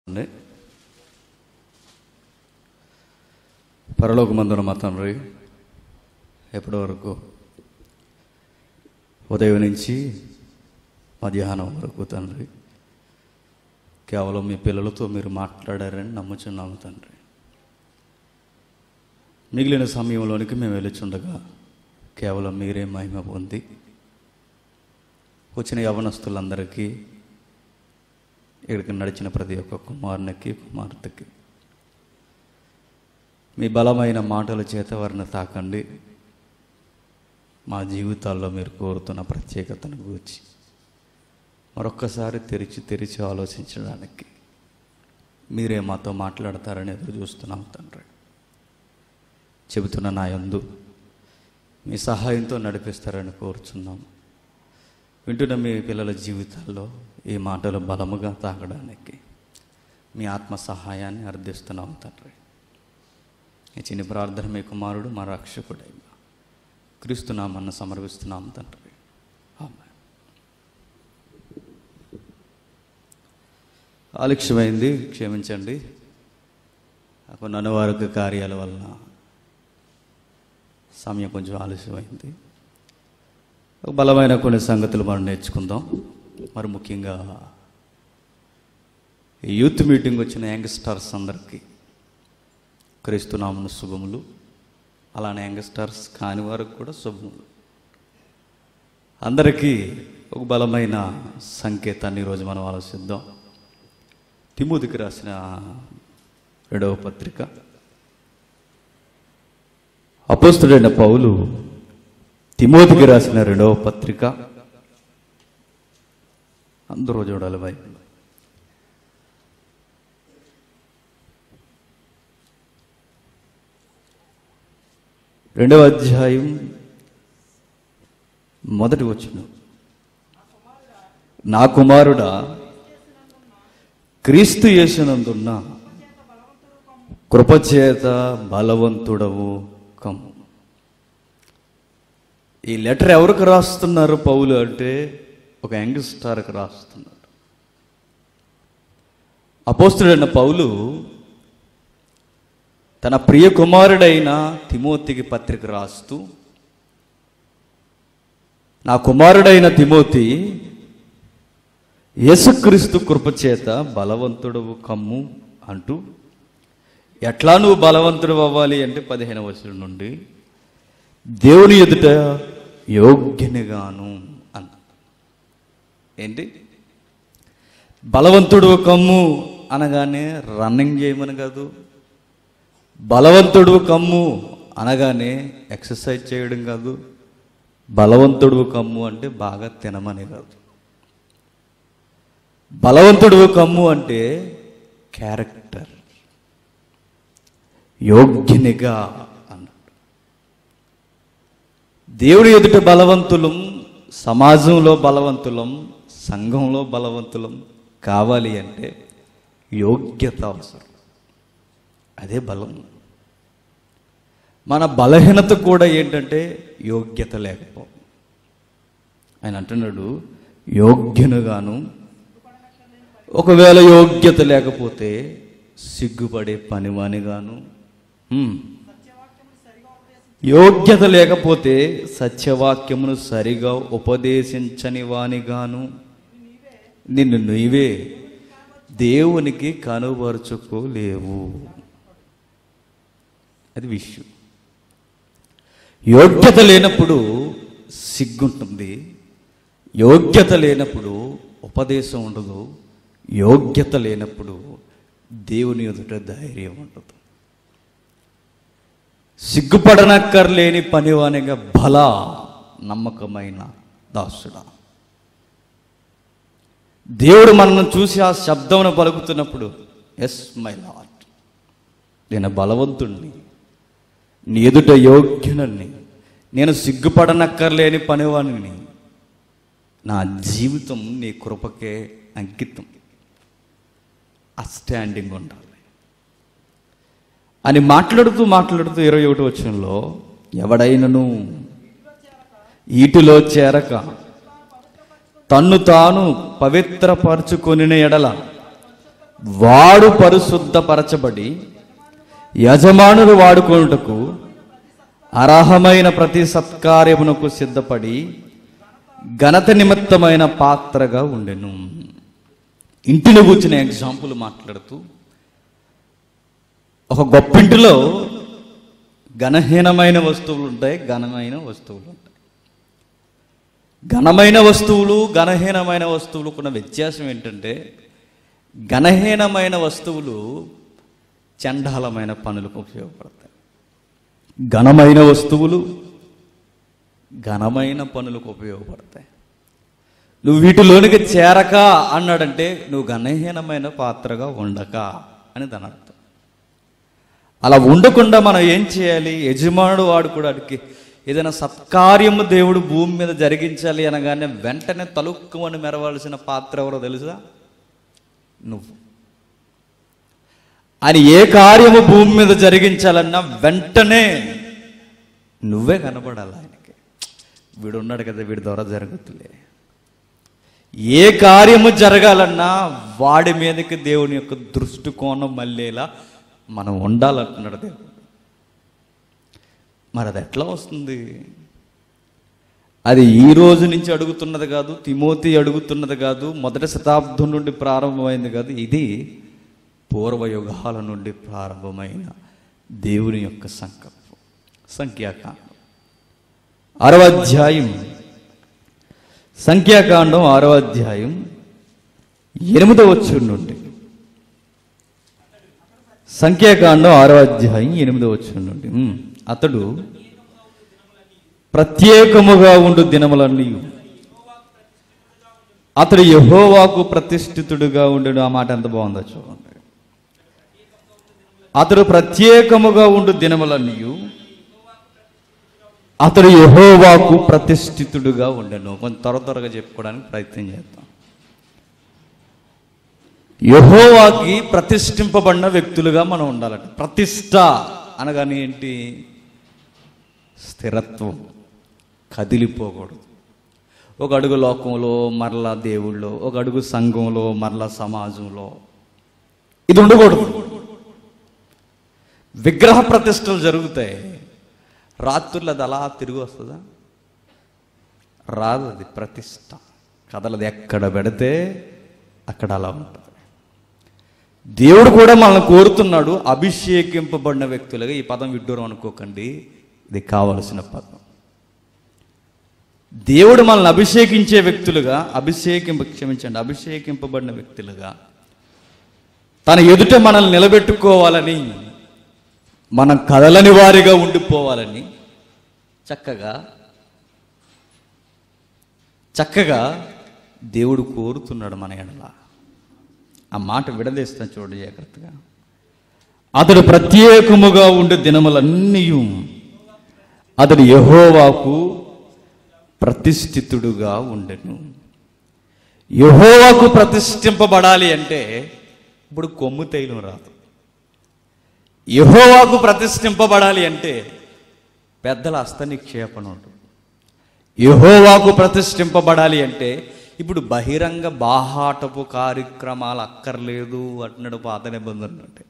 అండి పరలోకమందున మా తండ్రి ఎప్పటి వరకు ఉదయం నుంచి మధ్యాహ్నం వరకు తండ్రి కేవలం మీ పిల్లలతో మీరు మాట్లాడారని నమ్ముచున్నాము తండ్రి మిగిలిన సమయంలోనికి మేము వెలుచుండగా కేవలం మీరే మహిమ పొంది వచ్చిన యవనస్తులందరికీ ఇక్కడికి నడిచిన ప్రతి ఒక్క కుమారునికి కుమార్తెకి మీ బలమైన మాటల చేత వారిని తాకండి మా జీవితాల్లో మీరు కోరుతున్న ప్రత్యేకతను గూర్చి మరొక్కసారి తెరిచి తెరిచి ఆలోచించడానికి మీరే మాతో మాట్లాడతారని ఎదురు చూస్తున్నాం తండ్రి చెబుతున్న నా యందు మీ సహాయంతో నడిపిస్తారని కోరుచున్నాము వింటున్న మీ పిల్లల జీవితాల్లో ఈ మాటలు బలముగా తాగడానికి మీ ఆత్మ సహాయాన్ని అర్థిస్తున్నాం తండ్రి ఈ చిన్న ప్రార్థన మీ కుమారుడు మా రక్షకుడై క్రీస్తునామన్న సమర్పిస్తున్నాం తండ్రి ఆమె ఆలక్ష్యమైంది క్షమించండి కొన్ని అనువారక కార్యాల వలన సమయం కొంచెం ఆలస్యమైంది ఒక బలమైన కొన్ని సంగతులు మనం నేర్చుకుందాం మరి ముఖ్యంగా ఈ యూత్ మీటింగ్ వచ్చిన యంగ్స్టర్స్ అందరికీ క్రీస్తునామను శుభములు అలానే యంగ్స్టర్స్ కాని వారికి కూడా శుభములు అందరికీ ఒక బలమైన సంకేతాన్ని ఈరోజు మనం ఆలోచిద్దాం తిమోతికి రాసిన రెండవ పత్రిక అపోస్తుడైన పౌలు తిమోతికి రాసిన రెండవ పత్రిక అందరూ చూడాలి బైబిల్ రెండవ అధ్యాయం మొదటి వచ్చిన నా కుమారుడా క్రీస్తు యేసునందున్న కృపచేత బలవంతుడవు కమ్ము ఈ లెటర్ ఎవరికి రాస్తున్నారు పౌలు అంటే ఒక యంగ్స్టార్కి రాస్తున్నాడు అపోస్తుడైన పౌలు తన ప్రియ కుమారుడైన తిమోతికి పత్రిక రాస్తూ నా కుమారుడైన తిమోతి యేసుక్రీస్తు కృపచేత బలవంతుడవు కమ్ము అంటూ ఎట్లా నువ్వు బలవంతుడు అవ్వాలి అంటే పదిహేను వచనం నుండి దేవుని ఎదుట యోగ్యనిగాను అన్న ఏంటి బలవంతుడు కమ్ము అనగానే రన్నింగ్ చేయమని కాదు బలవంతుడు కమ్ము అనగానే ఎక్సర్సైజ్ చేయడం కాదు బలవంతుడు కమ్ము అంటే బాగా తినమని కాదు బలవంతుడు కమ్ము అంటే క్యారెక్టర్ యోగ్యనిగా అన్నాడు దేవుడి ఎదుట బలవంతులం సమాజంలో బలవంతులం సంఘంలో బలవంతులం కావాలి అంటే యోగ్యత అవసరం అదే బలం మన బలహీనత కూడా ఏంటంటే యోగ్యత లేకపో ఆయన అంటున్నాడు యోగ్యనుగాను ఒకవేళ యోగ్యత లేకపోతే సిగ్గుపడే పనివానిగాను హ్మ్. యోగ్యత లేకపోతే సత్యవాక్యమును సరిగా ఉపదేశించని వానిగాను నిన్ను నీవే దేవునికి కనుబరుచుకోలేవు అది విషయం యోగ్యత లేనప్పుడు సిగ్గుంటుంది యోగ్యత లేనప్పుడు ఉపదేశం ఉండదు యోగ్యత లేనప్పుడు దేవుని ఎదుట ధైర్యం ఉండదు సిగ్గుపడనక్కర్లేని పనివానిగా బల నమ్మకమైన దాసుడా దేవుడు మనల్ని చూసి ఆ శబ్దమును పలుకుతున్నప్పుడు ఎస్ మై లాట్ నేను బలవంతుణ్ణి నీ ఎదుట యోగ్యునని నేను సిగ్గుపడనక్కర్లేని పనివాణిని నా జీవితం నీ కృపకే అంకితం ఆ స్టాండింగ్ ఉండాలి అని మాట్లాడుతూ మాట్లాడుతూ ఇరవై ఒకటి వచ్చంలో ఎవడైనను ఈటిలో చేరక తన్ను తాను పవిత్రపరచుకొనిన ఎడల వాడు పరిశుద్ధపరచబడి యజమానుడు వాడుకొనుటకు అర్హమైన ప్రతి సత్కార్యమునకు సిద్ధపడి ఘనత నిమిత్తమైన పాత్రగా ఉండెను ఇంటిని కూర్చున్న ఎగ్జాంపుల్ మాట్లాడుతూ ఒక గొప్పింటిలో ఘనహీనమైన వస్తువులు ఉంటాయి ఘనమైన వస్తువులు ఉంటాయి ఘనమైన వస్తువులు ఘనహీనమైన వస్తువులకు ఉన్న వ్యత్యాసం ఏంటంటే ఘనహీనమైన వస్తువులు చండాలమైన పనులకు ఉపయోగపడతాయి ఘనమైన వస్తువులు ఘనమైన పనులకు ఉపయోగపడతాయి నువ్వు వీటిలోనికి చేరక అన్నాడంటే నువ్వు ఘనహీనమైన పాత్రగా ఉండక అని దాని అర్థం అలా ఉండకుండా మనం ఏం చేయాలి యజమానుడు వాడు కూడా అడిగి ఏదైనా సత్కార్యము దేవుడు భూమి మీద జరిగించాలి అనగానే వెంటనే తలుక్కుమని మెరవాల్సిన పాత్ర ఎవరో తెలుసా నువ్వు ఆయన ఏ కార్యము భూమి మీద జరిగించాలన్నా వెంటనే నువ్వే కనబడాలి ఆయనకి వీడు ఉన్నాడు కదా వీడి ద్వారా జరుగుతులే ఏ కార్యము జరగాలన్నా వాడి మీదకి దేవుని యొక్క దృష్టికోణం మళ్ళేలా మనం ఉండాలంటున్నాడు దేవుడు మరి అది ఎట్లా వస్తుంది అది ఈ రోజు నుంచి అడుగుతున్నది కాదు తిమోతి అడుగుతున్నది కాదు మొదటి శతాబ్దం నుండి ప్రారంభమైంది కాదు ఇది పూర్వయుగాల నుండి ప్రారంభమైన దేవుని యొక్క సంకల్పం సంఖ్యాకాండం ఆరవ అధ్యాయం సంఖ్యాకాండం ఆరవ అధ్యాయం ఎనిమిదవ వచ్చు నుండి సంఖ్యాకాండం ఆరో అధ్యాయం ఎనిమిదవ వచ్చు నుండి ఉమ్, అతడు ప్రత్యేకముగా ఉండు దినములన్నీ అతడు యహోవాకు ప్రతిష్ఠితుడుగా ఉండడు ఆ మాట ఎంత బాగుందో చూడండి అతడు ప్రత్యేకముగా ఉండు దినములన్నీ అతడు యహోవాకు ప్రతిష్ఠితుడుగా ఉండను కొంచెం త్వర త్వరగా చెప్పుకోవడానికి ప్రయత్నం చేద్దాం యహోవాకి ప్రతిష్ఠింపబడిన వ్యక్తులుగా మనం ఉండాలంట ప్రతిష్ట అనగానే ఏంటి స్థిరత్వం కదిలిపోకూడదు ఒక అడుగు లోకంలో మరలా దేవుళ్ళో ఒక అడుగు సంఘంలో మరలా సమాజంలో ఇది ఉండకూడదు విగ్రహ ప్రతిష్టలు జరుగుతాయి రాత్రులు అది అలా తిరిగి వస్తుందా రాదు అది ప్రతిష్ట కదలది ఎక్కడ పెడితే అక్కడ అలా ఉంటుంది దేవుడు కూడా మనల్ని కోరుతున్నాడు అభిషేకింపబడిన వ్యక్తులుగా ఈ పదం విడ్డూరం అనుకోకండి ఇది కావలసిన పదం దేవుడు మనల్ని అభిషేకించే వ్యక్తులుగా అభిషేకింప క్షమించండి అభిషేకింపబడిన వ్యక్తులుగా తన ఎదుట మనల్ని నిలబెట్టుకోవాలని మనం కదలని వారిగా ఉండిపోవాలని చక్కగా చక్కగా దేవుడు కోరుతున్నాడు మన ఎడల ఆ మాట విడదీస్తాను చూడండి జాగ్రత్తగా అతడు ప్రత్యేకముగా ఉండే దినములన్నీ అతడు యహోవాకు ప్రతిష్ఠితుడుగా ఉండెను యహోవాకు ప్రతిష్ఠింపబడాలి అంటే ఇప్పుడు కొమ్ము తైలం రాదు యహోవాకు ప్రతిష్ఠింపబడాలి అంటే పెద్దల హస్త నిక్షేపణ ఉంటుంది యహోవాకు ప్రతిష్ఠింపబడాలి అంటే ఇప్పుడు బహిరంగ బాహాటపు కార్యక్రమాలు అక్కర్లేదు అంటున్నాడు పాత నిబంధనలు అంటే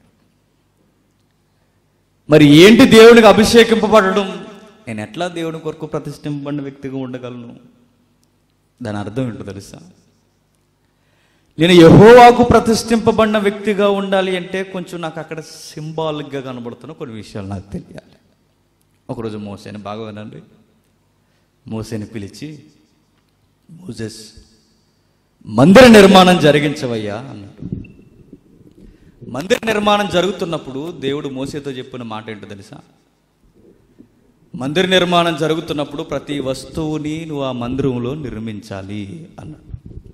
మరి ఏంటి దేవునికి అభిషేకింపబడడం నేను ఎట్లా దేవుని కొరకు ప్రతిష్ఠింపబడిన వ్యక్తిగా ఉండగలను దాని అర్థం ఏంటో తెలుసా నేను యహోవాకు ప్రతిష్ఠింపబడిన వ్యక్తిగా ఉండాలి అంటే కొంచెం నాకు అక్కడ సింబాలిక్గా కనబడుతున్న కొన్ని విషయాలు నాకు తెలియాలి ఒకరోజు మోసేని బాగా వినండి మోసేని పిలిచి మోజెస్ మందిర నిర్మాణం జరిగించవయ్యా అన్నాడు మందిర నిర్మాణం జరుగుతున్నప్పుడు దేవుడు మోసేతో చెప్పిన మాట ఏంటో తెలుసా మందిర నిర్మాణం జరుగుతున్నప్పుడు ప్రతి వస్తువుని నువ్వు ఆ మందిరంలో నిర్మించాలి అన్నాడు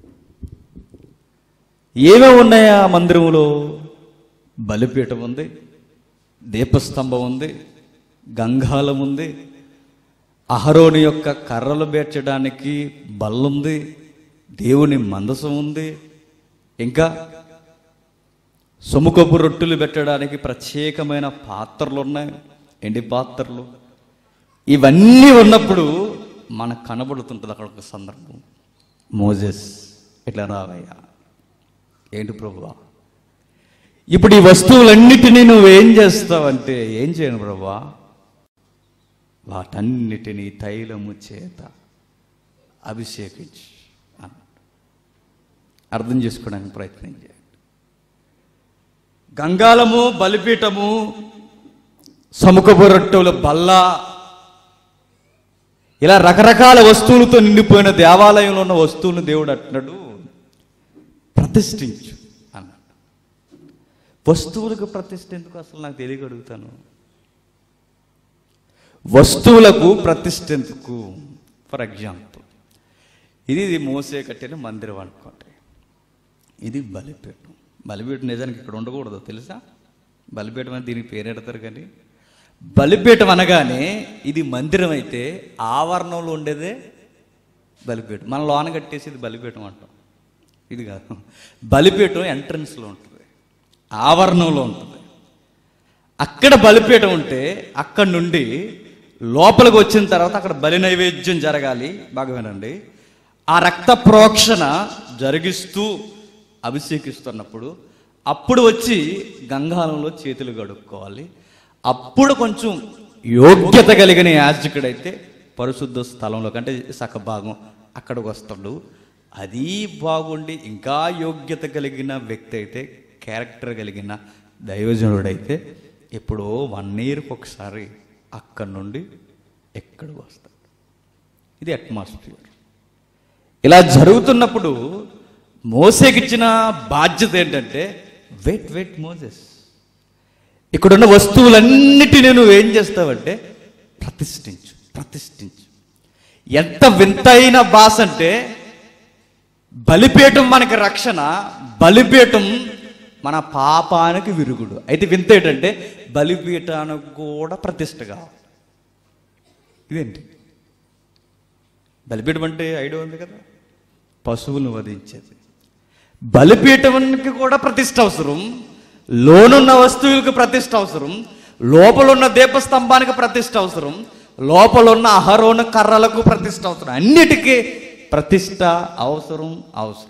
ఏమేమి ఉన్నాయి ఆ మందిరంలో బలిపీఠం ఉంది దీపస్తంభం ఉంది గంగాలం ఉంది అహరోని యొక్క కర్రలు బేర్చడానికి బల్లుంది దేవుని మందసం ఉంది ఇంకా సొమ్ముకప్పు రొట్టెలు పెట్టడానికి ప్రత్యేకమైన పాత్రలు ఉన్నాయి ఎండి పాత్రలు ఇవన్నీ ఉన్నప్పుడు మనకు కనబడుతుంటుంది అక్కడ ఒక సందర్భం మోజెస్ ఇట్లా రావయ్యా ఏంటి ప్రభువా ఇప్పుడు ఈ వస్తువులన్నిటినీ నువ్వేం చేస్తావంటే ఏం చేయను ప్రభా వాటన్నిటినీ తైలము చేత అభిషేకించి అన్నాడు అర్థం చేసుకోవడానికి ప్రయత్నం చేయండి గంగాలము బలిపీఠము సముఖపు రొట్టెల బల్ల ఇలా రకరకాల వస్తువులతో నిండిపోయిన దేవాలయంలో ఉన్న వస్తువులను దేవుడు అంటున్నాడు ప్రతిష్ఠించు అన్నాడు వస్తువులకు ప్రతిష్ఠ ఎందుకు అసలు నాకు తెలియగలుగుతాను వస్తువులకు ప్రతిష్ఠ ఎందుకు ఫర్ ఎగ్జాంపుల్ ఇది ఇది మోసే కట్టిన మందిరం అనుకోండి ఇది బలిపీఠం బలిపీఠం నిజానికి ఇక్కడ ఉండకూడదు తెలుసా బలిపీఠం అని దీనికి పేరెడతారు కానీ బలిపీఠం అనగానే ఇది మందిరం అయితే ఆవరణంలో ఉండేదే బలిపీఠం మన లోన కట్టేసి ఇది బలిపీఠం అంటాం ఇది కాదు బలిపీఠం ఎంట్రన్స్లో ఉంటుంది ఆవరణంలో ఉంటుంది అక్కడ బలిపీఠం ఉంటే అక్కడ నుండి లోపలికి వచ్చిన తర్వాత అక్కడ బలి నైవేద్యం జరగాలి బాగా వినండి ఆ రక్త ప్రోక్షణ జరిగిస్తూ అభిషేకిస్తున్నప్పుడు అప్పుడు వచ్చి గంగాలంలో చేతులు కడుక్కోవాలి అప్పుడు కొంచెం యోగ్యత కలిగిన యాజకుడైతే పరిశుద్ధ స్థలంలో కంటే సగ భాగం అక్కడికి వస్తాడు అది బాగుండి ఇంకా యోగ్యత కలిగిన వ్యక్తి అయితే క్యారెక్టర్ కలిగిన దైవజనుడైతే ఎప్పుడో వన్ ఇయర్కి ఒకసారి అక్కడి నుండి ఎక్కడికి వస్తాడు ఇది అట్మాస్ఫియర్ ఇలా జరుగుతున్నప్పుడు మోసేకిచ్చిన బాధ్యత ఏంటంటే వెయిట్ వెయిట్ మోజెస్ ఇక్కడున్న వస్తువులన్నిటినీ నువ్వు ఏం చేస్తావంటే ప్రతిష్ఠించు ప్రతిష్ఠించు ఎంత వింతైన భాష అంటే బలిపీఠం మనకి రక్షణ బలిపీఠం మన పాపానికి విరుగుడు అయితే వింత ఏంటంటే బలిపీఠానికి కూడా ప్రతిష్ట కావాలి ఇదేంటి బలిపీఠం అంటే ఐడియా ఉంది కదా పశువులను వధించేది బలిపీఠానికి కూడా ప్రతిష్ట అవసరం లోనున్న వస్తువులకు ప్రతిష్ట అవసరం లోపలున్న దీపస్తంభానికి ప్రతిష్ట అవసరం లోపలున్న అహరోన కర్రలకు ప్రతిష్ట అవసరం అన్నిటికీ ప్రతిష్ట అవసరం అవసరం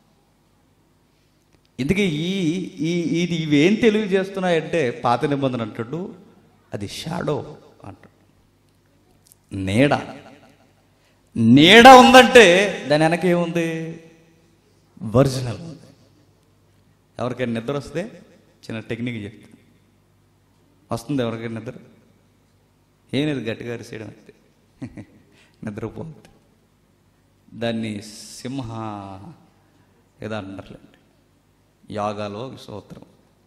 ఇందుకే ఈ ఈ ఇది ఇవేం తెలియజేస్తున్నాయంటే పాత నిబంధన అంటాడు అది షాడో అంటాడు నీడ నీడ ఉందంటే దాని వెనక ఏముంది ఒరిజినల్ ఉంది ఎవరికైనా నిద్ర వస్తే చిన్న టెక్నిక్ చెప్తాను వస్తుంది ఎవరికైనా నిద్ర ఏం లేదు గట్టిగా అరిసేయడం అంతే నిద్రపోతుంది దాన్ని సింహ ఏదో అంటారులేండి యాగాలో ఒక సూత్రం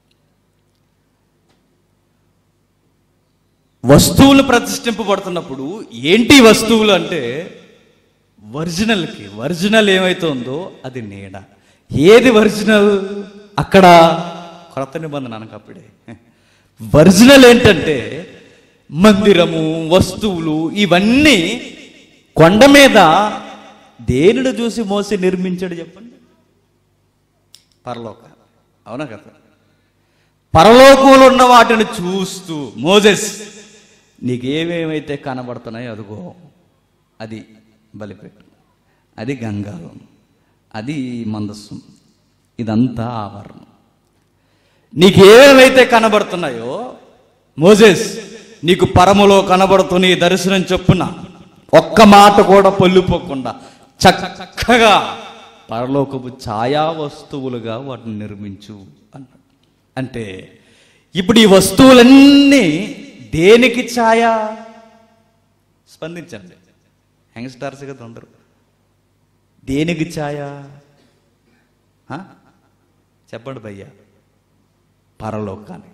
వస్తువులు ప్రతిష్ఠింపబడుతున్నప్పుడు ఏంటి వస్తువులు అంటే ఒరిజినల్కి ఒరిజినల్ ఏమైతుందో అది నీడ ఏది ఒరిజినల్ అక్కడ కొత్త నిబంధన అనకప్పుడే ఒరిజినల్ ఏంటంటే మందిరము వస్తువులు ఇవన్నీ కొండ మీద దేనిని చూసి మోసి నిర్మించాడు చెప్పండి పరలోక అవునా కదా పరలోకంలో ఉన్న వాటిని చూస్తూ మోజెస్ నీకేమేమైతే కనబడుతున్నాయో అదిగో అది బలిపెట్టు అది గంగాలం అది మందస్సం ఇదంతా ఆవరణం నీకేమైతే కనబడుతున్నాయో మోజెస్ నీకు పరములో కనబడుతున్న ఈ దర్శనం చొప్పున ఒక్క మాట కూడా పొల్లిపోకుండా చక్కగా పరలోకపు ఛాయా వస్తువులుగా వాటిని నిర్మించు అన్నాడు అంటే ఇప్పుడు ఈ వస్తువులన్నీ దేనికి ఛాయ స్పందించండి యంగ్స్టార్స్ కదా అందరూ దేనికి ఛాయ ఆ? చెప్పండి భయ్యా పరలోకానికి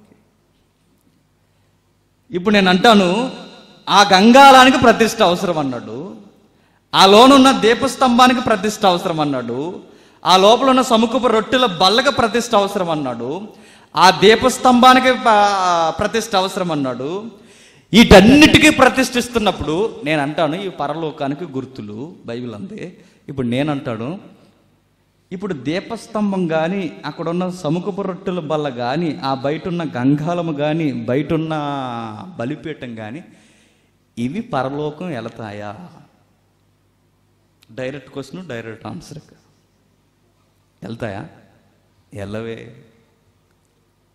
ఇప్పుడు నేను అంటాను ఆ గంగాలానికి ప్రతిష్ట అవసరం అన్నాడు ఆ లోనున్న దీపస్తంభానికి ప్రతిష్ట అవసరం అన్నాడు ఆ లోపల ఉన్న సముఖపు రొట్టెల బల్లక ప్రతిష్ట అవసరం అన్నాడు ఆ దీపస్తంభానికి ప- ప్రతిష్ట అవసరం అన్నాడు వీటన్నిటికీ ప్రతిష్ఠిస్తున్నప్పుడు నేను అంటాను ఈ పరలోకానికి గుర్తులు బైబిల్ అందే ఇప్పుడు నేను అంటాను ఇప్పుడు దీపస్తంభం కానీ అక్కడ ఉన్న సముఖపు రొట్టెల బల్ల కానీ ఆ బయట ఉన్న గంగాలము కానీ బయట ఉన్న బలిపీఠం కానీ ఇవి పరలోకం వెళతాయా డైరెక్ట్ క్వశ్చన్ డైరెక్ట్ ఆన్సర్ వెళ్తాయా వెళ్ళవే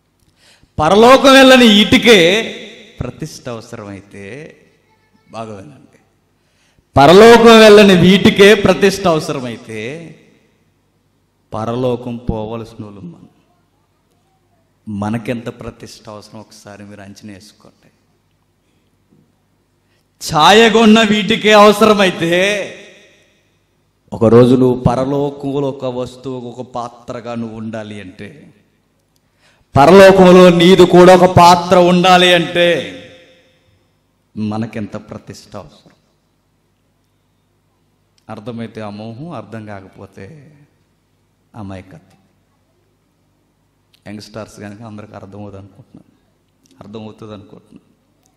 పరలోకం వెళ్ళని ఇటుకే ప్రతిష్ట అవసరమైతే బాగా వినండి పరలోకం వెళ్ళని వీటికే ప్రతిష్ట అవసరమైతే పరలోకం పోవలసిన వాళ్ళు మనం మనకెంత ప్రతిష్ట అవసరం ఒకసారి మీరు అంచనా వేసుకోండి ఛాయగొన్న వీటికే అవసరమైతే ఒక రోజు నువ్వు పరలోకంలో ఒక వస్తువు ఒక పాత్రగా నువ్వు ఉండాలి అంటే పరలోకంలో నీది కూడా ఒక పాత్ర ఉండాలి అంటే మనకెంత ప్రతిష్ట అవసరం అర్థమైతే అమోహం అర్థం కాకపోతే అమాయకత్వం యంగ్స్టర్స్ కనుక అందరికి అర్థమవుతుంది అనుకుంటున్నాను అర్థమవుతుంది అనుకుంటున్నాను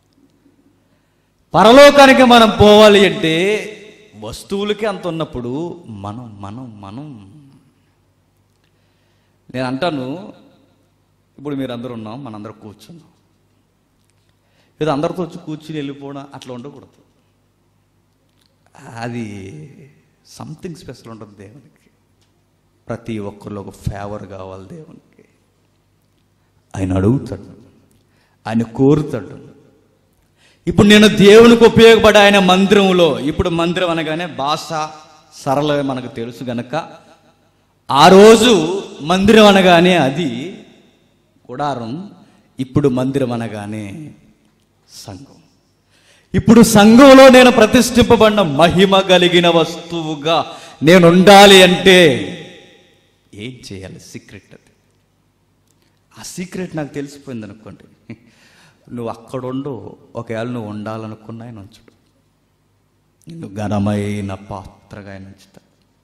పరలోకానికి మనం పోవాలి అంటే వస్తువులకి అంత ఉన్నప్పుడు మనం మనం మనం నేను అంటాను ఇప్పుడు మీరు అందరూ ఉన్నాం మనందరం కూర్చున్నాం ఏదో అందరితో వచ్చి కూర్చుని వెళ్ళిపోవడం అట్లా ఉండకూడదు అది సంథింగ్ స్పెషల్ ఉంటుంది దేవునికి ప్రతి ఒక్కరిలో ఒక ఫేవర్ కావాలి దేవునికి ఆయన అడుగుతాడు ఆయన కోరుతాడు ఇప్పుడు నేను దేవునికి ఉపయోగపడే ఆయన మందిరంలో ఇప్పుడు మందిరం అనగానే భాష సరళ మనకు తెలుసు గనక ఆ రోజు మందిరం అనగానే అది గుడారం ఇప్పుడు మందిరం అనగానే సంఘం ఇప్పుడు సంఘంలో నేను ప్రతిష్ఠింపబడిన మహిమ కలిగిన వస్తువుగా నేను ఉండాలి అంటే ఏం చేయాలి సీక్రెట్ అది ఆ సీక్రెట్ నాకు తెలిసిపోయింది అనుకోండి నువ్వు అక్కడుండు ఒకవేళ నువ్వు ఉండాలనుకున్నా ఆయన ఉంచుడు నిన్ను ఘనమైన పాత్రగా ఆయన ఉంచుతాడు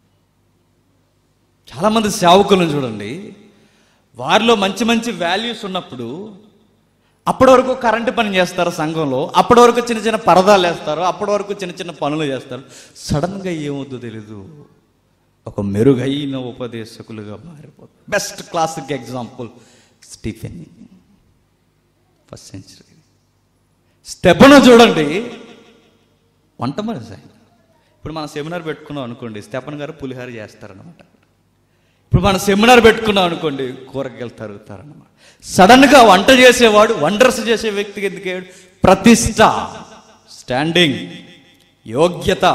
చాలామంది సేవకులను చూడండి వారిలో మంచి మంచి వాల్యూస్ ఉన్నప్పుడు అప్పటి వరకు కరెంటు పని చేస్తారు సంఘంలో అప్పటి వరకు చిన్న చిన్న పరదాలు వేస్తారు అప్పటి వరకు చిన్న చిన్న పనులు చేస్తారు సడన్గా ఏమవుద్దో తెలీదు ఒక మెరుగైన ఉపదేశకులుగా మారిపోతారు best classic example Stephen first century Stephen చూడండి వంట మనిషి ఆయన ఇప్పుడు మన సెమినార్ పెట్టుకున్నాం అనుకోండి స్టెపన్ గారు పులిహార చేస్తారనమాట ఇప్పుడు మన సెమినార్ పెట్టుకున్నాం అనుకోండి కూరగాయలు తరుగుతారనమాట సడన్గా వంట చేసేవాడు వండర్స్ చేసే వ్యక్తికి ఎందుకు ప్రతిష్ట స్టాండింగ్ యోగ్యత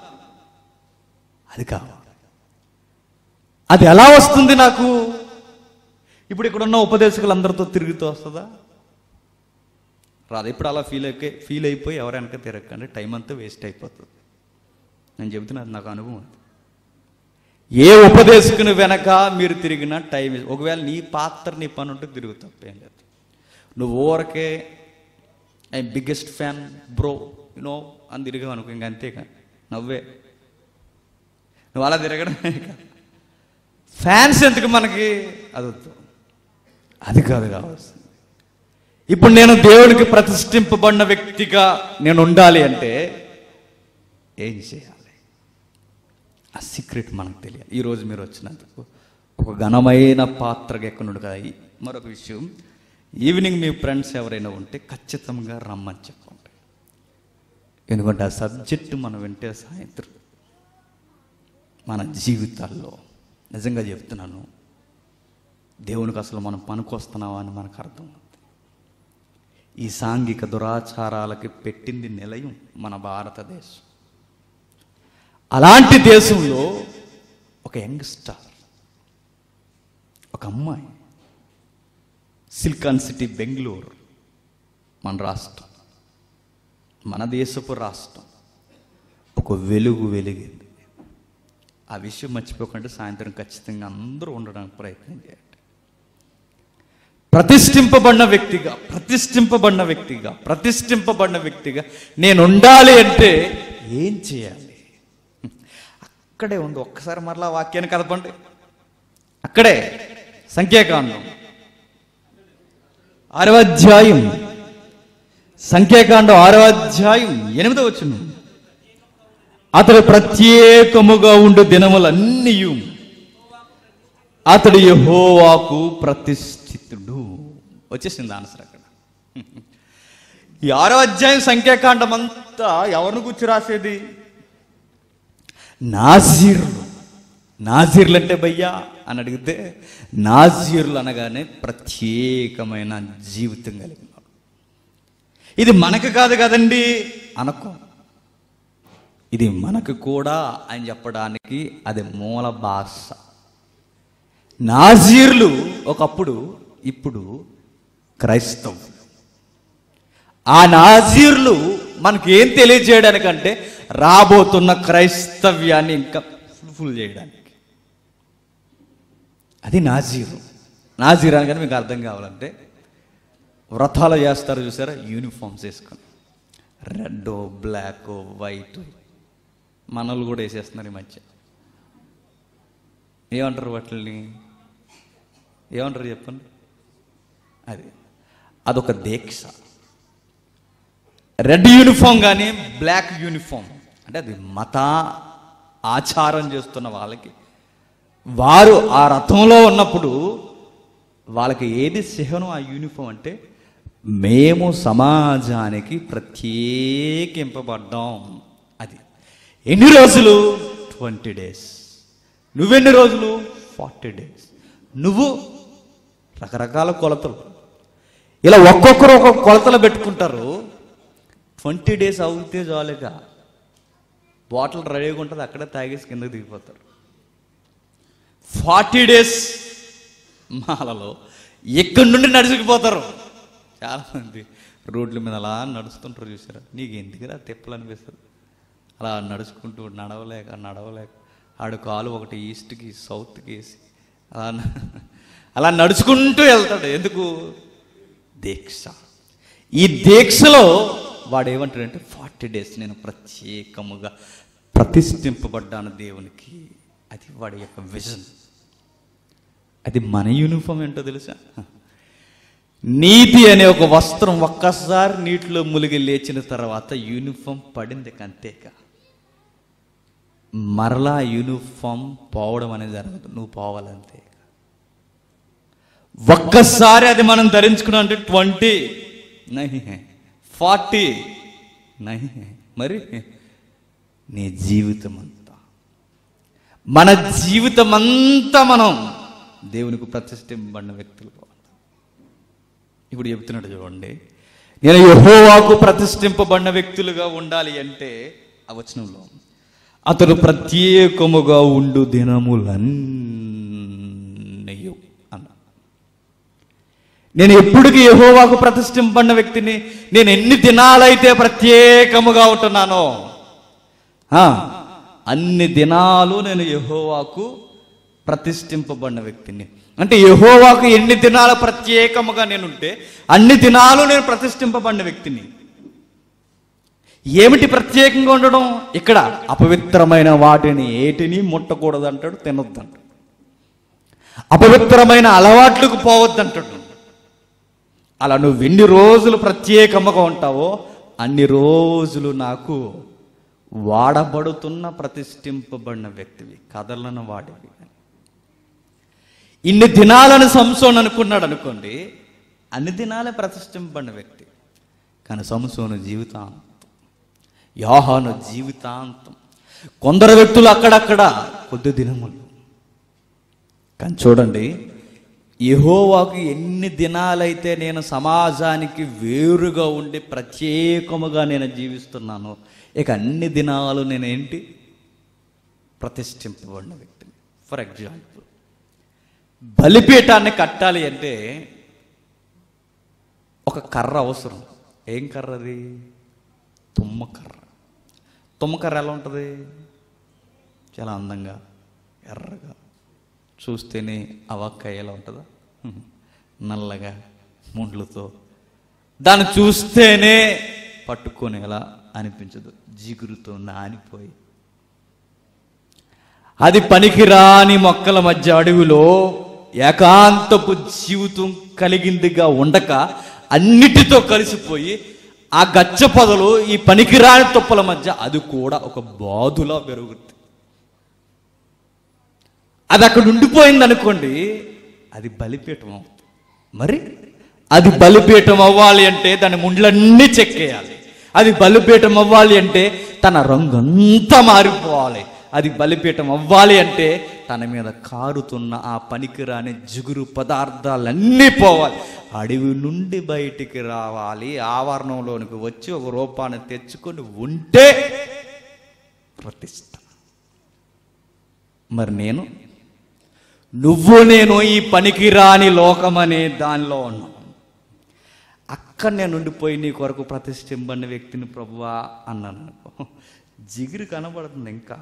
అది కావాలి అది ఎలా వస్తుంది నాకు ఇప్పుడు ఇక్కడ ఉన్న ఉపదేశకులందరితో తిరుగుతూ వస్తుందా రాదు ఇప్పుడు అలా ఫీల్ అయిపోయి ఫీల్ అయిపోయి ఎవరైనా తిరగకండి టైం అంతా వేస్ట్ అయిపోతుంది నేను చెబుతున్నది నాకు అనుభవం అది. ఏ ఉపదేశకుని వెనక మీరు తిరిగినా టైం ఒకవేళ నీ పాత్ర నీ పని ఉంటే తిరుగు తప్పేం లేదు నువ్వు ఊరకే I biggest fan bro you know అని తిరిగావు అనుకో ఇంక అంతేగా నవ్వే నువ్వు అలా తిరగడమే కాదు ఫ్యాన్స్ ఎందుకు మనకి అది వద్దు అది కాదు కావాల్సింది ఇప్పుడు నేను దేవుడికి ప్రతిష్ఠింపబడిన వ్యక్తిగా నేను ఉండాలి అంటే ఏం చేయాలి ఆ సీక్రెట్ మనకు తెలియాలి ఈరోజు మీరు వచ్చినందుకు ఒక ఘనమైన పాత్రగా ఎక్కనుండు కదా ఈ- మరొక విషయం ఈవినింగ్ మీ ఫ్రెండ్స్ ఎవరైనా ఉంటే ఖచ్చితంగా రమ్మని చెప్పండి ఎందుకంటే ఆ సబ్జెక్టు మనం వింటే సాయంత్రం మన జీవితాల్లో నిజంగా చెప్తున్నాను దేవునికి అసలు మనం పనికొస్తున్నావా అని మనకు అర్థం అవుతుంది ఈ సాంఘిక దురాచారాలకి పెట్టింది నిలయం మన భారతదేశం అలాంటి దేశంలో ఒక యంగ్స్టర్ ఒక అమ్మాయి సిల్కాన్ సిటీ బెంగళూరు మన రాష్ట్రం మన దేశపు రాష్ట్రం ఒక వెలుగు వెలిగింది ఆ విషయం మర్చిపోకుండా సాయంత్రం ఖచ్చితంగా అందరూ ఉండడానికి ప్రయత్నం చేయండి ప్రతిష్ఠింపబడిన వ్యక్తిగా ప్రతిష్ఠింపబడిన వ్యక్తిగా ప్రతిష్ఠింపబడిన వ్యక్తిగా నేను ఉండాలి అంటే ఏం చేయాలి అక్కడే ఉంది ఒక్కసారి మరలా వాక్యాన్ని కదపండి అక్కడే సంఖ్యాకాండం ఆరవ అధ్యాయం సంఖ్యాకాండం ఆరవ అధ్యాయం ఎనిమిదవ వచ్చిన అతడు ప్రత్యేకముగా ఉండు దినములన్నీ అతడు యహోవాకు ప్రతిష్ఠితుడు వచ్చేసింది ఆన్సర్ అక్కడ ఈ ఆరో అధ్యాయం సంఖ్యాకాండం అంతా ఎవరిని గుర్చి రాసేది నాజీరులు నాజీర్లు అంటే భయ్యా అని అడిగితే నాజీర్లు అనగానే ప్రత్యేకమైన జీవితం కలిగిన వాడు. ఇది మనకు కాదు కదండి అనుకో ఇది మనకు కూడా అని చెప్పడానికి అది మూల భాష నాజీర్లు ఒకప్పుడు ఇప్పుడు క్రైస్తవులు ఆ నాజీర్లు మనకి ఏం తెలియజేయడానికంటే రాబోతున్న క్రైస్తవ్యాన్ని ఇంకా ఫుల్ఫుల్ చేయడానికి అది నాజీరు నాజీర్ అనగానే మీకు అర్థం కావాలంటే వ్రతాలు చేస్తారు చూసారా యూనిఫామ్స్ వేసుకొని రెడ్ బ్లాక్ వైట్ మనలు కూడా వేసేస్తున్నారు ఈ మధ్య ఏమంటారు వాటిని ఏమంటారు చెప్పండి అది అదొక దీక్ష రెడ్ యూనిఫామ్ కానీ బ్లాక్ యూనిఫామ్ అంటే అది మత ఆచారం చేస్తున్న వాళ్ళకి వారు ఆ రథంలో ఉన్నప్పుడు వాళ్ళకి ఏది సిహనం ఆ యూనిఫామ్ అంటే మేము సమాజానికి ప్రత్యేకింపబడ్డాం అది ఎన్ని రోజులు ట్వంటీ డేస్ నువ్వెన్ని రోజులు ఫార్టీ డేస్ నువ్వు రకరకాల కొలతలు ఇలా ఒక్కొక్కరు ఒక్కొక్క కొలతలు పెట్టుకుంటారు ట్వంటీ డేస్ అవుతే చాలుగా బాటిల్ రెడీగా ఉంటుంది అక్కడే తాగేసి కిందకి దిగిపోతారు ఫార్టీ డేస్ మాలలో ఎక్కడి నుండి నడుచుకుపోతారు చాలామంది రోడ్ల మీద అలా నడుస్తుంటారు చూసారా నీకు ఎందుకురా తిప్పలు అనిపిస్తుంది అలా నడుచుకుంటూ నడవలేక నడవలేక ఆడు కాలు ఒకటి ఈస్ట్కి సౌత్కి వేసి అలా న- అలా నడుచుకుంటూ వెళ్తాడు ఎందుకు దీక్ష ఈ దీక్షలో వాడు ఏమంటాడంటే ఫార్టీ డేస్ నేను ప్రత్యేకముగా ప్రతిష్ఠింపబడ్డాను దేవునికి అది వాడి యొక్క విజన్ అది మన యూనిఫామ్ ఏంటో తెలుసా నీతి అనే ఒక వస్త్రం ఒక్కసారి నీటిలో ములిగి లేచిన తర్వాత యూనిఫామ్ పడింది అంతేక మరలా యూనిఫామ్ పోవడం అనేది జరగదు నువ్వు పోవాలంతే ఒక్కసారి అది మనం ధరించుకున్నాం అంటే ట్వంటీ నహి ఫార్టీ నహి మరి నీ జీవితం అంతా మన జీవితం అంతా మనం దేవునికి ప్రతిష్ఠింపబడిన వ్యక్తులు కావాలి ఇప్పుడు చెప్తున్నాడు చూడండి నేను యెహోవాకు ప్రతిష్ఠింపబడిన వ్యక్తులుగా ఉండాలి అంటే ఆ వచనంలో అతడు ప్రత్యేకముగా ఉండు దినములన్నయు అన్న నేను ఎప్పటికీ యెహోవాకు ప్రతిష్ఠింపబడిన వ్యక్తిని నేను ఎన్ని దినాలైతే ప్రత్యేకముగా ఉంటున్నానో ఆ, అన్ని దినాలు నేను యెహోవాకు ప్రతిష్ఠింపబడిన వ్యక్తిని అంటే యెహోవాకు ఎన్ని దినాలు ప్రత్యేకముగా నేనుంటే అన్ని దినాలు నేను ప్రతిష్ఠింపబడిన వ్యక్తిని ఏమిటి ప్రత్యేకంగా ఉండడం ఇక్కడ అపవిత్రమైన వాటిని ఏటిని ముట్టకూడదు అంటాడు తినొద్దంటాడు అపవిత్రమైన అలవాట్లకు పోవద్దంటాడు అలా నువ్వు ఎన్ని రోజులు ప్రత్యేకముగా ఉంటావో అన్ని రోజులు నాకు వాడబడుతున్న ప్రతిష్ఠింపబడిన వ్యక్తివి కదలను వాడివి ఇన్ని దినాలను సంసోన్ అనుకున్నాడు అనుకోండి అన్ని దినాలే ప్రతిష్ఠింపబడిన వ్యక్తి కానీ సంసోను జీవితాంతం యోహాను జీవితాంతం కొందరు వ్యక్తులు అక్కడక్కడ కొద్ది దినములు కానీ చూడండి యెహోవాకు ఎన్ని దినాలైతే నేను సమాజానికి వేరుగా ఉండి ప్రత్యేకముగా నేను జీవిస్తున్నానో ఇక అన్ని దినాలు నేనేంటి ప్రతిష్ఠింపబడిన వ్యక్తిని ఫర్ ఎగ్జాంపుల్ బలిపీఠాన్ని కట్టాలి అంటే ఒక కర్ర అవసరం ఏం కర్ర అది తుమ్మ కర్ర తుమ్మ కర్ర ఎలా ఉంటుంది చాలా అందంగా ఎర్రగా చూస్తేనే అవాక్కాయ ఎలా ఉంటుందా హ్మ్. నల్లగా ముండ్లతో దాన్ని చూస్తేనే పట్టుకునేలా అనిపించదు జిగురుతో నానిపోయి అది పనికిరాని మొక్కల మధ్య అడవిలో ఏకాంతపు జీవితం కలిగిందిగా ఉండక అన్నిటితో కలిసిపోయి ఆ గచ్చ పొదలు ఈ పనికిరాని తుప్పల మధ్య అది కూడా ఒక బాధులా పెరుగుతుంది అది అక్కడ ఉండిపోయింది అనుకోండి అది బలిపీఠం అవుతుంది మరి అది బలిపీఠం అవ్వాలి అంటే దాని ముండ్లన్నీ చెక్కేయాలి అది బలిపీఠం అవ్వాలి అంటే తన రంగు అంతా మారిపోవాలి అది బలిపీఠం అవ్వాలి అంటే తన మీద కారుతున్న ఆ పనికిరాని జిగురు పదార్థాలన్నీ పోవాలి అడవి నుండి బయటికి రావాలి ఆవరణంలోనికి వచ్చి ఒక రూపాన్ని తెచ్చుకొని ఉంటే ప్రతిష్ట మరి నేను నువ్వు నేను ఈ పనికిరాని లోకమనే దానిలో ఉన్నాం అక్కడ నేను ఉండిపోయి నీ కొరకు ప్రతిష్ఠింపని వ్యక్తిని ప్రభువా అన్నాను అనుకో జిగురు కనబడుతుంది ఇంకా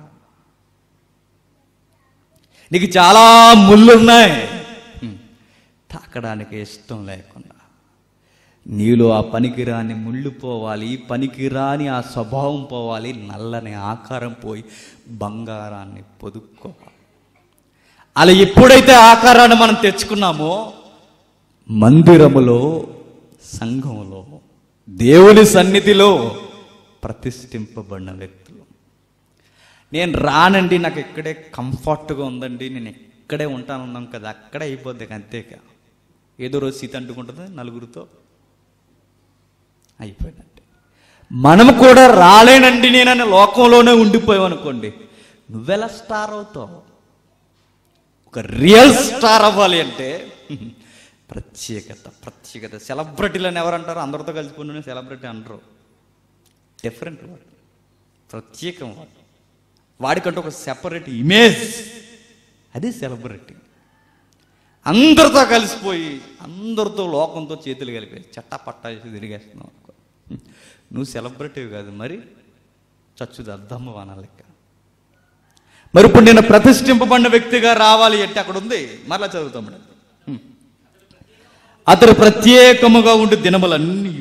నీకు చాలా ముళ్ళున్నాయి హ్మ్. తాకడానికి ఇష్టం లేకుండా నీలో ఆ పనికిరాని ముళ్ళు పోవాలి పనికిరాని ఆ స్వభావం పోవాలి నల్లని ఆకారం పోయి బంగారాన్ని పొదుక్కోవాలి అలా ఎప్పుడైతే ఆకారాన్ని మనం తెచ్చుకున్నామో మందిరములో సంఘములో దేవుని సన్నిధిలో ప్రతిష్ఠింపబడిన వ్యక్తులు నేను రానండి నాకు ఇక్కడే కంఫర్ట్గా ఉందండి నేను ఇక్కడే ఉంటాను ఉన్నాం కదా అక్కడే అయిపోద్ది ఇక అంతేక ఏదో రోజు సీత అంటుకుంటుంది నలుగురితో అయిపోయిందండి మనం కూడా రాలేనండి నేనని లోకంలోనే ఉండిపోయామనుకోండి నువ్వెలా స్టార్ అవుతావు ఒక రియల్ స్టార్ అవ్వాలి అంటే ప్రత్యేకత ప్రత్యేకత సెలబ్రిటీలను ఎవరంటారు అందరితో కలిసిపోయిన సెలబ్రిటీ అనరు డిఫరెంట్ వాడు ప్రత్యేకం వాడు వాడికంటూ ఒక సెపరేట్ ఇమేజ్ అది సెలబ్రిటీ అందరితో కలిసిపోయి అందరితో లోకంతో చేతులు కలిపి చట్టా పట్టా చేసి తిరిగేస్తున్నావు అనుకో. నువ్వు సెలబ్రిటీ కాదు మరి చచ్చుది అద్దమ్మ వాన లెక్క మరి ఇప్పుడు నేను ప్రతిష్ఠింపబడిన వ్యక్తిగా రావాలి అంటే అక్కడ ఉంది మరలా చదువుతాం మేడం హ్మ్. అతడు ప్రత్యేకముగా ఉండి దినములన్నీ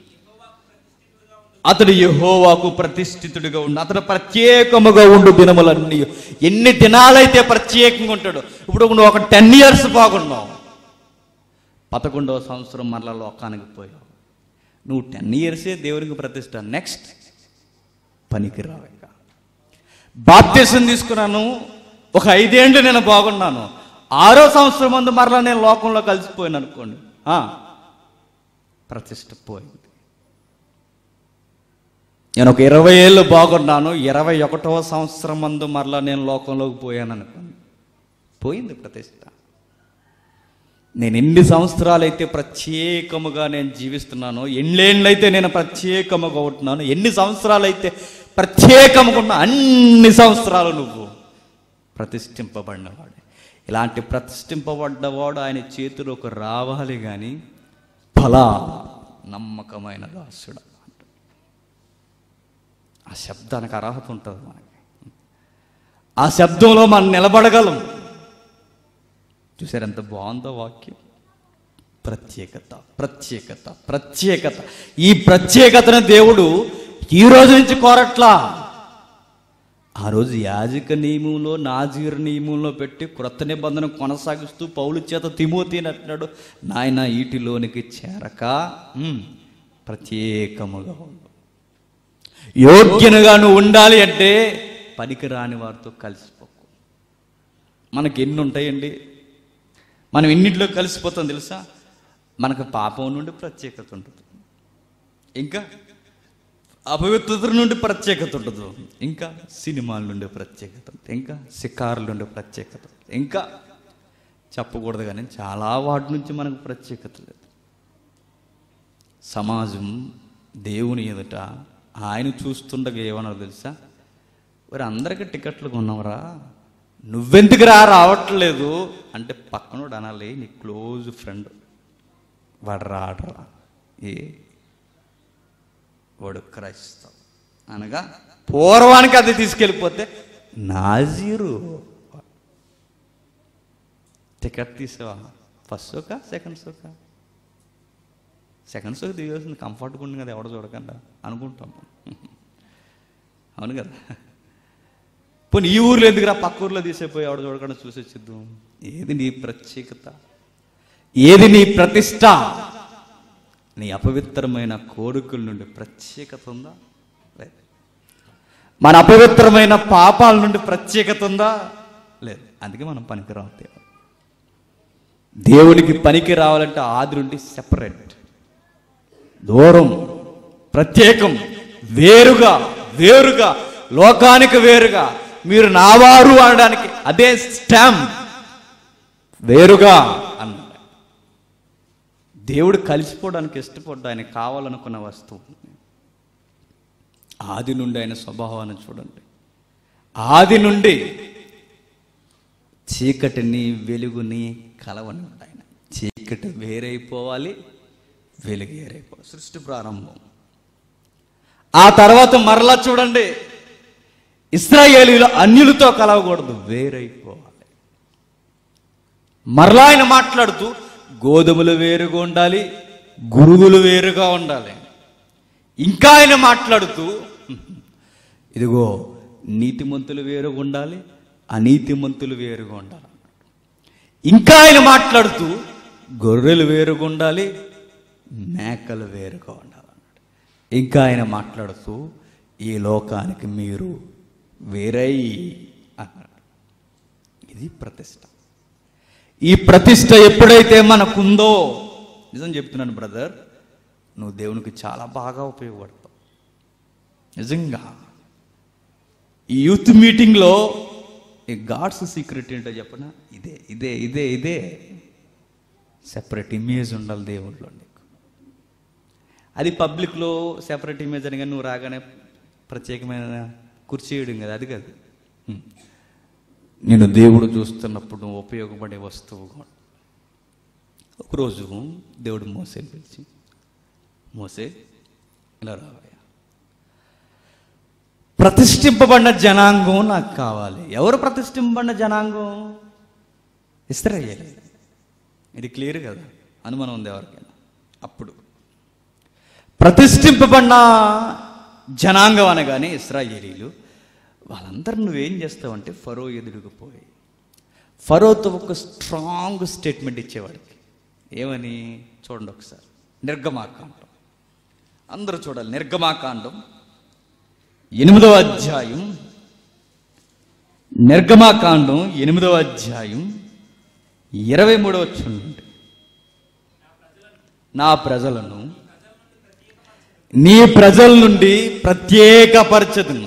అతడు యెహోవాకు ప్రతిష్ఠితుడిగా ఉండి అతడు ప్రత్యేకముగా ఉండు దినములన్నీ ఎన్ని దినాలైతే ప్రత్యేకంగా ఉంటాడు ఇప్పుడు నువ్వు ఒక టెన్ ఇయర్స్ బాగున్నావు పదకొండవ సంవత్సరం మరలా లోకానికి పోయావు నువ్వు టెన్ ఇయర్సే దేవునికి ప్రతిష్ట నెక్స్ట్ పనికి రావేక బాప్తీసం తీసుకున్నాను ఒక ఐదేండ్లు నేను బాగున్నాను ఆరో సంవత్సరం ముందు మరలా నేను లోకంలో కలిసిపోయాను అనుకోండి ఆ, ప్రతిష్ట పోయింది నేను ఒక ఇరవై ఏళ్ళు బాగున్నాను ఇరవై ఒకటవ సంవత్సరం మందు మరలా నేను లోకంలోకి పోయాను అనుకోండి పోయింది ప్రతిష్ట నేను ఎన్ని సంవత్సరాలైతే ప్రత్యేకముగా నేను జీవిస్తున్నానో ఎన్నేళ్ళైతే నేను ప్రత్యేకముగా ఉంటున్నాను ఎన్ని సంవత్సరాలైతే ప్రత్యేకముగా ఉన్నా అన్ని సంవత్సరాలు నువ్వు ప్రతిష్ఠింపబడినవాడు ఇలాంటి ప్రతిష్ఠింపబడ్డవాడు ఆయన చేతిలోకి రావాలి కానీ ఫలా నమ్మకమైన దాసుడు ఆ శబ్దానికి అర్హత ఉంటుంది మనకి ఆ శబ్దంలో మనం నిలబడగలం చూసారు ఎంత బాగుందో వాక్యం ప్రత్యేకత ప్రత్యేకత ప్రత్యేకత ఈ ప్రత్యేకతను దేవుడు ఈ రోజు నుంచి కోరట్లా ఆ రోజు యాజక నియమంలో నాజీర్ నియమంలో పెట్టి క్రొత్త నిబంధన కొనసాగిస్తూ పౌలు చేత తిమోతిని అంటున్నాడు నాయన ఈటిలోనికి చేరక ఉమ్, ప్రత్యేకముగా ఉండు యోగ్యనుగా నువ్వు ఉండాలి అంటే పనికి రాని వారితో కలిసిపోకు మనకి ఎన్ని ఉంటాయండి మనం ఎన్నింటిలో కలిసిపోతాం తెలుసా మనకు పాపం నుండి ప్రత్యేకత ఉంటుంది ఇంకా అపవిత్రత నుండి ప్రత్యేకత ఉంటుంది ఇంకా సినిమాల నుండి ప్రత్యేకత ఉంటుంది ఇంకా షికారుల నుండి ప్రత్యేకత ఉంటుంది ఇంకా చెప్పకూడదు కానీ చాలా వాటి నుంచి మనకు ప్రత్యేకత లేదు సమాజం దేవుని ఎదుట ఆయన చూస్తుండగా ఏమన్నారు తెలుసా మరి అందరికీ టికెట్లు కొన్నావురా నువ్వెందుకు రా రావట్లేదు అంటే పక్కనోడు అనాలి నీ క్లోజ్ ఫ్రెండ్ వాడు రాడరా ఏ వాడు క్రైస్తవ్ అనగా పూర్వానికి అది తీసుకెళ్ళిపోతే నాజీరు టికెట్ తీసావా ఫస్ట్ షోకా సెకండ్ షోకా సెకండ్ షోకి దిగాల్సింది కంఫర్ట్గా ఉంది కదా ఎవడ చూడకుండా అనుకుంటాం అవును కదా పోనీ ఈ ఊర్లో ఎందుకురా పక్క ఊర్లో తీసేపోయి ఎవడ చూడకుండా చూసి వచ్చిద్దాం ఏది నీ ప్రత్యేకత ఏది నీ ప్రతిష్ట నీ అపవిత్రమైన కోరికల నుండి ప్రత్యేకత ఉందా లేదు మన అపవిత్రమైన పాపాల నుండి ప్రత్యేకత ఉందా లేదు అందుకే మనం పనికి రావట్లేదు దేవునికి పనికి రావాలంటే ఆది నుండి సెపరేట్ దూరం ప్రత్యేకం వేరుగా వేరుగా లోకానికి వేరుగా మీరు నావారు అనడానికి అదే స్టాంప్ వేరుగా అన్నాడు దేవుడు కలిసిపోవడానికి ఇష్టపడ్డా ఆయన కావాలనుకున్న వస్తువు ఆది నుండి ఆయన స్వభావాన్ని చూడండి ఆది నుండి చీకటిని వెలుగుని కలవని ఆయన చీకటి వేరైపోవాలి వెలుగు వేరైపోవాలి సృష్టి ప్రారంభం ఆ తర్వాత మరలా చూడండి ఇస్రాయేలీలు అన్యులతో కలవకూడదు వేరైపోవాలి మరలా ఆయన మాట్లాడుతూ గోధుమలు వేరుగా ఉండాలి గురువులు వేరుగా ఉండాలి ఇంకా ఆయన మాట్లాడుతూ ఇదిగో నీతిమంతులు వేరుగా ఉండాలి అనీతిమంతులు వేరుగా ఉండాలి ఇంకా ఆయన మాట్లాడుతూ గొర్రెలు వేరుగా ఉండాలి మేకలు వేరుగా ఉండాలి అన్నాడు ఇంకా ఆయన మాట్లాడుతూ ఈ లోకానికి మీరు వేరై అన్నాడు ఇది ప్రతిష్ట ఈ ప్రతిష్ట ఎప్పుడైతే మనకుందో నిజం చెప్తున్నాను బ్రదర్ నువ్వు దేవునికి చాలా బాగా ఉపయోగపడతావు నిజంగా ఈ యూత్ మీటింగ్లో ఈ గాడ్స్ సీక్రెట్ ఏంటో చెప్పనా ఇదే ఇదే ఇదే ఇదే సెపరేట్ ఇమేజ్ ఉండాలి దేవుడిలో నీకు అది పబ్లిక్లో సెపరేట్ ఇమేజ్ అని కానీ నువ్వు రాగానే ప్రత్యేకమైన కుర్చీ వేయడం కదా అది కాదు హ్మ్. నేను దేవుడు చూస్తున్నప్పుడు నువ్వు ఉపయోగపడే వస్తువు కూడా. ఒకరోజు దేవుడు మోసే పిలిచి మోసే ఇలా రావయ్యా ప్రతిష్ఠింపబడిన జనాంగం నాకు కావాలి ఎవరు ప్రతిష్ఠింపబడిన జనాంగం ఇస్రాయేల్ ఇది క్లియర్ కదా అనుమానం ఉంది ఎవరికైనా అప్పుడు ప్రతిష్ఠింపబడిన జనాంగం అనగానే ఇస్రాయేలీలు వాళ్ళందరూ నువ్వేం చేస్తావంటే ఫరో ఎదురుకు పోయి ఫరోతో ఒక స్ట్రాంగ్ స్టేట్మెంట్ ఇచ్చేవాడికి ఏమని చూడండి ఒకసారి నిర్గమాకాండం అందరూ చూడాలి నిర్గమాకాండం ఎనిమిదవ అధ్యాయం నిర్గమాకాండం ఎనిమిదవ అధ్యాయం ఇరవై మూడవ నుండి నా ప్రజలను నీ ప్రజల నుండి ప్రత్యేకపరచదును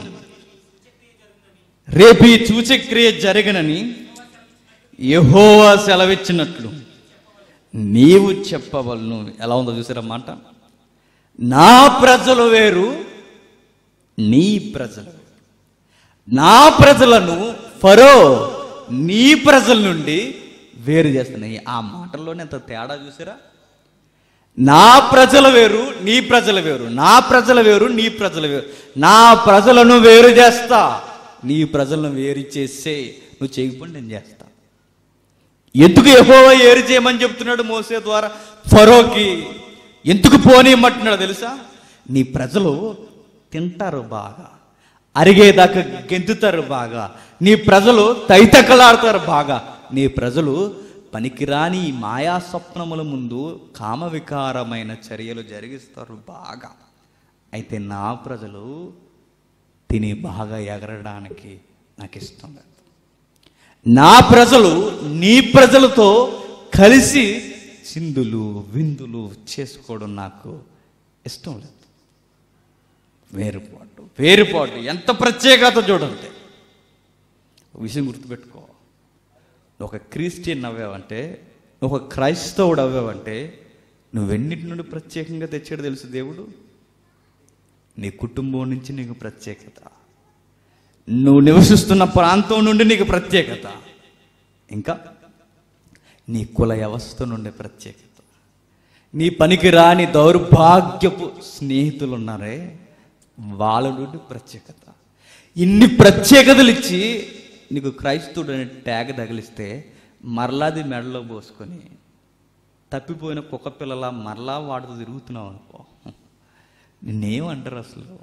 రేపు ఈ సూచక్రియ జరగనని యెహోవా సెలవిచ్చినట్లు నీవు చెప్పవలను ఎలా ఉందో చూసారా మాట నా ప్రజలు వేరు నీ ప్రజలు వేరు. నా ప్రజలను ఫరో నీ ప్రజల నుండి వేరు చేస్తున్నాయి ఆ మాటల్లోనే ఎంత తేడా చూసారా నా ప్రజల వేరు నీ ప్రజల వేరు నా ప్రజల వేరు నీ ప్రజల వేరు నా ప్రజలను వేరు చేస్తా నీ ప్రజలను వేరు చేసే నువ్వు చేయకపోతే నేను చేస్తా ఎందుకు యెహోవా ఏరు చేయమని చెప్తున్నాడు మోసే ద్వారా ఫరోకి ఎందుకు పోనీయమంటున్నాడు తెలుసా నీ ప్రజలు తింటారు బాగా అరిగేదాకా గెంతుతారు బాగా నీ ప్రజలు తైతకలాడతారు బాగా నీ ప్రజలు పనికిరాని ఈ మాయా స్వప్నముల ముందు కామవికారమైన చర్యలు జరిగిస్తారు బాగా అయితే నా ప్రజలు తిని బాగా ఎగరడానికి నాకు ఇష్టం లేదు నా ప్రజలు నీ ప్రజలతో కలిసి చిందులు విందులు చేసుకోవడం నాకు ఇష్టం లేదు వేరుపాటు వేరుపాటు ఎంత ప్రత్యేకత చూడండి ఒక విషయం గుర్తుపెట్టుకో నువ్వు ఒక క్రిస్టియన్ అవ్వావంటే నువ్వు ఒక క్రైస్తవుడు అవ్వావంటే నువ్వెన్నిటి నుండి ప్రత్యేకంగా తెచ్చాడు తెలుసు దేవుడు నీ కుటుంబం నుంచి నీకు ప్రత్యేకత నువ్వు నివసిస్తున్న ప్రాంతం నుండి నీకు ప్రత్యేకత ఇంకా నీ కుల వ్యవస్థ నుండి ప్రత్యేకత నీ పనికి రాని దౌర్భాగ్యపు స్నేహితులు ఉన్నారే వాళ్ళ నుండి ప్రత్యేకత ఇన్ని ప్రత్యేకతలు ఇచ్చి నీకు క్రైస్తవుడు అనే ట్యాగ్ తగిలిస్తే మరలాది మెడలో పోసుకొని తప్పిపోయిన కుక్క పిల్లల మరలా వాడుతూ తిరుగుతున్నావు అనుకో నిన్నేమంటారు అసలు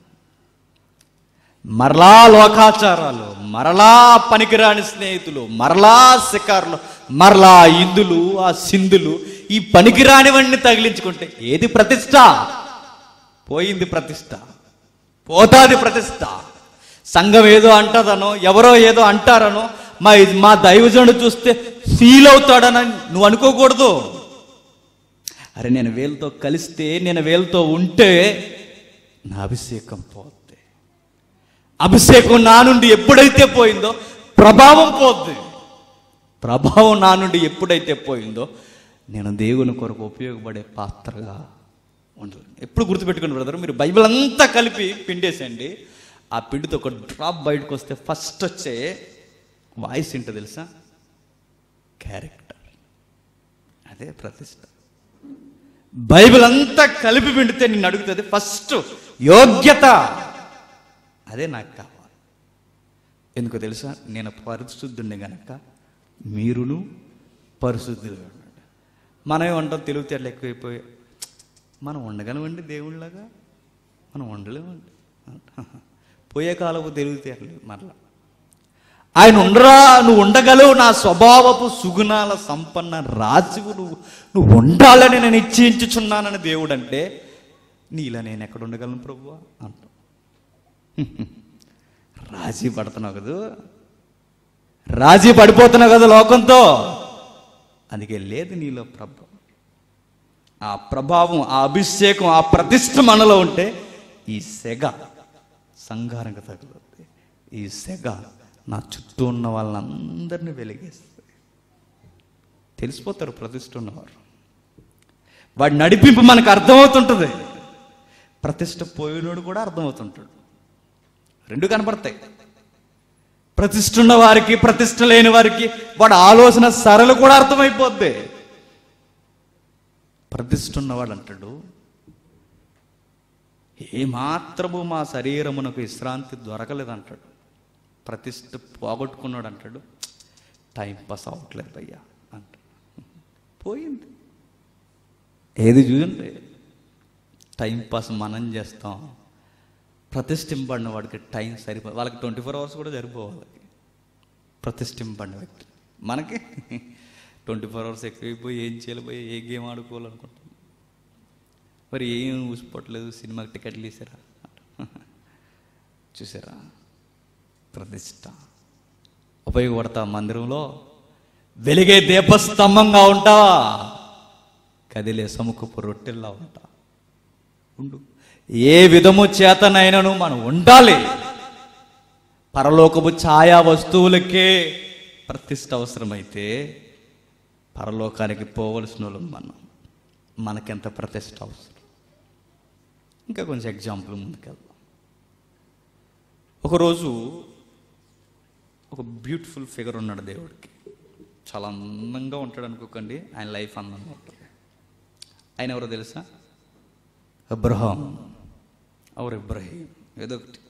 మరలా లోకాచారాలు మరలా పనికిరాని స్నేహితులు మరలా శికారులు మరలా ఇందులు ఆ సింధులు ఈ పనికిరానివన్నీ తగిలించుకుంటే ఏది ప్రతిష్ట పోయింది ప్రతిష్ట పోతాది ప్రతిష్ట సంఘం ఏదో అంటదనో ఎవరో ఏదో అంటారనో మా మా దైవజనుడు చూస్తే ఫీల్ అవుతాడనని నువ్వు అనుకోకూడదు అరే నేను వీళ్ళతో కలిస్తే నేను వీళ్ళతో ఉంటే నా అభిషేకం పోతే అభిషేకం నా నుండి ఎప్పుడైతే పోయిందో ప్రభావం పోద్ది ప్రభావం నా నుండి ఎప్పుడైతే పోయిందో నేను దేవుని కొరకు ఉపయోగపడే పాత్రగా ఉండదు ఎప్పుడు గుర్తుపెట్టుకుని బ్రదర్ మీరు బైబిల్ అంతా కలిపి పిండేసండి ఆ పిండితో ఒక డ్రాప్ బయటకు వస్తే ఫస్ట్ వచ్చే వాయిస్ ఏంటో తెలుసా క్యారెక్టర్ అదే ప్రతిష్ట బైబిల్ అంతా కలిపి పిండితే నిన్ను అడుగుతుంది ఫస్ట్ యోగ్యత అదే నాకు కావాలి ఎందుకో తెలుసా నేను పరిశుద్ధుండే గనక మీరును పరిశుద్ధులు మనం ఏమంటాం తెలివితేటలు ఎక్కువైపోయి మనం ఉండగలమండి దేవుళ్ళగా మనం ఉండలేమండి పోయే కాలపు తెలివితేటలు మరలా ఆయన ఉండరా నువ్వు ఉండగలవు నా స్వభావపు సుగుణాల సంపన్న రాజువు నువ్వు నువ్వు ఉండాలని నేను ఇచ్చించుచున్నానని దేవుడు అంటే నీలా నేను ఎక్కడ ఉండగలను ప్రభువా అంటాం రాజీ పడుతున్నావు కదా రాజీ పడిపోతున్నావు కదా లోకంతో అందుకే లేదు నీలో ప్రభావం ఆ ప్రభావం ఆ అభిషేకం ఆ ప్రతిష్ట మనలో ఉంటే ఈ సెగ సంఘారంగా తగులుతుంది ఈ సెగ నా చుట్టూ ఉన్న వాళ్ళందరినీ వెలిగేస్తుంది తెలిసిపోతారు ప్రతిష్ట ఉన్నవారు వాడి నడిపింపు మనకు అర్థమవుతుంటుంది ప్రతిష్ట పోయినోడు కూడా అర్థమవుతుంటాడు రెండు కనపడతాయి ప్రతిష్ట ఉన్న వారికి ప్రతిష్ట లేని వారికి వాడి ఆలోచన సరళ కూడా అర్థమైపోద్ది ప్రతిష్ట ఉన్నవాడు అంటాడు ఏమాత్రము మా శరీరమునకు విశ్రాంతి దొరకలేదంటాడు ప్రతిష్ట పోగొట్టుకున్నాడు అంటాడు టైం పాస్ అవ్వట్లేదు భయ్యా అంటాడు పోయింది ఏది చూడండి టైం పాస్ మనం చేస్తాం ప్రతిష్ఠింపడిన వాడికి టైం సరిపో వాళ్ళకి ట్వంటీ ఫోర్ అవర్స్ కూడా సరిపోవాలి ప్రతిష్ఠింపడిన వ్యక్తి మనకి ట్వంటీ ఫోర్ అవర్స్ ఎక్కువైపోయి ఏం చేయాలి పోయి ఏ గేమ్ ఆడుకోవాలనుకుంటాం మరి ఏం ఊసిపోవట్లేదు సినిమాకి టికెట్లు తీసారా చూసారా ప్రతిష్ట ఉపయోగపడతా మందిరంలో వెలిగే దీపస్తంభంగా ఉంటావా కదిలే సముఖపు రొట్టెల్లా ఉంటా ఉండు ఏ విధము చేతనైనను మనం ఉండాలి పరలోకపు ఛాయా వస్తువులకే ప్రతిష్ట అవసరమైతే పరలోకానికి పోవలసిన వాళ్ళం మనం మనకెంత ప్రతిష్ట అవసరం ఇంకా కొంచెం ఎగ్జాంపుల్ ముందుకెళ్దాం ఒకరోజు ఒక బ్యూటిఫుల్ ఫిగర్ ఉన్నాడు దేవుడికి చాలా అందంగా ఉంటాడు అనుకోకండి ఆయన లైఫ్ అందంగా ఉంటుంది ఆయన ఎవరో తెలుసా అబ్రహాం అవర్ ఇబ్రహీం ఏదో ఒకటి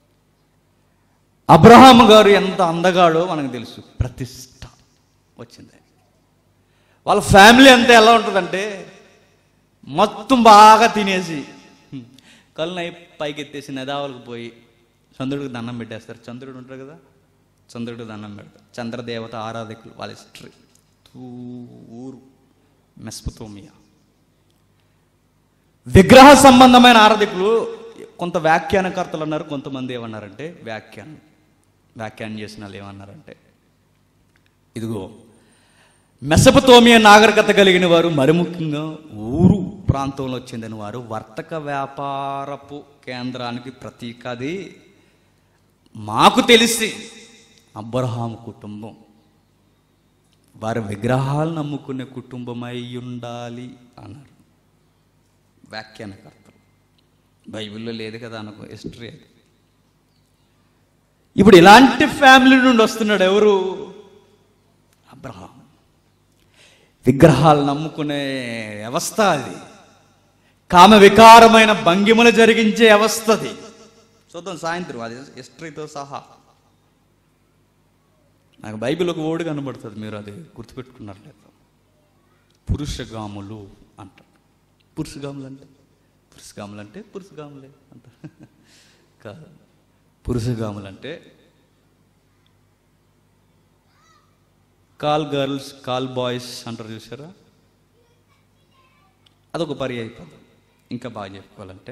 అబ్రహాం గారు ఎంత అందగాడో మనకు తెలుసు ప్రతిష్ట వచ్చింది వాళ్ళ ఫ్యామిలీ అంతా ఎలా ఉంటుందంటే మొత్తం బాగా తినేసి కళ్ళు నై పైకి ఎత్తేసి నదావులకు పోయి చంద్రుడికి దండం పెట్టేస్తారు చంద్రుడు ఉంటారు కదా చంద్రుడికి దండం పెడతారు చంద్రదేవత ఆరాధకులు వాళ్ళ హిస్టరీ ఊరు మెస్పతోమియా విగ్రహ సంబంధమైన ఆరాధకులు కొంత వ్యాఖ్యానకర్తలు అన్నారు కొంతమంది ఏమన్నారంటే వ్యాఖ్యానం వ్యాఖ్యానం చేసిన వాళ్ళు ఏమన్నారంటే ఇదిగో మెసపతోమియా నాగరికత కలిగిన వారు మరి ముఖ్యంగా ఊరు ప్రాంతంలో చెందిన వారు వర్తక వ్యాపారపు కేంద్రానికి ప్రతీక అది మాకు తెలిసి అబ్రహాం కుటుంబం వారి విగ్రహాలు నమ్ముకునే కుటుంబం అయి ఉండాలి అన్నారు వ్యాఖ్యానకర్తలు బైబిల్లో లేదు కదా అనుకో హిస్టరీ అది ఇప్పుడు ఇలాంటి ఫ్యామిలీ నుండి వస్తున్నాడు ఎవరు అబ్రహాం విగ్రహాలు నమ్ముకునే వ్యవస్థ అది కామ వికారమైన భంగిమలు జరిగించే వ్యవస్థ అది చూద్దాం సాయంత్రం అది హిస్టరీతో సహా నాకు బైబిల్ ఒక ఓడి కనబడుతుంది మీరు అది గుర్తుపెట్టుకున్నారు లేదు పురుషగాములు అంటారు పురుషగాములు అంటే పురుషగాములు అంటే పురుషగాములే అంట కాదు పురుషగాములు అంటే కాల్ గర్ల్స్ కాల్ బాయ్స్ అంటారు చూసారా అదొక పర్యాయ పదం ఇంకా బాగా చెప్పుకోవాలంటే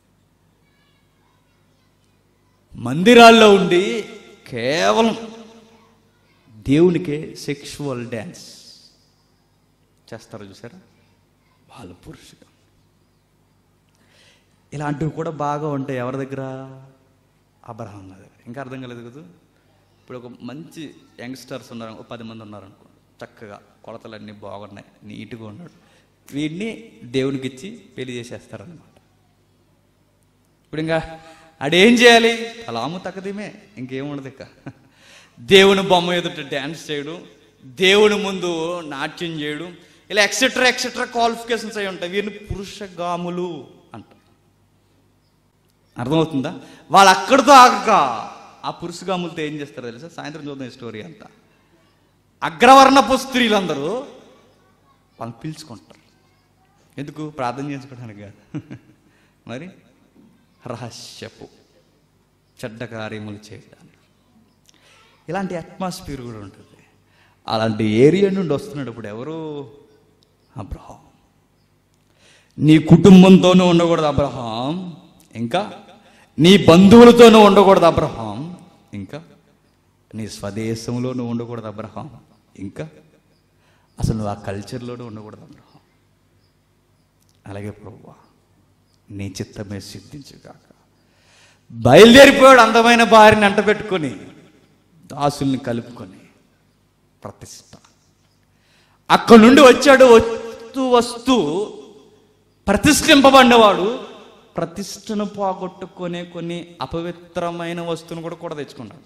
మందిరాల్లో ఉండి కేవలం దేవునికే సెక్షువల్ డ్యాన్స్ చేస్తారు చూసారా వాళ్ళు పురుషుగా ఇలాంటివి కూడా బాగా ఉంటాయి ఎవరి దగ్గర అబ్రహాం నది ఇంకా అర్థం కాలేదు కదా ఇప్పుడు ఒక మంచి యంగ్స్టర్స్ ఉన్నారు ఒక పది మంది ఉన్నారు అనుకో చక్కగా కొలతలన్నీ బాగున్నాయి నీట్గా ఉన్నాడు వీడిని దేవునికి ఇచ్చి పెళ్లి చేసేస్తారనమాట ఇప్పుడు ఇంకా ఆడేం చేయాలి అలాము తక్కదిమే ఇంకేముండదు ఇక దేవుని బొమ్మ ఎదుట డ్యాన్స్ చేయడం దేవుని ముందు నాట్యం చేయడం ఇలా ఎక్సెట్రా ఎక్సెట్రా క్వాలిఫికేషన్స్ అయి ఉంటాయి వీరిని పురుషగాములు అంటారు అర్థమవుతుందా వాళ్ళు అక్కడితో ఆగక ఆ పురుషగాములతో ఏం చేస్తారో తెలుసా సాయంత్రం చూద్దాం ఈ స్టోరీ అంతా అగ్రవర్ణపు స్త్రీలందరూ వాళ్ళు పిలుచుకుంటారు ఎందుకు ప్రార్థన చేసుకోవడానికి కాదు మరి రహస్యపు చెడ్డ కార్యములు చేయడానికి ఇలాంటి అట్మాస్ఫియర్ కూడా ఉంటుంది అలాంటి ఏరియా నుండి వస్తున్నాడు ఇప్పుడు ఎవరు అబ్రహాం నీ కుటుంబంతోనూ ఉండకూడదు అబ్రహాం ఇంకా నీ బంధువులతోనూ ఉండకూడదు అబ్రహాం ఇంకా నీ స్వదేశంలోనూ ఉండకూడదు అబ్రహాం ఇంకా అసలు నువ్వు ఆ కల్చర్లోనూ ఉండకూడదు అబ్రహాం అలాగే ప్రభువా నీ చిత్తమే సిద్ధించుగాక బయలుదేరిపోయాడు అందమైన భార్యని అంట పెట్టుకొని దాసుల్ని కలుపుకొని ప్రతిష్ట అక్కడి నుండి వచ్చాడు వస్తూ వస్తూ ప్రతిష్ఠింపబడినవాడు ప్రతిష్టను పోగొట్టుకునే కొన్ని అపవిత్రమైన వస్తువును కూడా కూడా తెచ్చుకున్నాడు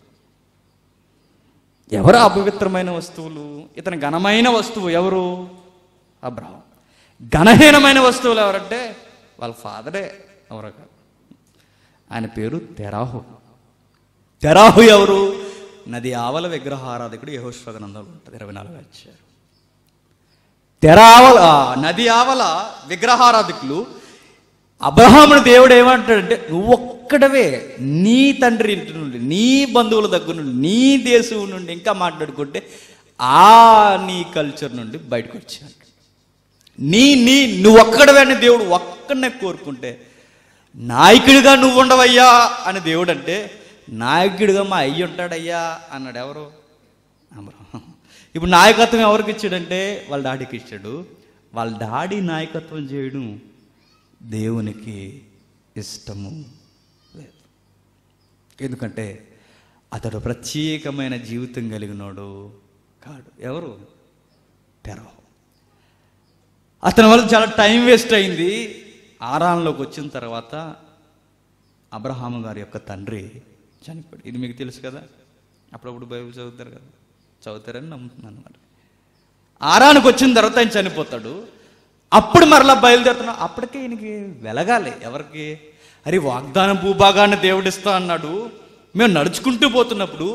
ఎవరు అపవిత్రమైన వస్తువులు ఇతని ఘనమైన వస్తువు ఎవరు అబ్రహం ఘనహీనమైన వస్తువులు ఎవరంటే వాళ్ళ ఫాదరే ఎవరో కాదు ఆయన పేరు తెరాహు తెరాహు ఎవరు నది ఆవల విగ్రహారాధకుడు యహోశ్వగనందంలో ఉంటుంది ఇరవై నాలుగు వచ్చారు తెరావల ఆ, నది ఆవల విగ్రహారాధకులు అబ్రహాముని దేవుడు ఏమంటాడంటే నువ్వు ఒక్కడవే నీ తండ్రి ఇంటి నుండి నీ బంధువుల దగ్గర నుండి నీ దేశం నుండి ఇంకా మాట్లాడుకుంటే ఆ నీ కల్చర్ నుండి బయటకు వచ్చాడు నీ నీ నువ్వు ఒక్కడవే అని దేవుడు ఒక్కడనే కోరుకుంటే నాయకుడిగా నువ్వు ఉండవయ్యా అని దేవుడు అంటే నాయకుడిగా మా అయ్యి ఉంటాడయ్యా అన్నాడు ఎవరు అబ్రహం ఇప్పుడు నాయకత్వం ఎవరికి ఇచ్చాడంటే వాళ్ళ డాడీకి ఇచ్చాడు వాళ్ళ డాడీ నాయకత్వం చేయడం దేవునికి ఇష్టము లేదు ఎందుకంటే అతడు ప్రత్యేకమైన జీవితం కలిగినోడు కాడు ఎవరు తెరవ అతని వల్ల చాలా టైం వేస్ట్ అయింది ఆరాంలోకి వచ్చిన తర్వాత అబ్రహాము గారి యొక్క తండ్రి చనిపోయాడు ఇది మీకు తెలుసు కదా అప్పుడప్పుడు బైబిల్ చదువుతారు కదా చదువుతారని నమ్ముతున్నాను మరి ఆరానికి వచ్చిన తర్వాత ఆయన చనిపోతాడు అప్పుడు మరలా బయలుదేరుతున్నాడు అప్పటికే ఈయనకి వెలగాలి ఎవరికి అరే వాగ్దానం భూభాగాన్ని దేవుడిస్తా అన్నాడు మేము నడుచుకుంటూ పోతున్నప్పుడు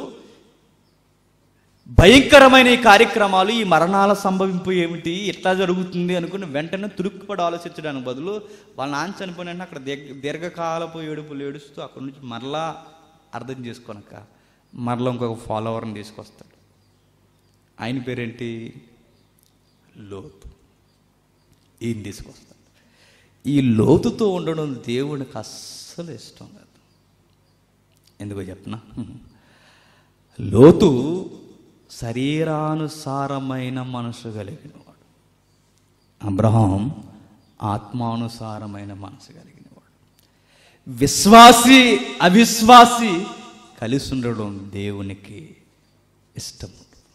భయంకరమైన ఈ కార్యక్రమాలు ఈ మరణాల సంభవింపు ఏమిటి ఎట్లా జరుగుతుంది అనుకుని వెంటనే తురుక్కుపడి ఆలోచించడానికి బదులు వాళ్ళ నాన్న చనిపోయిన వెంటనే అక్కడ దీర్ఘ దీర్ఘకాలపు ఏడుపులు ఏడుస్తూ అక్కడి నుంచి మరలా అర్థం చేసుకోనక మరలా ఇంకొక ఫాలోవర్ని తీసుకొస్తాడు ఆయన పేరేంటి లోతు ఈయన తీసుకొస్తాడు ఈ లోతుతో ఉండడం దేవునికి అస్సలు ఇష్టం లేదు ఎందుకో చెప్పనా లోతు శరీరానుసారమైన మనసు కలిగినవాడు అబ్రహాం ఆత్మానుసారమైన మనసు కలిగినవాడు విశ్వాసి అవిశ్వాసి కలిసి ఉండడం దేవునికి ఇష్టం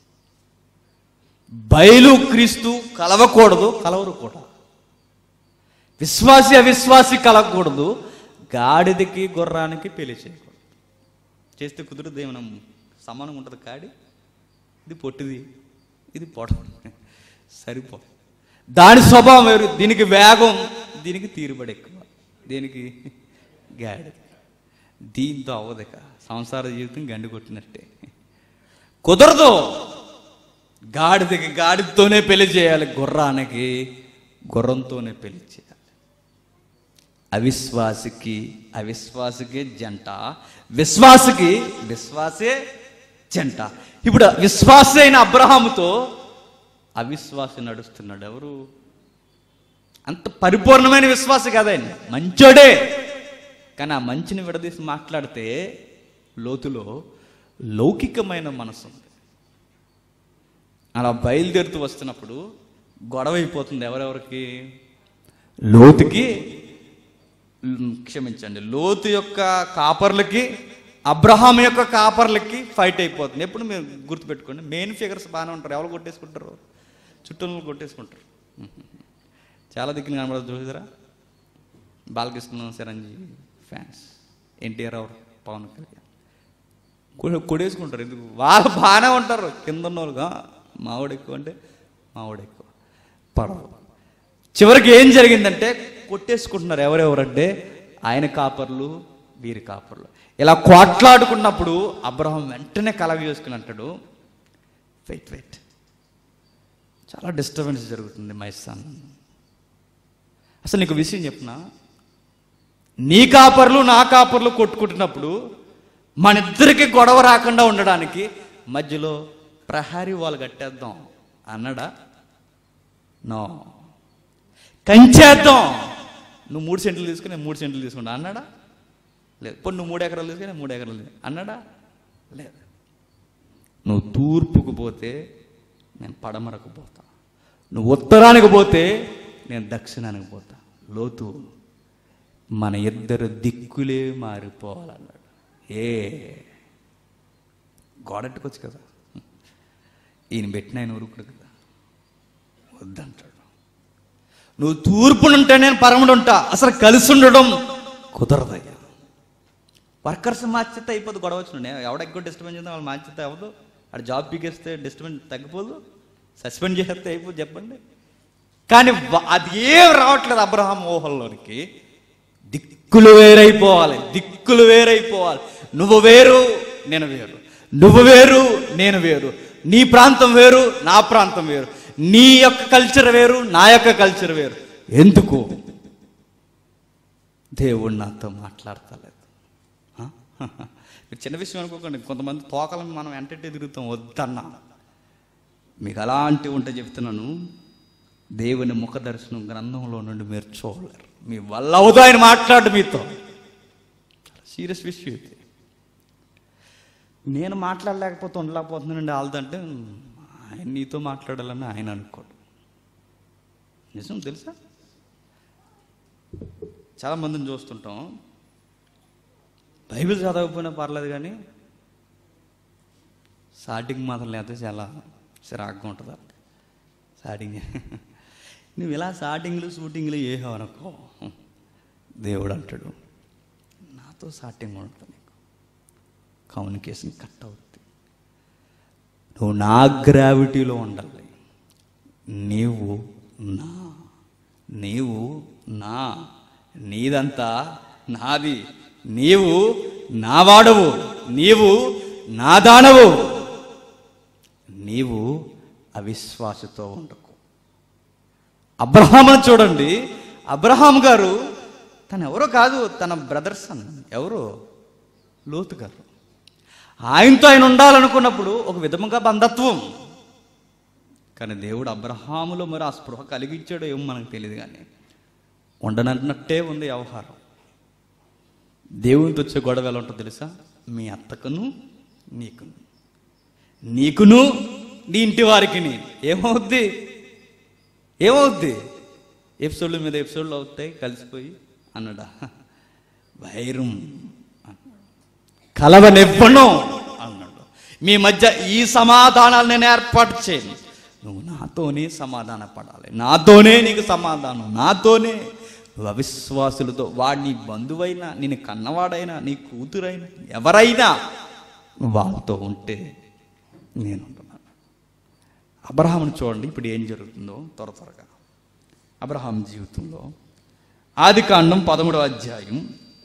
బయలు క్రీస్తు కలవకూడదు కలవరు కూడా విశ్వాసి అవిశ్వాసి కలగకూడదు గాడిదకి గుర్రానికి పెళ్లి చేయకూడదు చేస్తే కుదురుదు ఏమైనా సమానం ఉంటుంది కాడి ఇది పొట్టిది ఇది పొడ సరిపో దాని స్వభావం వేరు దీనికి వేగం దీనికి తీరుబడి ఎక్కువ దీనికి గాడి దీంతో అవ్వదిక సంసార జీవితం గండి కొట్టినట్టే కుదరదు గాడిదకి గాడిదతోనే పెళ్లి చేయాలి గుర్రానికి గుర్రంతోనే పెళ్లి చేయాలి అవిశ్వాసికి అవిశ్వాసికి జంట విశ్వాసికి విశ్వాసే జంట ఇప్పుడు విశ్వాసి అయిన అబ్రహాముతో అవిశ్వాసి నడుస్తున్నాడు ఎవరు అంత పరిపూర్ణమైన విశ్వాసి కాదండి మంచోడే కానీ ఆ మంచిని విడదీసి మాట్లాడితే లోతులో లౌకికమైన మనసు ఉంది అలా బయలుదేరుతూ వస్తున్నప్పుడు గొడవ అయిపోతుంది ఎవరెవరికి లోతుకి ఉమ్, క్షమించండి లోతు యొక్క కాపర్లకి అబ్రహాం యొక్క కాపర్లకి ఫైట్ అయిపోతుంది ఎప్పుడు మీరు గుర్తుపెట్టుకోండి మెయిన్ ఫిగర్స్ బాగానే ఉంటారు ఎవరు కొట్టేసుకుంటారు చుట్టూ కొట్టేసుకుంటారు చాలా దిక్కులు కనబడదు చూసారా బాలకృష్ణ చిరంజీవి ఫ్యాన్స్ ఎన్టీఆర్ అవర్ పవన్ కళ్యాణ్ కొ- కొడేసుకుంటారు ఎందుకు వాళ్ళు బాగానే ఉంటారు కింద ఉన్న వాళ్ళుగా మావాడు ఎక్కువ అంటే మావాడు ఎక్కువ పడవ చివరికి ఏం జరిగిందంటే కొట్టేసుకుంటున్నారు ఎవరెవరంటే ఆయన కాపర్లు వీరి కాపర్లు ఇలా కోట్లాడుకున్నప్పుడు అబ్రహం వెంటనే కలగ చేసుకుని అంటాడు వెయిట్ వెయిట్ చాలా డిస్టర్బెన్స్ జరుగుతుంది మై సన్ అసలు నీకు విషయం చెప్పనా నీ కాపర్లు నా కాపర్లు కొట్టుకుంటున్నప్పుడు మన ఇద్దరికి గొడవ రాకుండా ఉండడానికి మధ్యలో ప్రహారీ వాళ్ళు కట్టేద్దాం అన్నాడా నో కంచేద్దాం నువ్వు మూడు సెంట్లు తీసుకుని నేను మూడు సెంట్లు తీసుకుంటా అన్నాడా లేదు పోనీ నువ్వు మూడు ఎకరాలు తీసుకుని నేను మూడు ఎకరాలు తీసుకుని అన్నాడా లేదు నువ్వు తూర్పుకు పోతే నేను పడమరకు పోతా నువ్వు ఉత్తరానికి పోతే నేను దక్షిణానికి పోతా లోతు మన ఇద్దరు దిక్కులే మారిపోవాలన్నాడు ఏ గోడట్టుకోవచ్చు కదా ఈయన పెట్టిన ఆయన ఊరుకుడు కదా వద్దంటాడు నువ్వు తూర్పునుంటే నేను పరముడు ఉంటా అసలు కలిసి ఉండడం కుదరదయ్యా వర్కర్స్ మార్చితే అయిపోదు గొడవ వచ్చిన ఎవడ ఎక్కువ డిస్టర్బెన్స్ చేద్దాం వాళ్ళు మార్చితే అవ్వదు అక్కడ జాబ్ పీకేస్తే డిస్టర్బెన్స్ తగ్గిపోదు సస్పెండ్ చేస్తే అయిపోదు చెప్పండి కానీ వ- అది ఏం రావట్లేదు అబ్రహాం ఊహల్లోనికి దిక్కులు వేరైపోవాలి దిక్కులు వేరైపోవాలి నువ్వు వేరు నేను వేరు నువ్వు వేరు నేను వేరు నీ ప్రాంతం వేరు నా ప్రాంతం వేరు నీ యొక్క కల్చర్ వేరు నా యొక్క కల్చర్ వేరు ఎందుకు దేవుడు నాతో మాట్లాడతలేదు ఆ? మీరు చిన్న విషయం అనుకోకండి కొంతమంది తోకలను మనం ఎంటంటే తిరుగుతాం వద్దన్నా మీకు అలాంటివి ఉంటే చెప్తున్నాను దేవుని ముఖ దర్శనం గ్రంథంలో నుండి మీరు చూడలేరు మీ వల్ల అవదు ఆయన మాట్లాడు మీతో సీరియస్ విషయం ఇది నేను మాట్లాడలేకపోతే ఉండలేకపోతున్నానండి వాళ్ళదంటే ఆయన నీతో మాట్లాడాలని ఆయన అనుకోడు నిజం తెలుసా చాలా మందిని చూస్తుంటాం బైబిల్ చదవకపోయినా పర్లేదు కానీ స్టార్టింగ్ మాత్రం లేకపోతే చాలా చిరాగ్గా ఉంటుంది వాళ్ళకి. స్టార్టింగ్ నువ్వు ఇలా స్టార్టింగ్లు షూటింగ్లు అనుకో దేవుడు అంటాడు నాతో స్టార్టింగ్ ఉంటుంది నీకు కమ్యూనికేషన్ కట్ అవుతుంది నువ్వు నా గ్రావిటీలో ఉండాలి నీవు నా నీవు నా నీదంతా నాది నీవు నా వాడవు నీవు నా దానవు నీవు అవిశ్వాసతో ఉండకు అబ్రహామును చూడండి అబ్రహాం గారు తను ఎవరో కాదు తన బ్రదర్స్ అన్న ఎవరు లోతు గారు ఆయనతో ఆయన ఉండాలనుకున్నప్పుడు ఒక విధముగా బంధత్వం కానీ దేవుడు అబ్రహాములో మరి ఆ స్పృహ కలిగించాడో ఏమో మనకు తెలియదు కానీ ఉండనన్నట్టే ఉంది వ్యవహారం దేవునితో వచ్చే గొడవ ఎలా ఉంటుందో తెలుసా మీ అత్తకును నీకును నీకును నీ ఇంటి వారికి ఏమవుద్ది ఏమవుద్ది ఎపిసోడ్ల మీద ఎపిసోడ్లు అవుతాయి కలిసిపోయి అన్నాడా వైరం అన్నాడు కలవనివ్వను అన్నాడు మీ మధ్య ఈ సమాధానాలు నేను ఏర్పాటు చేయను నువ్వు నాతోనే సమాధాన పడాలి నాతోనే నీకు సమాధానం నాతోనే నువ్వు అవిశ్వాసులతో వాడు నీ బంధువైనా నేను కన్నవాడైనా నీ కూతురైనా ఎవరైనా నువ్వు వాళ్ళతో ఉంటే నేను ఉంటున్నాను అబ్రహామును చూడండి ఇప్పుడు ఏం జరుగుతుందో త్వర త్వరగా అబ్రహాం జీవితంలో ఆదికాండం పదమూడవ అధ్యాయం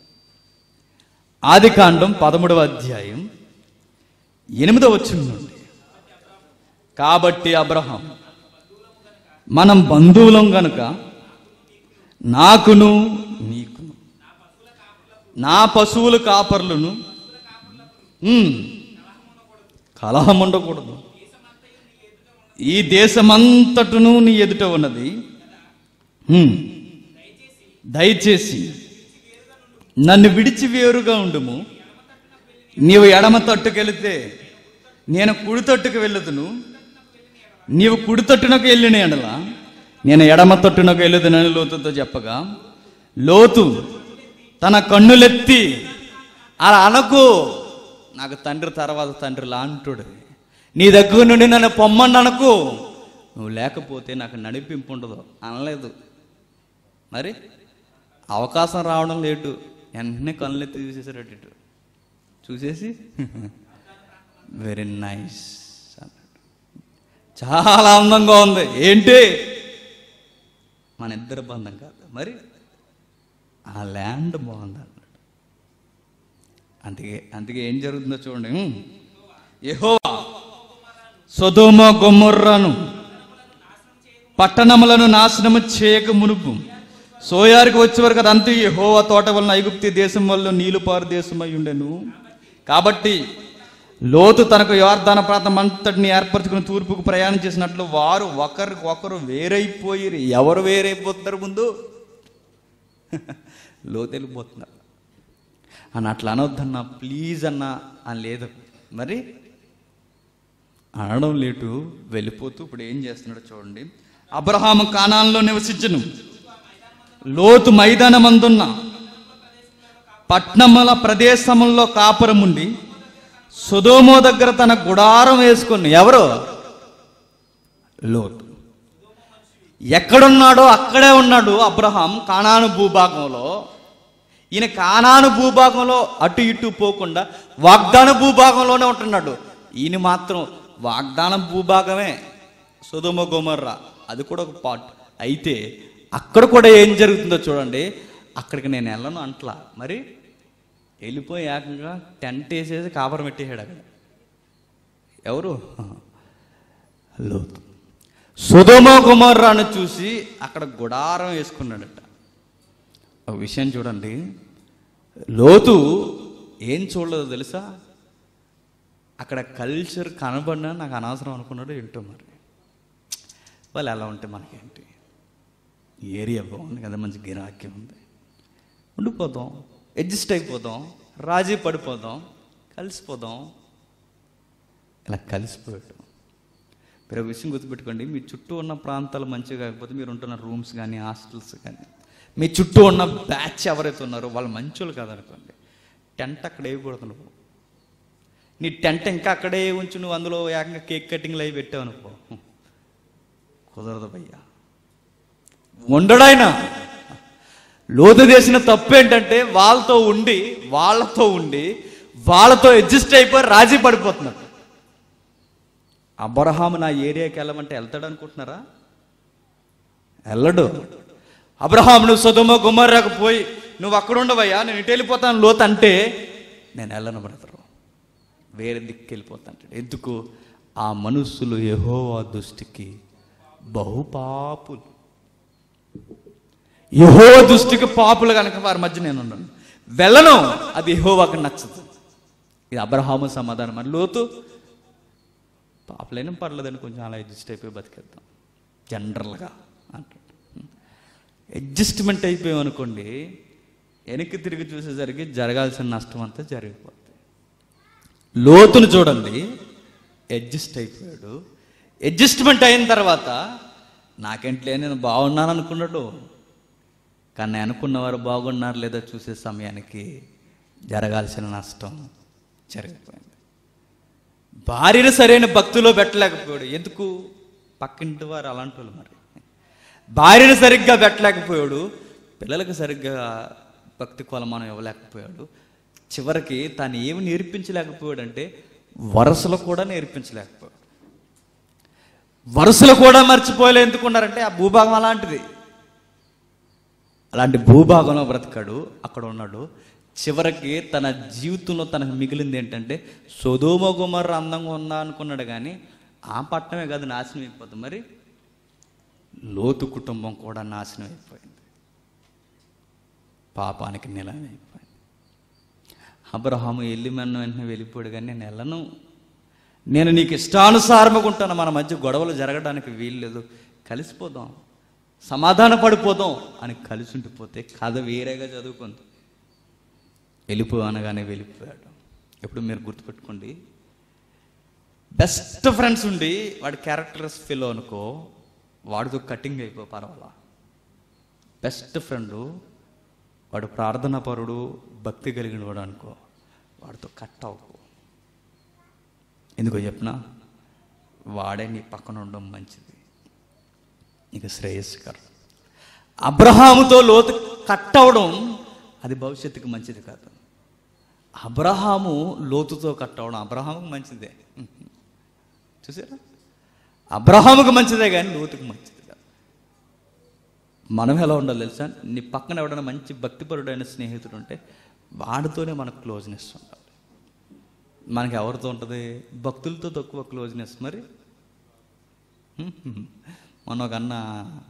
ఆదికాండం పదమూడవ అధ్యాయం ఎనిమిదవ వచ్చిన నుండి కాబట్టి అబ్రహాం మనం బంధువులం గనుక నాకును నీకును నా పశువుల కాపర్లను ఉమ్, కలహం ఉండకూడదు ఈ దేశమంతటును నీ ఎదుట ఉన్నది ఉమ్, దయచేసి నన్ను విడిచి వేరుగా ఉండుము నీవు ఎడమ తట్టుకెళితే నేను కుడి తట్టుకు వెళ్ళుదును నీవు కుడి తట్టునకు వెళ్ళిన ఎడల నేను ఎడమ తట్టునకు వెళ్ళుదునని లోతుతో చెప్పగా లోతు తన కన్నులెత్తి అలా అనకు నాకు తండ్రి తర్వాత తండ్రి లాంటుడు నీ దగ్గర నుండి నన్ను పొమ్మండి అనుకో నువ్వు లేకపోతే నాకు నడిపింపు ఉండదు అనలేదు మరి అవకాశం రావడం లేటు వెంటనే కళ్ళెత్తి చూసేసారు అటు ఇటు చూసేసి వెరీ నైస్ అన్నాడు చాలా అందంగా ఉంది ఏంటి మన ఇద్దరి బంధం కాదు మరి ఆ ల్యాండ్ బాగుంది అన్నాడు అందుకే అందుకే ఏం జరుగుతుందో చూడండి యెహోవా సొదోమ గొమ్మర్రాను పట్టణములను నాశనము చేయక మునుపు సోయారికి వచ్చే వరకు అదంతా యెహోవా తోట వలన ఐగుప్తి దేశం వల్ల నీలుపారు దేశమై ఉండెను కాబట్టి లోతు తనకు యోర్ధాన ప్రాంతం అంతటిని ఏర్పరచుకుని తూర్పుకు ప్రయాణం చేసినట్లు వారు ఒకరికి ఒకరు వేరైపోయి ఎవరు వేరైపోతున్నారు ముందు లోతు వెళ్ళిపోతున్నారు అని అట్లా అనొద్దన్నా ప్లీజ్ అన్నా అని లేదు మరి అనడం లేటు వెళ్ళిపోతూ ఇప్పుడు ఏం చేస్తున్నాడో చూడండి అబ్రహాము కానాల్లో నివసించను లోతు మైదానమందున్న పట్నముల ప్రదేశముల్లో కాపురముండి సుధోమో దగ్గర తన గుడారం వేసుకుని ఎవరు లోతు ఎక్కడున్నాడో అక్కడే ఉన్నాడు అబ్రహాం కానాను భూభాగంలో ఈయన కానాను భూభాగంలో అటు ఇటు పోకుండా వాగ్దాన భూభాగంలోనే ఉంటున్నాడు ఈయన మాత్రం వాగ్దాన భూభాగమే సుధుమ గుమర్రా అది కూడా ఒక పార్ట్ అయితే అక్కడ కూడా ఏం జరుగుతుందో చూడండి అక్కడికి నేను వెళ్ళను అంట్లా మరి వెళ్ళిపోయి ఏకంగా టెంట్ వేసేసి కాపరం పెట్టేసాడు అక్కడ ఎవరు లోతు సుధమ కుమార్రాను చూసి అక్కడ గుడారం వేసుకున్నాడట ఒక విషయం చూడండి లోతు ఏం చూడలేదు తెలుసా అక్కడ కల్చర్ కనబడినా నాకు అనవసరం అనుకున్నాడు ఏంటో మరి వాళ్ళు ఎలా ఉంటే మనకేంటి ఈ ఏరియా బాగుంది కదా మంచి గిరాక్యం ఉంది ఉండిపోదాం అడ్జస్ట్ అయిపోదాం రాజీ పడిపోదాం కలిసిపోదాం ఇలా కలిసిపోయాడు మీరు ఒక విషయం గుర్తుపెట్టుకోండి మీ చుట్టూ ఉన్న ప్రాంతాలు మంచిగా కాకపోతే మీరు ఉంటున్న రూమ్స్ కానీ హాస్టల్స్ కానీ మీ చుట్టూ ఉన్న బ్యాచ్ ఎవరైతే ఉన్నారో వాళ్ళు మంచోళ్ళు కాదనుకోండి టెంట్ అక్కడ వేయకూడదు నువ్వు నీ టెంట్ ఇంకా అక్కడే ఉంచి నువ్వు అందులో ఏకంగా కేక్ కటింగ్లు అవి పెట్టావు అనుకో కుదరదు భయ్యా ఉండడాయన లోతు చేసిన తప్పు ఏంటంటే వాళ్ళతో ఉండి వాళ్ళతో ఉండి వాళ్ళతో అడ్జస్ట్ అయిపోయి రాజీ పడిపోతున్నారు అబ్రహాము నా ఏరియాకి వెళ్ళమంటే వెళ్తాడు అనుకుంటున్నారా వెళ్ళడు అబ్రహాం నువ్వు సుధుమ గుమ్మర్రకు పోయి నువ్వు అక్కడ ఉండవయ్యా నేను ఇటు వెళ్ళిపోతాను లోతు అంటే నేను వెళ్ళను బ్రదరు వేరే దిక్కు వెళ్ళిపోతాను ఎందుకు ఆ మనుషులు యెహోవా దృష్టికి బహుపాపులు యహో దృష్టికి పాపులు కనుక వారి మధ్య నేను ఉన్నాను వెళ్ళను అది యహోవాకి నచ్చదు ఇది అబ్రహాము సమాధానం మరి లోతు పాపలైనా పర్లేదని కొంచెం అలా అడ్జస్ట్ అయిపోయి బతికేద్దాం జనరల్గా అంటాడు అడ్జస్ట్మెంట్ అయిపోయాం అనుకోండి వెనక్కి తిరిగి చూసేసరికి జరగాల్సిన నష్టం అంతా జరిగిపోతుంది లోతును చూడండి అడ్జస్ట్ అయిపోయాడు అడ్జస్ట్మెంట్ అయిన తర్వాత నాకేంట్లే నేను బాగున్నాను అనుకున్నాడు కానీ నేను అనుకున్నవారు బాగున్నారు లేదో చూసే సమయానికి జరగాల్సిన నష్టం జరిగిపోయింది భార్యను సరైన భక్తిలో పెట్టలేకపోయాడు ఎందుకు పక్కింటి వారు అలాంటి వాళ్ళు మరి భార్యను సరిగ్గా పెట్టలేకపోయాడు పిల్లలకు సరిగ్గా భక్తి కొలమానం ఇవ్వలేకపోయాడు చివరికి తాను ఏమి నేర్పించలేకపోయాడంటే వరసలు కూడా నేర్పించలేకపోయాడు వరుసలు కూడా మర్చిపోలే ఎందుకున్నారంటే ఆ భూభాగం అలాంటిది అలాంటి భూభాగంలో బ్రతకాడు అక్కడ ఉన్నాడు చివరికి తన జీవితంలో తనకు మిగిలింది ఏంటంటే సొదోమ గుమర్ర అందంగా ఉందా అనుకున్నాడు కానీ ఆ పట్టణమే కాదు నాశనం అయిపోతుంది మరి లోతు కుటుంబం కూడా నాశనం అయిపోయింది పాపానికి నిలయం అయిపోయింది అబ్రహాము వెళ్ళి మన వెంటనే వెళ్ళిపోయాడు కానీ నేను వెళ్ళను నేను నీకు ఇష్టానుసారముగా ఉంటాను మన మధ్య గొడవలు జరగడానికి వీల్లేదు కలిసిపోదాం సమాధాన పడిపోదాం అని కలిసి ఉండిపోతే కథ వేరేగా చదువుకుంది వెళ్ళిపో అనగానే వెళ్ళిపోయాడు ఎప్పుడు మీరు గుర్తుపెట్టుకోండి బెస్ట్ ఫ్రెండ్స్ ఉండి వాడి క్యారెక్టర్స్ ఫిల్ అనుకో వాడితో కటింగ్ అయిపో పర్వాలా బెస్ట్ ఫ్రెండు వాడు ప్రార్థనా పరుడు భక్తి కలిగిన వాడు అనుకో వాడితో కట్ అవ్వకు ఎందుకో చెప్పిన వాడే నీ పక్కన ఉండడం మంచిది నీకు శ్రేయస్కరం అబ్రహాముతో లోతు కట్ అవడం అది భవిష్యత్తుకు మంచిది కాదు అబ్రహాము లోతుతో కట్ అవడం అబ్రహాముకు మంచిదే చూసారా అబ్రహాముకు మంచిదే కానీ లోతుకు మంచిది కాదు మనం ఎలా ఉండాలి తెలుసా నీ పక్కన ఎవడైనా మంచి భక్తిపరుడైన స్నేహితుడు ఉంటే వాడితోనే మనకు క్లోజ్నెస్ ఉండాలి మనకి ఎవరితో ఉంటుంది భక్తులతో తక్కువ క్లోజ్నెస్ మరి మొన్న ఒక అన్న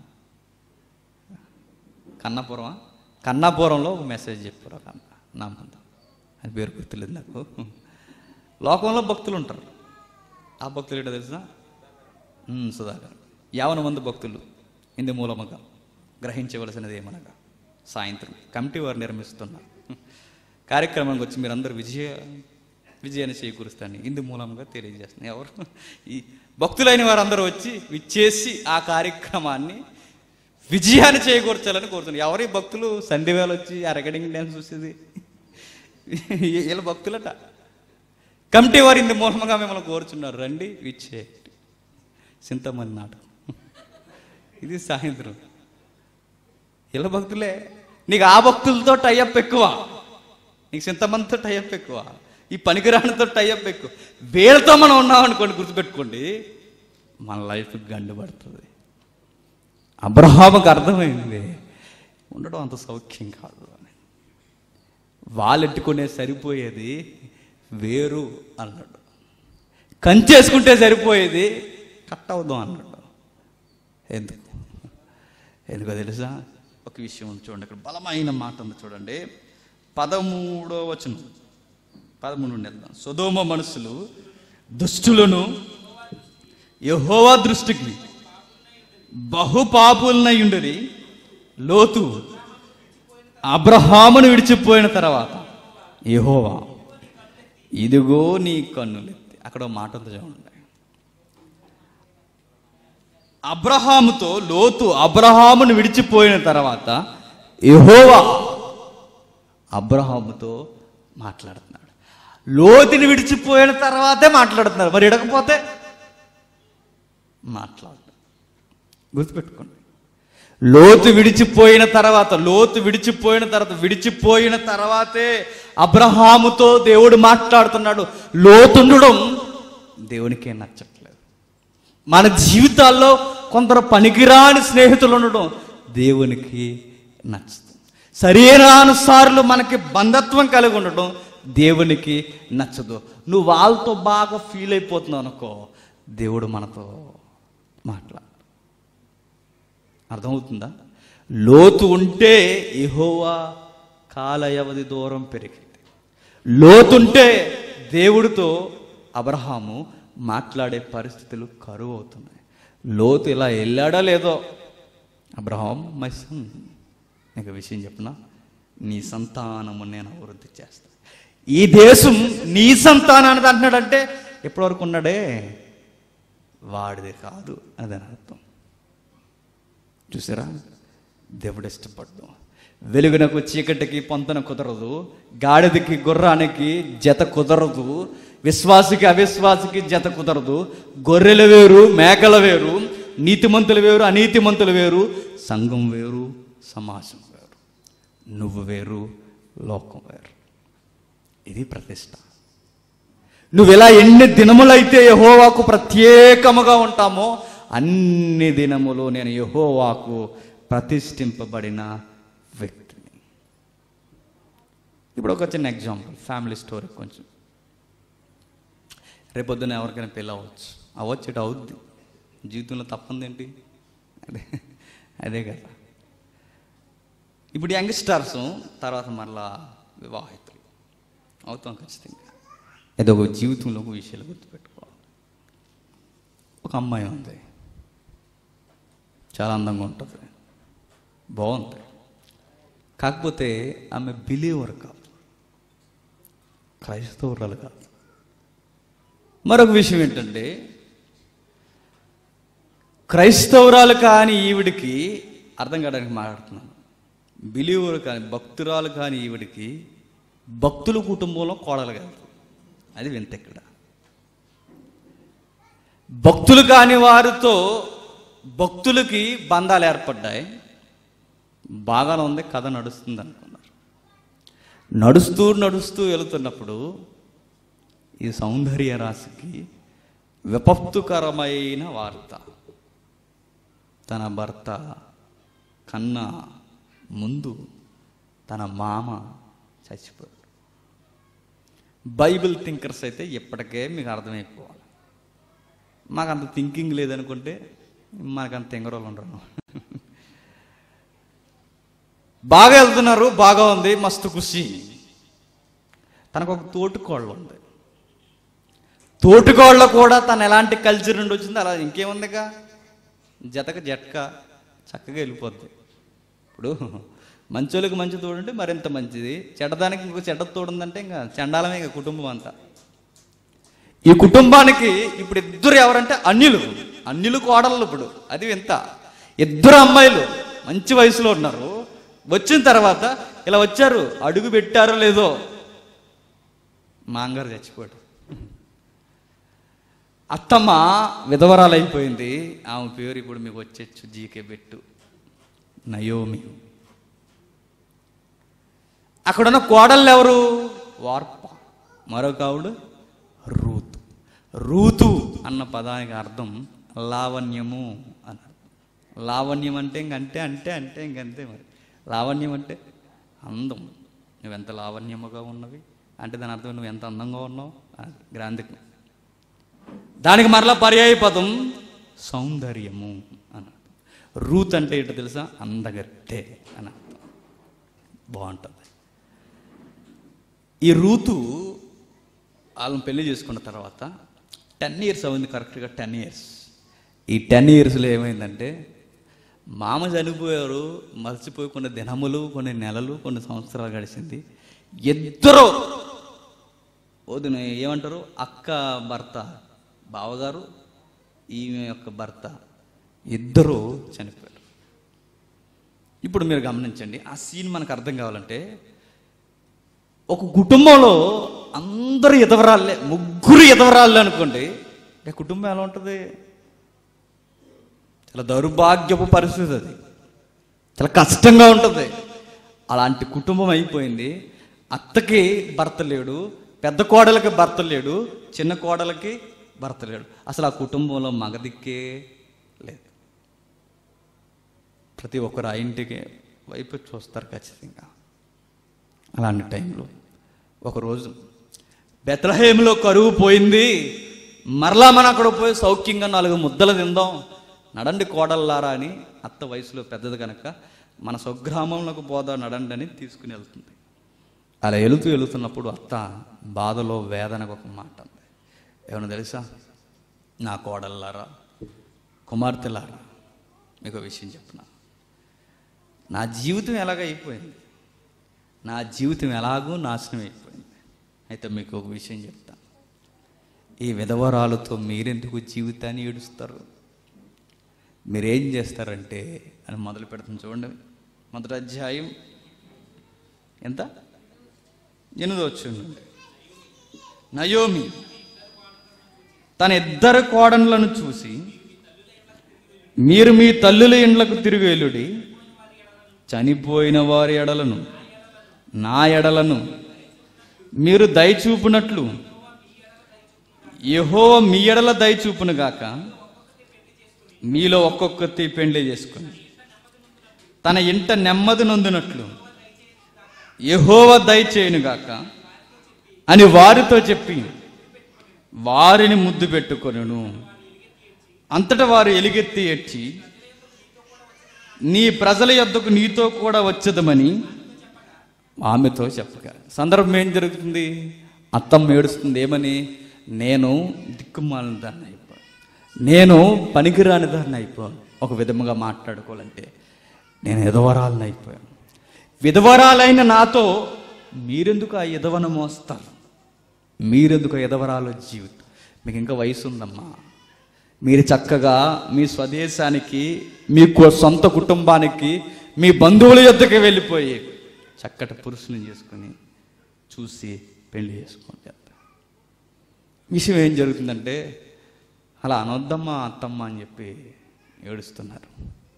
కన్నాపురమా కన్నాపురంలో ఒక మెసేజ్ చెప్పారు ఒక అన్న నా ముందు అది పేరు గుర్తులేదు నాకు లోకంలో భక్తులు ఉంటారు ఆ భక్తులు ఏంటో తెలుసా ఉమ్, సుధాకర్ యావన మంది భక్తులు ఇందు మూలముగా గ్రహించవలసినది ఏమనగా సాయంత్రం కమిటీ వారు నిర్మిస్తున్న కార్యక్రమానికి వచ్చి మీరందరూ విజయ విజయాన్ని చేకూరుస్తాను ఇందు మూలంగా తెలియజేస్తున్నాను ఎవరు ఈ భక్తులైన వారందరూ వచ్చి విచ్చేసి ఆ కార్యక్రమాన్ని విజయాన్ని చేకూర్చాలని కోరుతున్నారు ఎవరి భక్తులు సంధివేళ వచ్చి ఆ రికార్డింగ్ డ్యాన్స్ చూసేది వీళ్ళ భక్తులట కమిటీ వారు ఇందు మూలంగా మిమ్మల్ని కోరుచున్నారు రండి విచ్చేయండి చింతమని నాటకం ఇది సాయంత్రం ఇళ్ళ భక్తులే నీకు ఆ భక్తులతో టైఅప్ ఎక్కువ నీకు చింతమందితో టైఅప్ ఎక్కువ ఈ పనికిరానితో టైఅప్ ఎక్కువ వీళ్ళతో మనం ఉన్నాం అనుకోండి గుర్తుపెట్టుకోండి మన లైఫ్ గండు పడుతుంది అబ్రహాముకు అర్థమైంది ఉండడం అంత సౌఖ్యం కాదు అని వాళ్ళెట్టుకునే సరిపోయేది వేరు అన్నాడు కంచేసుకుంటే సరిపోయేది కట్ అవుదాం అన్నాడు ఎందుకు ఎందుకో తెలుసా ఒక విషయం ఉంది చూడండి ఇక్కడ బలమైన మాట ఉంది చూడండి పదమూడో వచనం పదమూడు నుండి వెళ్దాం సుధోమ మనసులు దుష్టులను యహోవా దృష్టికి బహుపాపులనయుండరి లోతు అబ్రహామును విడిచిపోయిన తర్వాత యహోవా ఇదిగో నీ కన్నులెత్తి అక్కడ ఒక మాట ఉంది చూడండి అబ్రహాముతో లోతు అబ్రహామును విడిచిపోయిన తర్వాత యెహోవా అబ్రహాముతో మాట్లాడుతున్నాడు లోతుని విడిచిపోయిన తర్వాతే మాట్లాడుతున్నారు మరి ఇడకపోతే మాట్లాడు గుర్తుపెట్టుకోండి లోతు విడిచిపోయిన తర్వాత లోతు విడిచిపోయిన తర్వాత విడిచిపోయిన తర్వాతే అబ్రహాముతో దేవుడు మాట్లాడుతున్నాడు లోతుండడం దేవునికే నచ్చట్లేదు మన జీవితాల్లో కొందరు పనికిరాని స్నేహితులు ఉండడం దేవునికి నచ్చుతుంది శరీరానుసారులు మనకి బంధత్వం కలిగి ఉండడం దేవునికి నచ్చదు నువ్వు వాళ్ళతో బాగా ఫీల్ అయిపోతున్నావు అనుకో దేవుడు మనతో మాట్లాడు అర్థమవుతుందా లోతు ఉంటే ఇహోవా కాల వ్యవధి దూరం పెరిగింది లోతుంటే దేవుడితో అబ్రహాము మాట్లాడే పరిస్థితులు కరువు అవుతున్నాయి లోతు ఇలా వెళ్ళాడో లేదో అబ్రహాం మై సన్ నీకు విషయం చెప్పిన నీ సంతానము నేను అభివృద్ధి చేస్తాను ఈ దేశం నీ సంతానానికి అంటున్నాడంటే ఎప్పటివరకు ఉన్నాడే వాడిది కాదు అని దాని అర్థం చూసారా దేవుడు ఇష్టపడ్డం వెలుగునకు చీకటికి పొంతన కుదరదు గాడిదకి గుర్రానికి జత కుదరదు విశ్వాసికి అవిశ్వాసికి జత కుదరదు గొర్రెలు వేరు మేకలు వేరు నీతిమంతులు వేరు అనీతిమంతులు వేరు సంఘం వేరు సమాజం వేరు నువ్వు వేరు లోకం వేరు ఇది ప్రతిష్ట నువ్వు ఇలా ఎన్ని దినములైతే యహోవాకు ప్రత్యేకముగా ఉంటామో అన్ని దినములు నేను యహోవాకు ప్రతిష్ఠింపబడిన వ్యక్తిని ఇప్పుడు ఒక చిన్న ఎగ్జాంపుల్ ఫ్యామిలీ స్టోరీ కొంచెం రేపొద్దున ఎవరికైనా పెళ్ళి అవ్వచ్చు అవ్వచ్చు ఇటు అవుద్ది జీవితంలో తప్పంది ఏంటి అదే అదే కదా ఇప్పుడు యంగ్స్టర్స్ తర్వాత మరలా వివాహితులు అవుతాం ఖచ్చితంగా ఏదో ఒక జీవితంలో ఒక విషయాలు గుర్తుపెట్టుకోవాలి ఒక అమ్మాయి ఉంది చాలా అందంగా ఉంటుంది బాగుంది కాకపోతే ఆమె బిలీవర్ కాదు క్రైస్తవురాలు కాదు మరొక విషయం ఏంటంటే క్రైస్తవురాలు కాని ఈవిడికి అర్థం కావడానికి మాట్లాడుతున్నాను బిలీవర్ కాని భక్తురాలు కాని ఈవిడికి భక్తుల కుటుంబంలో కోడలు కాదు అది వింత ఇక్కడ భక్తులు కాని వారితో భక్తులకి బంధాలు ఏర్పడ్డాయి బాగానే ఉంది కథ నడుస్తుంది అనుకున్నారు నడుస్తూ నడుస్తూ వెళుతున్నప్పుడు ఈ సౌందర్య రాశికి విపత్తుకరమైన వార్త తన భర్త కన్నా ముందు తన మామ చచ్చిపోయాడు బైబిల్ థింకర్స్ అయితే ఇప్పటికే మీకు అర్థమైపోవాలి మాకు అంత థింకింగ్ లేదనుకుంటే మనకు అంత తెంగరోలు ఉండరు బాగా వెళ్తున్నారు బాగా ఉంది మస్తు ఖుషి తనకు ఒక తోటికోళ్ళు ఉంది తోటికోళ్ళ కూడా తను ఎలాంటి కల్చర్ నుండి వచ్చిందో అలా ఇంకేముందిగా జతక జట్క చక్కగా వెళ్ళిపోద్ది ఇప్పుడు మంచోళ్ళకి మంచి తోడుంటే మరింత మంచిది చెడ్డదానికి ఇంకో చెడ్డ తోడుందంటే ఇంకా చండాలమే ఇంకా కుటుంబం అంతా ఈ కుటుంబానికి ఇప్పుడు ఇద్దరు ఎవరంటే అన్యులు అన్యులు కోడళ్ళు ఇప్పుడు అది వింత ఇద్దరు అమ్మాయిలు మంచి వయసులో ఉన్నారు వచ్చిన తర్వాత ఇలా వచ్చారు అడుగు పెట్టారో లేదో మాంగారు చచ్చిపోయాడు అత్తమ్మ విధవరాలైపోయింది ఆమె పేరు ఇప్పుడు మీకు వచ్చేచ్చు జీకే బెట్టు నయోమి అక్కడున్న కోడళ్ళు ఎవరు వార్ప మరొక ఆవిడ రూతు రూతు అన్న పదానికి అర్థం లావణ్యము అని లావణ్యం అంటే ఇంకంటే అంటే అంటే ఇంకంతే మరి లావణ్యం అంటే అందం నువ్వెంత లావణ్యముగా ఉన్నవి అంటే దాని అర్థం నువ్వు ఎంత అందంగా ఉన్నావు అని గ్రాంధికం దానికి మరలా పర్యాయ పదం సౌందర్యము అని అర్థం రూత్ అంటే ఏంటో తెలుసా అందగత్తె అని అర్థం బాగుంటుంది ఈ రూతు వాళ్ళని పెళ్లి చేసుకున్న తర్వాత టెన్ ఇయర్స్ అయింది కరెక్ట్గా టెన్ ఇయర్స్ ఈ టెన్ ఇయర్స్లో ఏమైందంటే మామ చనిపోయారు మర్చిపోయి కొన్ని దినములు కొన్ని నెలలు కొన్ని సంవత్సరాలు గడిచింది ఇద్దరు వదిన ఏమంటారు అక్క భర్త బావగారు ఈమె యొక్క భర్త ఇద్దరు చనిపోయారు ఇప్పుడు మీరు గమనించండి ఆ సీన్ మనకు అర్థం కావాలంటే ఒక కుటుంబంలో అందరు ఎదవరాళ్ళే ముగ్గురు ఎదవరాళ్ళే అనుకోండి ఇక కుటుంబం ఎలా ఉంటుంది చాలా దౌర్భాగ్యపు పరిస్థితి అది చాలా కష్టంగా ఉంటుంది అలాంటి కుటుంబం అయిపోయింది అత్తకి భర్త లేడు పెద్ద కోడలకి భర్త లేడు చిన్న కోడలకి భర్త లేడు అసలు ఆ కుటుంబంలో మగదిక్కే లేదు ప్రతి ఒక్కరు ఆ ఇంటికి వైపు చూస్తారు ఖచ్చితంగా అలాంటి టైంలో ఒకరోజు బెత్లహేములో కరువు పోయింది మరలా మనం అక్కడ పోయి సౌఖ్యంగా నాలుగు ముద్దలు తిందాం నడండి కోడల్లారా అని అత్త వయసులో పెద్దది కనుక మన స్వగ్రామంలోకి పోదా నడండి అని తీసుకుని వెళ్తుంది అలా వెళుతూ వెళుతున్నప్పుడు అత్త బాధలో వేదనకు ఒక మాట ఉంది ఏమన్నా తెలుసా నా కోడల్లారా కుమార్తెలారా మీకు ఒక విషయం చెప్తున్నా నా జీవితం ఎలాగ అయిపోయింది నా జీవితం ఎలాగూ నాశనం అయిపోయింది అయితే మీకు ఒక విషయం చెప్తాను ఈ విధవరాలతో మీరెందుకు జీవితాన్ని ఏడుస్తారు మీరేం చేస్తారంటే అని మొదలు పెడుతుంది చూడండి మొదటి అధ్యాయం ఎంత ఎనిమిది వచ్చింది నయోమి తన ఇద్దరు కోడన్లను చూసి మీరు మీ తల్లుల ఇండ్లకు తిరిగి వెళ్ళుడి చనిపోయిన వారి ఎడలను నా ఎడలను మీరు దయచూపునట్లు యెహోవ మీ ఎడల దయచూపును గాక మీలో ఒక్కొక్కటి పెండ్లి చేసుకుని తన ఇంట నెమ్మది నొందినట్లు యెహోవ దయచేయును గాక అని వారితో చెప్పి వారిని ముద్దు పెట్టుకొనును అంతటా వారు ఎలుగెత్తి ఏడ్చి నీ ప్రజల యొద్దకు నీతో కూడా వచ్చేదమని ఆమెతో చెప్పగా సందర్భం ఏం జరుగుతుంది అత్తమ్మ ఏడుస్తుంది ఏమని నేను దిక్కుమాలిన దాన్ని అయిపోయాను నేను పనికిరాని దాన్ని అయిపోయాను ఒక విధముగా మాట్లాడుకోవాలంటే నేను ఎదవరాలని అయిపోయాను విధవరాలైన నాతో మీరెందుకు ఆ ఎదవను మోస్తారు మీరెందుకు ఆ ఎదవరాలు జీవితం మీకు ఇంకా వయసు ఉందమ్మా మీరు చక్కగా మీ స్వదేశానికి మీ కు- సొంత కుటుంబానికి మీ బంధువుల యొద్దకు వెళ్ళిపోయి చక్కటి పురుషుని చేసుకుని చూసి పెళ్లి చేసుకోండి అంత విషయం ఏం జరుగుతుందంటే అలా అనొద్దమ్మా అత్తమ్మ అని చెప్పి ఏడుస్తున్నారు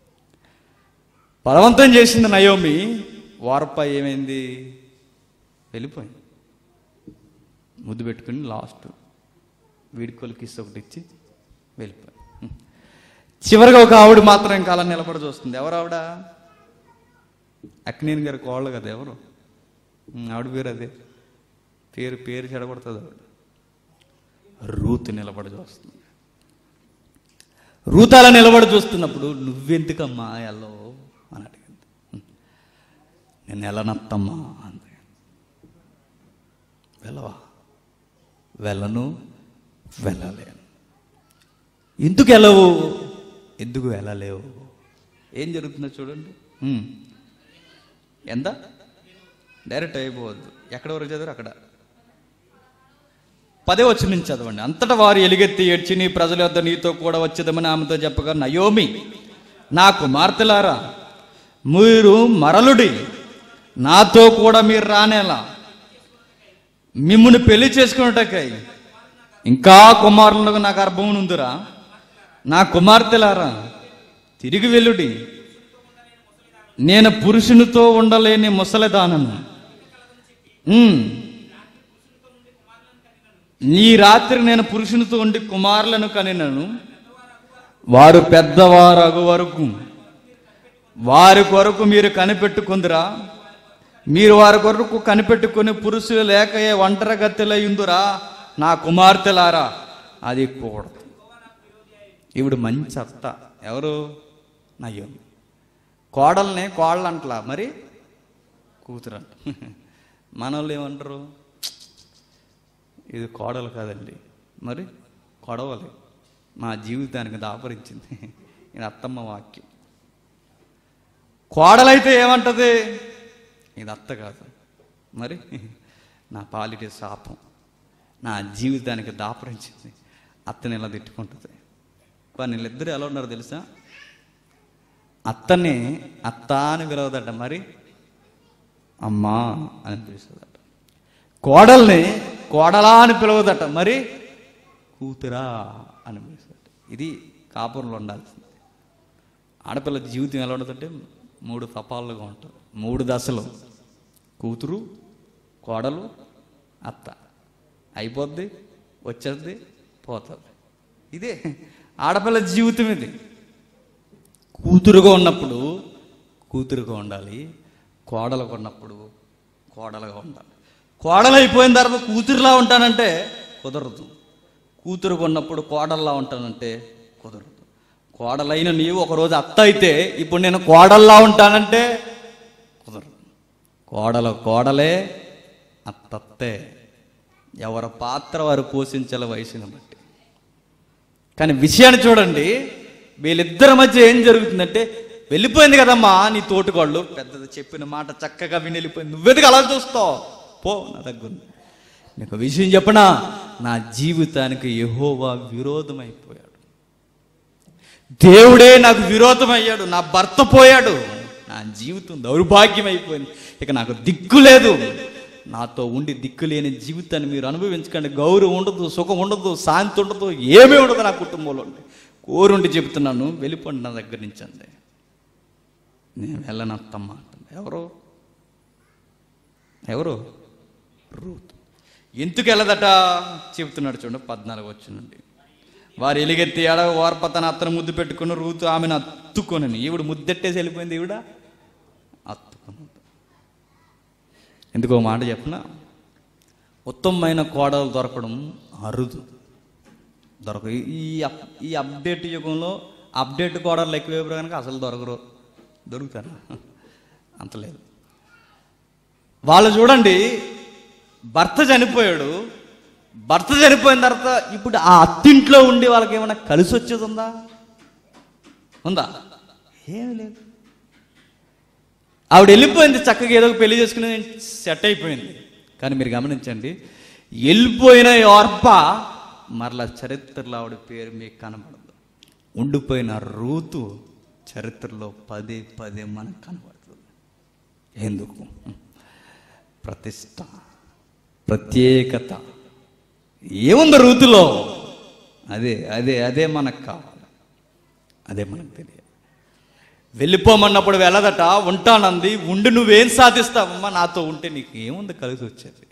బలవంతం చేసింది నయోమి వారప్ప ఏమైంది వెళ్ళిపోయింది ముద్దు పెట్టుకుని లాస్ట్ వీడికోలు కిస్ ఒకటి ఇచ్చి వెళ్ళిపోయి చివరిగా ఒక ఆవిడ మాత్రం ఇంకా అలా నిలబడి చూస్తుంది ఎవరు ఆవిడ అక్నేని గారి కోళ్ళు కదా ఎవరు ఉమ్, ఆవిడ పేరు అదే పేరు పేరు చెడగొడుతుంది ఆవిడ రూత్ నిలబడి చూస్తుంది రూత్ అలా నిలబడి చూస్తున్నప్పుడు నువ్వెందుకమ్మా ఎల్లో అని అడిగింది ఉమ్. నేను ఎలనత్తమ్మా అంది వెళ్ళవా వెళ్ళను వెళ్ళలేను ఎందుకు వెళ్ళవు ఎందుకు వెళ్ళలేవు ఏం జరుగుతుందో చూడండి ఉమ్. ఎంత డైరెక్ట్ అయిపోవద్దు ఎక్కడ వరకు చదివారు అక్కడ పదే వచ్చి నుంచి చదవండి అంతటా వారు ఎలుగెత్తి ఏడ్చి నీ ప్రజల వద్ద నీతో కూడా వచ్చేదమని ఆమెతో చెప్పగా నయోమి నా కుమార్తెలారా మీరు మరలుడి నాతో కూడా మీరు రానేలా మిమ్ముని పెళ్లి చేసుకున్నటకై ఇంకా కుమారులకు నాకు గర్భం ఉందిరా నా కుమార్తెలారా తిరిగి వెళ్ళుడి నేను పురుషునితో ఉండలేని ముసలిదానను ఉమ్. ఈ రాత్రి నేను పురుషునితో ఉండి కుమారులను కనినను వారు పెద్దవారగు వరకు వారి కొరకు మీరు కనిపెట్టుకుందిరా మీరు వారి కొరకు కనిపెట్టుకుని పురుషులు లేక ఏ ఒంటరి గత్తెలయ్యుందురా నా కుమార్తెలారా అది కూడదు ఈవిడ మంచి అత్త ఎవరు నయ్యం కోడల్ని కోళ్ళంటలా మరి కూతురంట మనోళ్ళు ఏమంటారు ఇది కోడలు కాదండి మరి కొడవలి మా జీవితానికి దాపరించింది ఇది అత్తమ్మ వాక్యం కోడలైతే ఏమంటది ఇది అత్త కాదు మరి నా పాలిటి శాపం నా జీవితానికి దాపరించింది అత్తని ఇలా తిట్టుకుంటుంది కానీ వీళ్ళిద్దరు ఎలా ఉన్నారు తెలుసా అత్తని అత్త అని పిలవదట మరి అమ్మా అని పిలుస్తుందట కోడల్ని కోడలా అని పిలవదట మరి కూతురా అని పిలుస్తుందట ఇది కాపురంలో ఉండాల్సింది ఆడపిల్ల జీవితం ఎలా ఉండదంటే మూడు తపాలుగా ఉంటుంది మూడు దశలు కూతురు కోడలు అత్త అయిపోద్ది వచ్చేద్ది పోతుంది ఇదే ఆడపిల్ల జీవితం ఇది కూతురుగా ఉన్నప్పుడు కూతురుగా ఉండాలి కోడలుగా ఉన్నప్పుడు కోడలుగా ఉండాలి కోడలు అయిపోయిన తర్వాత కూతురులా ఉంటానంటే కుదరదు కూతురుగా ఉన్నప్పుడు కోడల్లా ఉంటానంటే కుదరదు కోడలైన నీవు ఒకరోజు అత్త అయితే ఇప్పుడు నేను కోడల్లా ఉంటానంటే కుదరదు కోడల కోడలే అత్తత్తే ఎవరి పాత్ర వారు పోషించాల వయసుని బట్టి కానీ విషయాన్ని చూడండి వీళ్ళిద్దరి మధ్య ఏం జరుగుతుందంటే వెళ్ళిపోయింది కదమ్మా నీ తోటికోళ్ళు పెద్దది చెప్పిన మాట చక్కగా విని వెళ్ళిపోయింది నువ్వెందుకు అలా చూస్తావు పో నా దగ్గర ఉంది. నీకు విషయం చెప్పనా నా జీవితానికి యెహోవా విరోధమైపోయాడు దేవుడే నాకు విరోధమయ్యాడు నా భర్త పోయాడు నా జీవితం దౌర్భాగ్యం అయిపోయింది ఇక నాకు దిక్కు లేదు నాతో ఉండి దిక్కు లేని జీవితాన్ని మీరు అనుభవించకండి గౌరవం ఉండదు సుఖం ఉండదు శాంతి ఉండదు ఏమీ ఉండదు నా కుటుంబంలో ఉండి కోరుండి చెబుతున్నాను వెళ్ళిపోండి నా దగ్గర నుంచి అంది నేను వెళ్ళనత్తమ్మ అంటుంది ఎవరు ఎవరు రూత్ ఎందుకు వెళ్ళదట చెబుతున్నాడు చూడండి పద్నాలుగు వచ్చి నుండి వారు ఎలుగెత్తి ఆడ వార్ప తన అత్తను ముద్దు పెట్టుకుని రూతు ఆమెను అత్తుకొని ఈవిడ ముద్దెట్టేసి వెళ్ళిపోయింది ఈవిడ అత్తుకుని ఎందుకో మాట చెప్పిన ఉత్తమమైన కోడలు దొరకడం అరుదు దొరక ఈ అప్- ఈ అప్డేట్ యుగంలో అప్డేట్ కోడలు ఎక్కువ కనుక అసలు దొరకరు దొరుకుతారా అంత లేదు వాళ్ళు చూడండి భర్త చనిపోయాడు భర్త చనిపోయిన తర్వాత ఇప్పుడు ఆ అత్తింట్లో ఉండి వాళ్ళకి ఏమైనా కలిసి వచ్చేది ఉందా ఉందా ఏం లేదు ఆవిడ వెళ్ళిపోయింది చక్కగా ఏదో ఒక పెళ్లి చేసుకుని సెట్ అయిపోయింది కానీ మీరు గమనించండి వెళ్ళిపోయిన ఓర్ప మరలా చరిత్రలో ఆవిడ పేరు మీకు కనబడదు ఉండిపోయిన రూతు చరిత్రలో పదే పదే మనకు కనబడుతుంది ఎందుకు ప్రతిష్ట ప్రత్యేకత ఏముంది రూతులో అదే అదే అదే మనకు కావాలి అదే మనకు తెలియాలి వెళ్ళిపోమన్నప్పుడు వెళ్ళదట ఉంటానంది ఉండి నువ్వేం సాధిస్తావమ్మా నాతో ఉంటే నీకు ఏముంది కలిసి వచ్చేది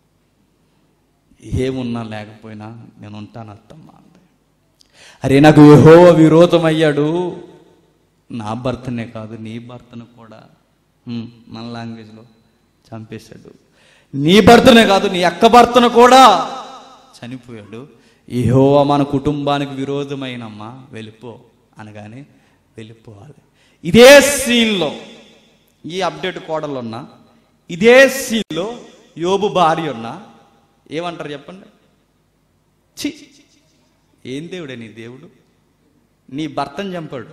ఏమున్నా లేకపోయినా నేను ఉంటాను అత్తమ్మా అంది అరే నాకు యహో విరోధం అయ్యాడు నా భర్తనే కాదు నీ భర్తను కూడా హ్మ్, మన లాంగ్వేజ్లో చంపేశాడు నీ భర్తనే కాదు నీ అక్క భర్తను కూడా చనిపోయాడు యెహోవా మన కుటుంబానికి విరోధమైనమ్మా వెళ్ళిపో అనగానే వెళ్ళిపోవాలి ఇదే సీన్లో ఈ అప్డేట్ కోడలు ఉన్నా ఇదే సీన్లో యోబు భార్య ఉన్నా ఏమంటారు చెప్పండి చి ఏం దేవుడే నీ దేవుడు నీ భర్తను చంపాడు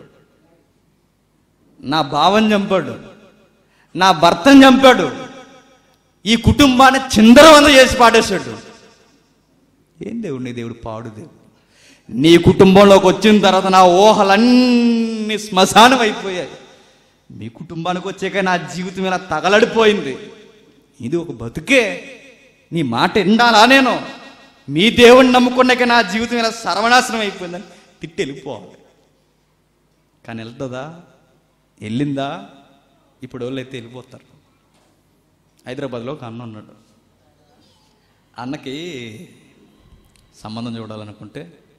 నా భావం చంపాడు నా భర్తను చంపాడు ఈ కుటుంబాన్ని చిందరవంద చేసి పాడేశాడు ఏం దేవుడు నీ దేవుడు పాడు దేవుడు నీ కుటుంబంలోకి వచ్చిన తర్వాత నా ఊహలన్నీ శ్మశానం అయిపోయాయి మీ కుటుంబానికి వచ్చాక నా జీవితం ఇలా తగలడిపోయింది ఇది ఒక బతుకే నీ మాట వినాలా నేను మీ దేవుణ్ణి నమ్ముకున్నాక నా జీవితం ఇలా సర్వనాశనం అయిపోయిందని తిట్టి వెళ్ళిపోవాలి కానీ వెళ్తుందా వెళ్ళిందా ఇప్పుడు వాళ్ళు అయితే వెళ్ళిపోతారు హైదరాబాద్లో ఒక అన్న ఉన్నాడు అన్నకి సంబంధం చూడాలనుకుంటే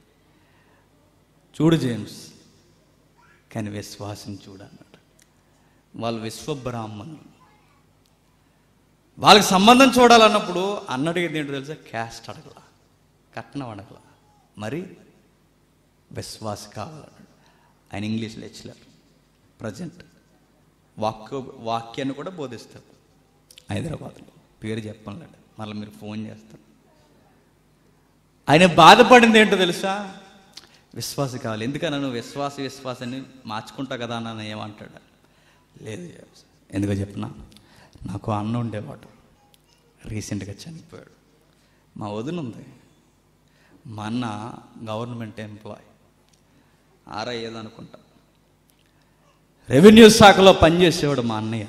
చూడు జేమ్స్ కానీ విశ్వాసం చూడన్నాడు వాళ్ళు విశ్వబ్రాహ్మణులు వాళ్ళకి సంబంధం చూడాలన్నప్పుడు అన్నడిగేది ఏంటో తెలుసా క్యాస్ట్ అడగల కట్నం అడగల మరి విశ్వాస కావాలన్నాడు ఆయన ఇంగ్లీష్ లెక్చరర్ ప్రజెంట్ వాక్య వాక్యాన్ని కూడా బోధిస్తారు హైదరాబాద్లో పేరు చెప్పలేడు మళ్ళీ మీరు ఫోన్ చేస్తారు ఆయన బాధపడింది ఏంటో తెలుసా విశ్వాస కావాలి ఎందుకన్నా నువ్వు విశ్వాస విశ్వాసాన్ని మార్చుకుంటా కదా అని ఏమంటాడు లేదు ఎందుకో చెప్పిన నాకు అన్న ఉండేవాడు రీసెంట్గా చనిపోయాడు మా వదిన ఉంది మా అన్న గవర్నమెంట్ ఎంప్లాయ్ ఆర్ఐ ఏదనుకుంటా రెవెన్యూ శాఖలో పనిచేసేవాడు మా అన్నయ్య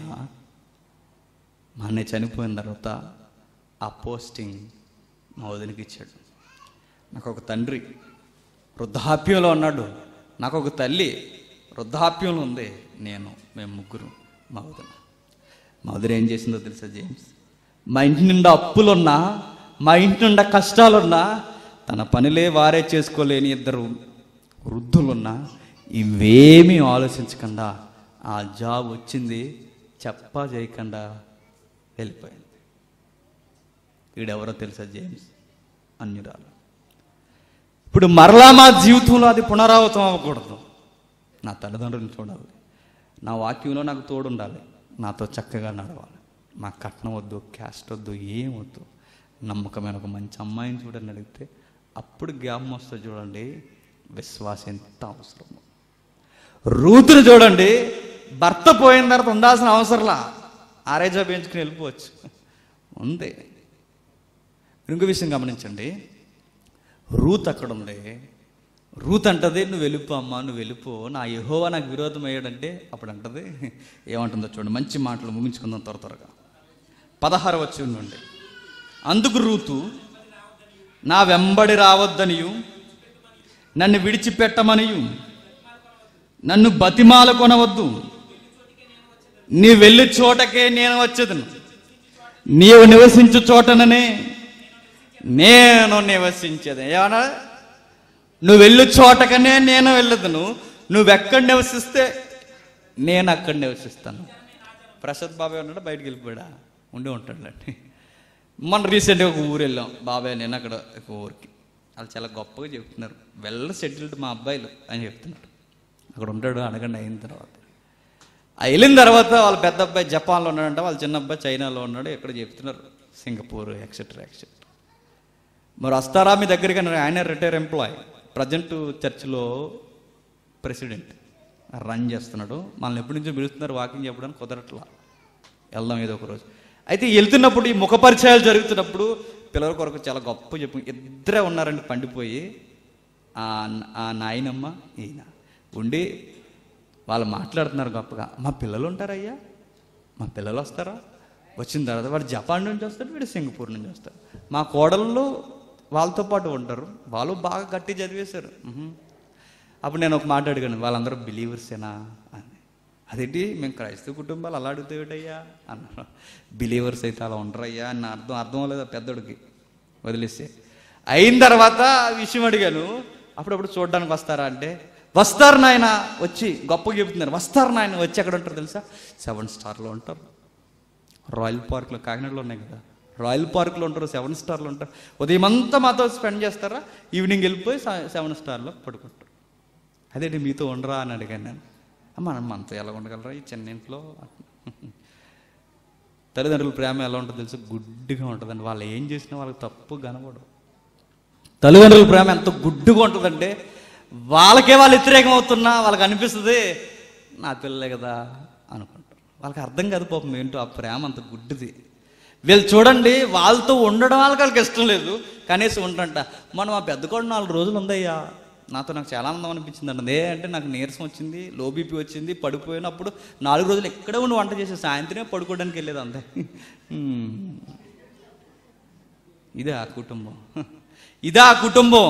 మా అన్నయ్య చనిపోయిన తర్వాత ఆ పోస్టింగ్ మా వదినకి ఇచ్చాడు నాకు ఒక తండ్రి వృద్ధాప్యంలో ఉన్నాడు నాకు ఒక తల్లి వృద్ధాప్యంలో ఉంది నేను మేము ముగ్గురు మా వదిన మా వదిన ఏం చేసిందో తెలుసా జేమ్స్ మా ఇంటి నిండా అప్పులున్నా మా ఇంటి నిండా కష్టాలున్నా తన పనిలే వారే చేసుకోలేని ఇద్దరు వృద్ధులున్నా ఇవేమీ ఆలోచించకుండా ఆ జాబ్ వచ్చింది చెప్పా చేయకుండా వెళ్ళిపోయింది వీడెవరో తెలుసా జేమ్స్ అన్యురాలు ఇప్పుడు మరలా మా జీవితంలో అది పునరావృతం అవ్వకూడదు నా తల్లిదండ్రులను చూడాలి నా వాక్యంలో నాకు తోడు ఉండాలి నాతో చక్కగా నడవాలి మా కట్నం వద్దు క్యాస్ట్ వద్దు ఏం వద్దు నమ్మకమైన ఒక మంచి అమ్మాయిని చూడని అడిగితే అప్పుడు జ్ఞాపం వస్తుంది చూడండి విశ్వాసం ఎంత అవసరమో రూతుని చూడండి భర్త పోయిన తర్వాత ఉండాల్సిన అవసరంలా ఆరేజా పెంచుకుని వెళ్ళిపోవచ్చు ఉంది ఇంకో విషయం గమనించండి రూత్ అక్కడ ఉంది రూత్ అంటది నువ్వు వెళ్ళిపో అమ్మా నువ్వు వెళ్ళిపో నా యహోవా నాకు విరోధం అయ్యాడంటే అప్పుడు అంటది ఏమంటుందో చూడండి మంచి మాటలు ముగించుకుందాం త్వర త్వరగా పదహారు వచ్చి నుండి అందుకు రూతు నా వెంబడి రావద్దనియు నన్ను విడిచిపెట్టమనియు నన్ను బతిమాల కొనవద్దు నీ వెళ్ళి చోటకే నేను వచ్చేదను నీవు నివసించు చోటననే నేను నివసించేది ఏమన్నా నువ్వు వెళ్ళు చోటకనే నేను వెళ్ళదును నువ్వెక్కడ నివసిస్తే నేను అక్కడ నివసిస్తాను ప్రసాద్ బాబాయ్ ఉన్నాడు బయటికి వెళ్ళిపోయాడా ఉండి ఉంటాడులేండి మొన్న రీసెంట్గా ఒక ఊరు వెళ్ళాం బాబాయ్ నేను అక్కడ ఒక ఊరికి వాళ్ళు చాలా గొప్పగా చెప్తున్నారు వెల్ సెటిల్డ్ మా అబ్బాయిలు అని చెప్తున్నారు అక్కడ ఉంటాడు అడగండి అయిన తర్వాత ఆ వెళ్ళిన తర్వాత వాళ్ళ పెద్ద అబ్బాయి జపాన్లో ఉన్నాడంట వాళ్ళ చిన్న అబ్బాయి చైనాలో ఉన్నాడు ఎక్కడ చెప్తున్నారు సింగపూర్ ఎక్సెట్రా ఎక్సెట్రా మరి వస్తారా మీ దగ్గరికి అన్నారు. ఆయన రిటైర్ ఎంప్లాయ్ ప్రజెంట్ చర్చిలో ప్రెసిడెంట్ రన్ చేస్తున్నాడు మనల్ని ఎప్పటి నుంచో పిలుస్తున్నారు వాకింగ్ చెప్పడానికి కుదరట్లా వెళ్దాం ఏదో ఒక రోజు అయితే వెళ్తున్నప్పుడు ఈ ముఖ పరిచయాలు జరుగుతున్నప్పుడు పిల్లల కొరకు చాలా గొప్ప చెప్పు ఇద్దరే ఉన్నారండి పండిపోయి ఆ ఆ నాయనమ్మ ఈయన ఉండి వాళ్ళు మాట్లాడుతున్నారు గొప్పగా మా పిల్లలు ఉంటారయ్యా మా పిల్లలు వస్తారా వచ్చిన తర్వాత వాడు జపాన్ నుంచి వస్తాడు వీడు సింగపూర్ నుంచి వస్తాడు మా కోడళ్ళు వాళ్ళతో పాటు ఉంటారు వాళ్ళు బాగా గట్టి చదివేశారు మ్హూ. అప్పుడు నేను ఒక మాట అడిగాను వాళ్ళందరూ బిలీవర్సేనా అని అదేంటి మేము క్రైస్తవ కుటుంబాలు అలా అడుగుతావుటయ్యా అన్నారు బిలీవర్స్ అయితే అలా ఉండరయ్యా అని నా అర్థం అర్థం అవ్వలేదు ఆ పెద్దోడికి వదిలేస్తే అయిన తర్వాత ఆ విషయం అడిగాను అప్పుడప్పుడు చూడడానికి వస్తారా అంటే వస్తారు నాయన వచ్చి గొప్పగా చెబుతున్నారు వస్తారు నాయన వచ్చి ఎక్కడ ఉంటారు తెలుసా సెవెన్ స్టార్లో ఉంటారు రాయల్ పార్క్లో కాకినాడలో ఉన్నాయి కదా రాయల్ పార్క్లో ఉంటారు సెవెన్ స్టార్లో ఉంటారు ఉదయం అంతా మాతో స్పెండ్ చేస్తారా ఈవినింగ్ వెళ్ళిపోయి స- సెవెన్ స్టార్లో పడుకుంటారు అదేంటి మీతో ఉండరా అని అడిగాను నేను మనం మనతో ఎలా ఉండగలరా ఈ చిన్న ఇంట్లో తల్లిదండ్రుల ప్రేమ ఎలా ఉంటుందో తెలుసు గుడ్డిగా ఉంటుందండి వాళ్ళు ఏం చేసినా వాళ్ళకి తప్పు కనబడదు తల్లిదండ్రుల ప్రేమ ఎంత గుడ్డుగా ఉంటుందంటే వాళ్ళకే వాళ్ళు వ్యతిరేకం అవుతున్నా వాళ్ళకి అనిపిస్తుంది నా పిల్లలే కదా అనుకుంటారు వాళ్ళకి అర్థం కాదు పాపం ఏంటో ఆ ప్రేమ అంత గుడ్డిది వీళ్ళు చూడండి వాళ్ళతో ఉండడం వాళ్ళకి వాళ్ళకి ఇష్టం లేదు కనీసం ఉండరంట మనం ఆ పెద్ద కూడా నాలుగు రోజులు ఉందయ్యా నాతో నాకు చాలా ఆనందం అనిపించింది అండి ఏ అంటే నాకు నీరసం వచ్చింది లో బీపీ వచ్చింది పడిపోయినప్పుడు నాలుగు రోజులు ఎక్కడే ఉండి వంట చేసి సాయంత్రమే పడుకోవడానికి వెళ్ళేది అంతే హ్మ్. ఇదే ఆ కుటుంబం ఇదే ఆ కుటుంబం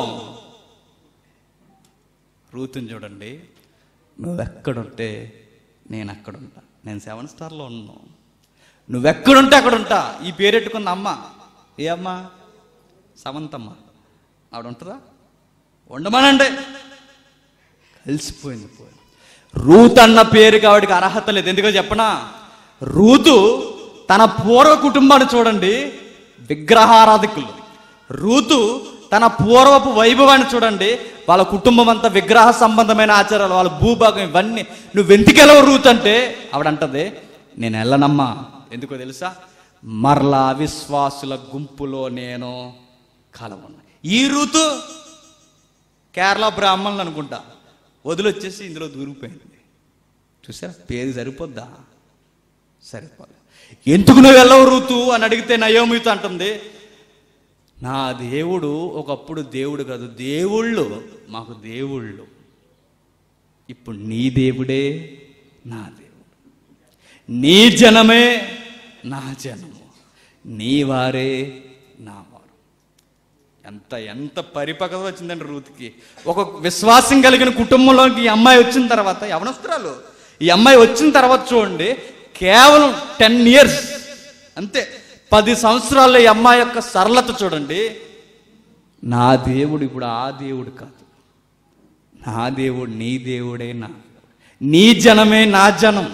రూతుని చూడండి నువ్వెక్కడుంటే నేను అక్కడ ఉంటా నేను సెవెన్ స్టార్లో ఉన్నాను నువ్వెక్కడుంటే అక్కడ ఉంటా ఈ పేరెట్టుకున్న అమ్మ ఏ అమ్మ సమంతమ్మ ఆవిడ ఉంటుందా ఉండమనండి కలిసిపోయింది పోయింది రూత్ అన్న పేరుకి ఆవిడకి అర్హత లేదు ఎందుకో చెప్పనా రూతు తన పూర్వ కుటుంబాన్ని చూడండి విగ్రహారాధికులు రూతు తన పూర్వపు వైభవాన్ని చూడండి వాళ్ళ కుటుంబం అంతా విగ్రహ సంబంధమైన ఆచారాలు వాళ్ళ భూభాగం ఇవన్నీ నువ్వు ఎందుకెళ్ళవు రూత్ అంటే ఆవిడంటది నేను వెళ్ళనమ్మా ఎందుకో తెలుసా మరలా విశ్వాసుల గుంపులో నేను కలవను ఈ రూతు కేరళ బ్రాహ్మణులు అనుకుంటా వదిలొచ్చేసి ఇందులో దూరిపోయింది చూసా పేరు సరిపోద్దా సరిపోదు ఎందుకు నువ్వు వెళ్ళవు ఋతు అని అడిగితే నయోమితో అంటుంది నా దేవుడు ఒకప్పుడు దేవుడు కాదు దేవుళ్ళు మాకు దేవుళ్ళు ఇప్పుడు నీ దేవుడే నా దేవుడు నీ జనమే నా జనము నీ వారే నా వారు ఎంత ఎంత పరిపక్వత వచ్చిందండి రూత్కి ఒక విశ్వాసం కలిగిన కుటుంబంలోకి ఈ అమ్మాయి వచ్చిన తర్వాత యవనస్తురాలు ఈ అమ్మాయి వచ్చిన తర్వాత చూడండి కేవలం టెన్ ఇయర్స్ అంతే పది సంవత్సరాల్లో ఈ అమ్మాయి యొక్క సరళత చూడండి నా దేవుడు ఇప్పుడు ఆ దేవుడు కాదు నా దేవుడు నీ దేవుడే నా నీ జనమే నా జనం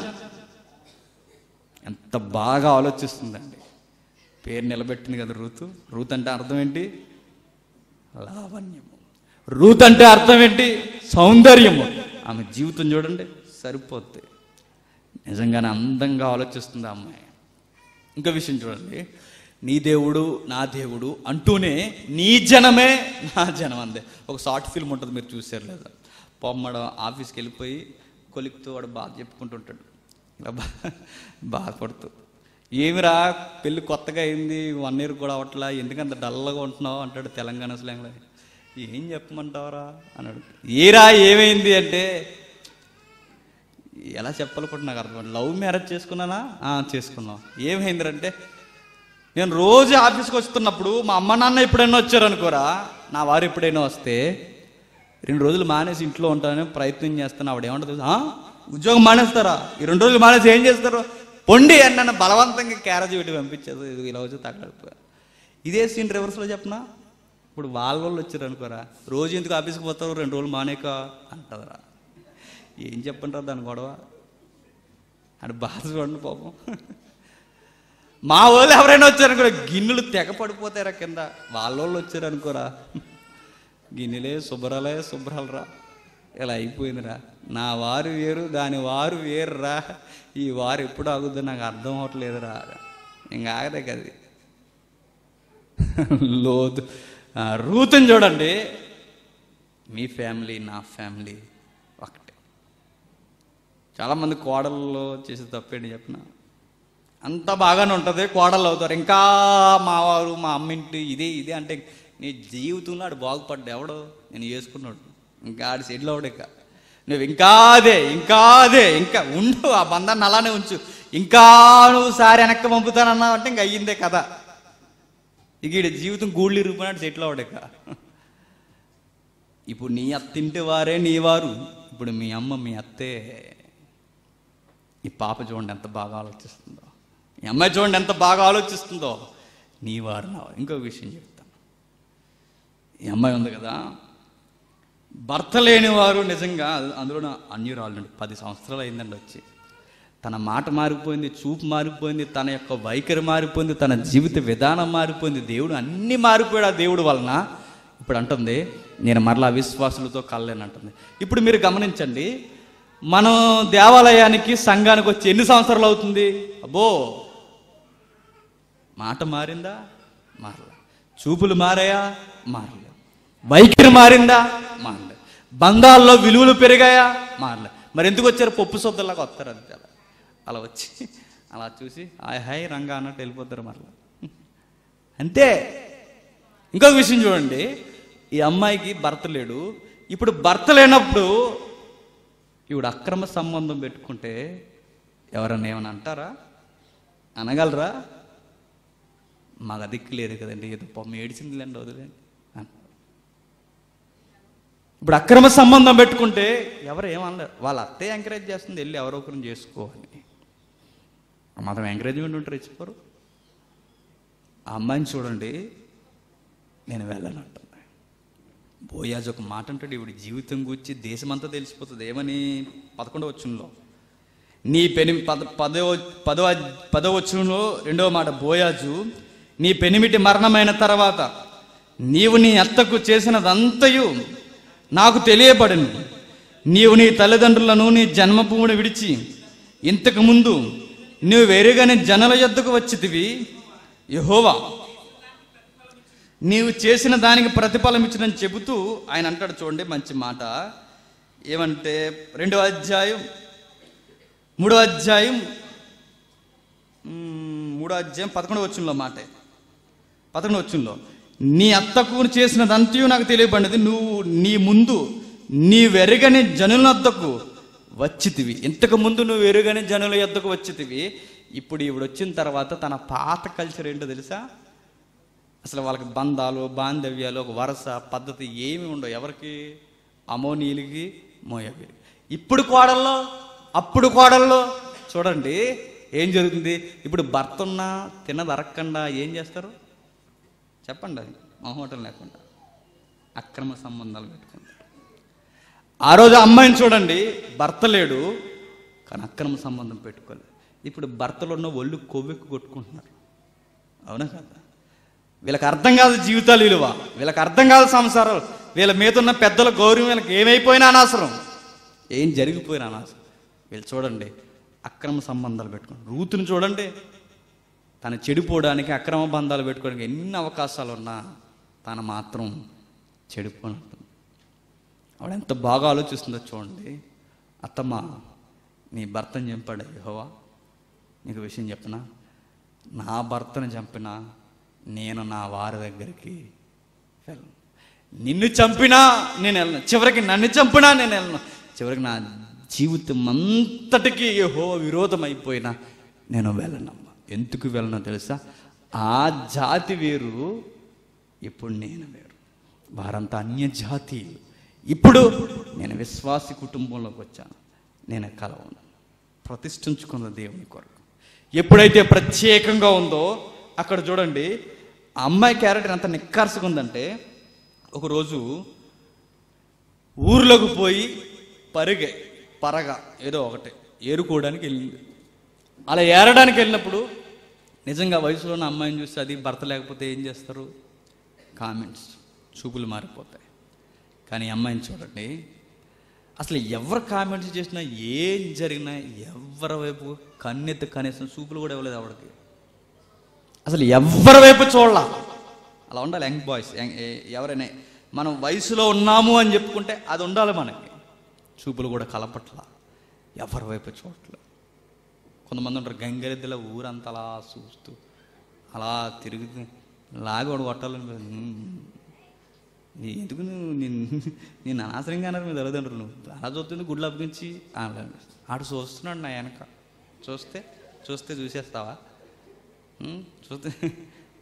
ఎంత బాగా ఆలోచిస్తుందండి పేరు నిలబెట్టింది కదా రూతు రూత్ అంటే అర్థం ఏంటి లావణ్యము రూత్ అంటే అర్థం ఏంటి సౌందర్యము ఆమె జీవితం చూడండి సరిపోద్ది నిజంగానే అందంగా ఆలోచిస్తుంది ఆ అమ్మాయి ఇంకో విషయం చూడండి నీ దేవుడు నా దేవుడు అంటూనే నీ జనమే నా జనం అందే ఒక షార్ట్ ఫిల్మ్ ఉంటుంది మీరు చూసారు లేదా పొమ్మడ ఆఫీస్కి వెళ్ళిపోయి కొలిక్తో వాడు బాధ చెప్పుకుంటుంటాడు ఇలా బా బాధపడుతూ ఏమిరా పెళ్ళి కొత్తగా అయింది వన్ ఇయర్ కూడా అవట్లా ఎందుకంత డల్గా ఉంటున్నావు అంటాడు తెలంగాణ స్లాంగ్లో ఏం చెప్పమంటావరా అన్నాడు ఏరా ఏమైంది అంటే ఎలా చెప్పాలి కూడా నాకు అర్థం లవ్ మ్యారేజ్ చేసుకున్నానా ఆ, చేసుకున్నాం ఏమైందంటే నేను రోజు ఆఫీస్కి వస్తున్నప్పుడు మా అమ్మ నాన్న ఎప్పుడైనా వచ్చారనుకోరా నా వారు ఎప్పుడైనా వస్తే రెండు రోజులు మానేసి ఇంట్లో ఉంటానని ప్రయత్నం చేస్తాను ఆవిడ ఏమంటుంది తెలుసా? "ఆ? ఉద్యోగం మానేస్తారా ఈ రెండు రోజులు మానేసి ఏం చేస్తారు పొండి అని నన్ను బలవంతంగా క్యారేజ్ పెట్టి పంపించేది ఇది ఇలా వచ్చి తగ్గడిపోయా ఇదే సీన్ రివర్స్లో చెప్పనా ఇప్పుడు వాళ్ళ వాళ్ళు వచ్చారు అనుకోరా రోజు ఎందుకు ఆఫీస్కి పోతారు రెండు రోజులు మానేక అంటదరా ఏం చెప్పంటారు దాని గొడవ అని బాధ చూడండి పాపం మా వాళ్ళు ఎవరైనా వచ్చారనుకో గిన్నెలు తెగ పడిపోతారా కింద వాళ్ళ వాళ్ళు వచ్చారనుకోరా గిన్నెలే శుభ్రాలే శుభ్రాలరా ఇలా అయిపోయిందిరా నా వారు వేరు దాని వారు వేరురా ఈ వారు ఎప్పుడు ఆగుద్దో నాకు అర్థం అవట్లేదురా ఇంకా ఆగదే కది లోతు ఆ, రూతుని చూడండి మీ ఫ్యామిలీ నా ఫ్యామిలీ ఒకటే చాలామంది కోడల్లో చేసే తప్పేంటి చెప్పిన అంత బాగానే ఉంటుంది కోడలు అవుతారు ఇంకా మావారు మా అమ్మింటి ఇదే ఇదే అంటే నీ జీవితంలో ఆడు బాగుపడ్డా ఎవడో నేను చేసుకున్నాడు ఇంకా ఆడి సెటిల్ అవడు ఇక నువ్వు ఇంకా అదే ఇంకా అదే ఇంకా ఉండు ఆ బంధాన్ని అలానే ఉంచు ఇంకా నువ్వు సారి వెనక్కి పంపుతానన్నావు అంటే ఇంకా అయ్యిందే కదా ఇక ఈడ జీవితం గూళ్ళు ఇరిగిపోయినట్టు సెటిల్ అవడక ఇప్పుడు నీ అత్తింటి వారే నీ వారు ఇప్పుడు మీ అమ్మ మీ అత్తే ఈ పాప చూడండి ఎంత బాగా ఆలోచిస్తుందో ఈ అమ్మాయి చూడండి ఎంత బాగా ఆలోచిస్తుందో నీ వారు నా వారు. ఇంకో విషయం చెప్తాను ఈ అమ్మాయి ఉంది కదా భర్త లేని వారు నిజంగా అందులో నా అన్యురాలు పది సంవత్సరాలు అయిందండి వచ్చి తన మాట మారిపోయింది చూపు మారిపోయింది తన యొక్క వైఖరి మారిపోయింది తన జీవిత విధానం మారిపోయింది దేవుడు అన్నీ మారిపోయాడు ఆ దేవుడు వలన ఇప్పుడు అంటుంది నేను మరలా విశ్వాసులతో కలలేను అంటుంది ఇప్పుడు మీరు గమనించండి మనం దేవాలయానికి సంఘానికి వచ్చి ఎన్ని సంవత్సరాలు అవుతుంది అబ్బో మాట మారిందా మారలే చూపులు మారాయా మారలే వైఖరి మారిందా మారలే బంధాల్లో విలువలు పెరిగాయా మారలే మరి ఎందుకు వచ్చారు పప్పు సొద్దలాగా వస్తారు అంతే అలా అలా వచ్చి అలా చూసి హాయ్ హాయ్ రంగా అన్నట్టు వెళ్ళిపోతారు మరలా అంతే ఇంకొక విషయం చూడండి ఈ అమ్మాయికి భర్త లేడు ఇప్పుడు భర్త లేనప్పుడు ఈవిడ అక్రమ సంబంధం పెట్టుకుంటే ఎవరన్నా ఏమైనా అంటారా అనగలరా మాకు దిక్కు లేదు కదండి ఏదో పొమ్మ ఏడిచింది లేండి వదిలేండి అన్నారు. ఇప్పుడు అక్రమ సంబంధం పెట్టుకుంటే ఎవరు ఏమనలేరు వాళ్ళ అత్తే ఎంకరేజ్ చేస్తుంది వెళ్ళి ఎవరో ఒకరిని చేసుకోవాలి ఆ మాత్రం ఎంకరేజ్మెంట్ ఉంటే రెచ్చిపోరు ఆ అమ్మాయిని చూడండి నేను వెళ్ళను అంటుంది బోయాజ్ ఒక మాట అంటాడు ఇవిడి జీవితం గురించి దేశమంతా తెలిసిపోతుంది ఏమని పదకొండవ వచ్చంలో నీ పెని పద పదవ పదవ పదవ వచ్చంలో రెండవ మాట బోయాజు నీ పెనిమిటి మరణమైన తర్వాత నీవు నీ అత్తకు చేసినదంతయు నాకు తెలియబడను నీవు నీ తల్లిదండ్రులను నీ జన్మభూమిని విడిచి ఇంతకు ముందు నువ్వు వేరుగానే జనుల యొద్దకు వచ్చితివి యహోవా నీవు చేసిన దానికి ప్రతిఫలం ఇచ్చినని చెబుతూ ఆయన అంటాడు చూడండి మంచి మాట ఏమంటే రెండవ అధ్యాయం మూడో అధ్యాయం మ్మ్, మూడో అధ్యాయం పదకొండవ వచ్చంలో మాటే పదకొండవ వచ్చంలో నీ అత్తకు చేసినదంతయు నాకు తెలియబడినది నువ్వు నీ ముందు నీ వెరగని జనుల వద్దకు వచ్చితివి ఇంతకు ముందు నువ్వు ఎరుగని జనుల యొద్దకు వచ్చితివి ఇప్పుడు ఈవిడ వచ్చిన తర్వాత తన పాత కల్చర్ ఏంటో తెలుసా అసలు వాళ్ళకి బంధాలు బాంధవ్యాలు ఒక వరస పద్ధతి ఏమి ఉండవు ఎవరికి అమోనీయులకి మోయబిలి ఇప్పుడు కోడల్లో అప్పుడు కోడల్లో చూడండి ఏం జరుగుతుంది ఇప్పుడు భర్త ఉన్నా తిన్నది అరక్కుండా ఏం చేస్తారు చెప్పండి అది మొహమాటం లేకుండా అక్రమ సంబంధాలు పెట్టుకుంటారు ఆ రోజు అమ్మాయిని చూడండి భర్త లేడు కానీ అక్రమ సంబంధం పెట్టుకోలేదు ఇప్పుడు భర్తలో ఉన్న ఒళ్ళు కొవ్వెక్కు కొట్టుకుంటున్నారు అవునా కదా వీళ్ళకి అర్థం కాదు జీవితాల విలువ వీళ్ళకి అర్థం కాదు సంసారాలు వీళ్ళ మీద ఉన్న పెద్దల గౌరవం వీళ్ళకి ఏమైపోయినా అనవసరం ఏం జరిగిపోయినా అనవసరం వీళ్ళు చూడండి అక్రమ సంబంధాలు పెట్టుకోండి రూతుని చూడండి తను చెడిపోవడానికి అక్రమ బంధాలు పెట్టుకోవడానికి ఎన్ని అవకాశాలు ఉన్నా తను మాత్రం చెడిపోనట్టుంది ఆవిడ ఎంత బాగా ఆలోచిస్తుందో చూడండి అత్తమ్మ నీ భర్తను చంపాడు యెహోవా నీకు విషయం చెప్పనా నా భర్తను చంపినా నేను నా వారి దగ్గరికి వెళ్ళను నిన్ను చంపినా నేను వెళ్ళను చివరికి నన్ను చంపినా నేను వెళ్ళను చివరికి నా జీవితం అంతటికీ యెహో విరోధం అయిపోయినా నేను వెళ్ళనమ్మా ఎందుకు వెళ్ళనో తెలుసా ఆ జాతి వేరు ఇప్పుడు నేను వేరు వారంతా అన్య జాతీయులు ఇప్పుడు నేను విశ్వాసి కుటుంబంలోకి వచ్చాను నేను కలవను ప్రతిష్ఠించుకున్న దేవుని కొరకు ఎప్పుడైతే ప్రత్యేకంగా ఉందో అక్కడ చూడండి ఆ అమ్మాయి క్యారెక్టర్ ఎంత నిక్కర్సుగా ఉందంటే ఒకరోజు ఊర్లోకి పోయి పరిగె పరగ ఏదో ఒకటి ఏరుకోవడానికి వెళ్ళింది అలా ఏరడానికి వెళ్ళినప్పుడు నిజంగా వయసులో ఉన్న అమ్మాయిని చూస్తే అది భర్త లేకపోతే ఏం చేస్తారు కామెంట్స్ చూపులు మారిపోతాయి కానీ ఈ అమ్మాయిని చూడండి అసలు ఎవరు కామెంట్స్ చేసినా ఏం జరిగినా ఎవరి వైపు కన్నెత్తి కనీసం చూపులు కూడా ఇవ్వలేదు ఆవిడకి అసలు ఎవరి వైపు చూడాల అలా ఉండాలి యంగ్ బాయ్స్ యంగ్ ఏ- ఎవరైనా మనం వయసులో ఉన్నాము అని చెప్పుకుంటే అది ఉండాలి మనకి చూపులు కూడా కలపట్ల ఎవరి వైపు చూడట్లేదు కొంతమంది ఉంటారు గంగరెద్దుల ఊరంతా అలా చూస్తూ అలా తిరుగుతూ లాగోడు కొట్టాలని నీ ఎందుకు నువ్వు నేను నేను అనవసరంగా అన్నారు మీ తల్లిదండ్రులు నువ్వు అలా చూస్తుంది గుడ్లు అప్పగించి ఆడు చూస్తున్నాడు నా వెనక చూస్తే చూస్తే చూసేస్తావా ఉం? చూస్తే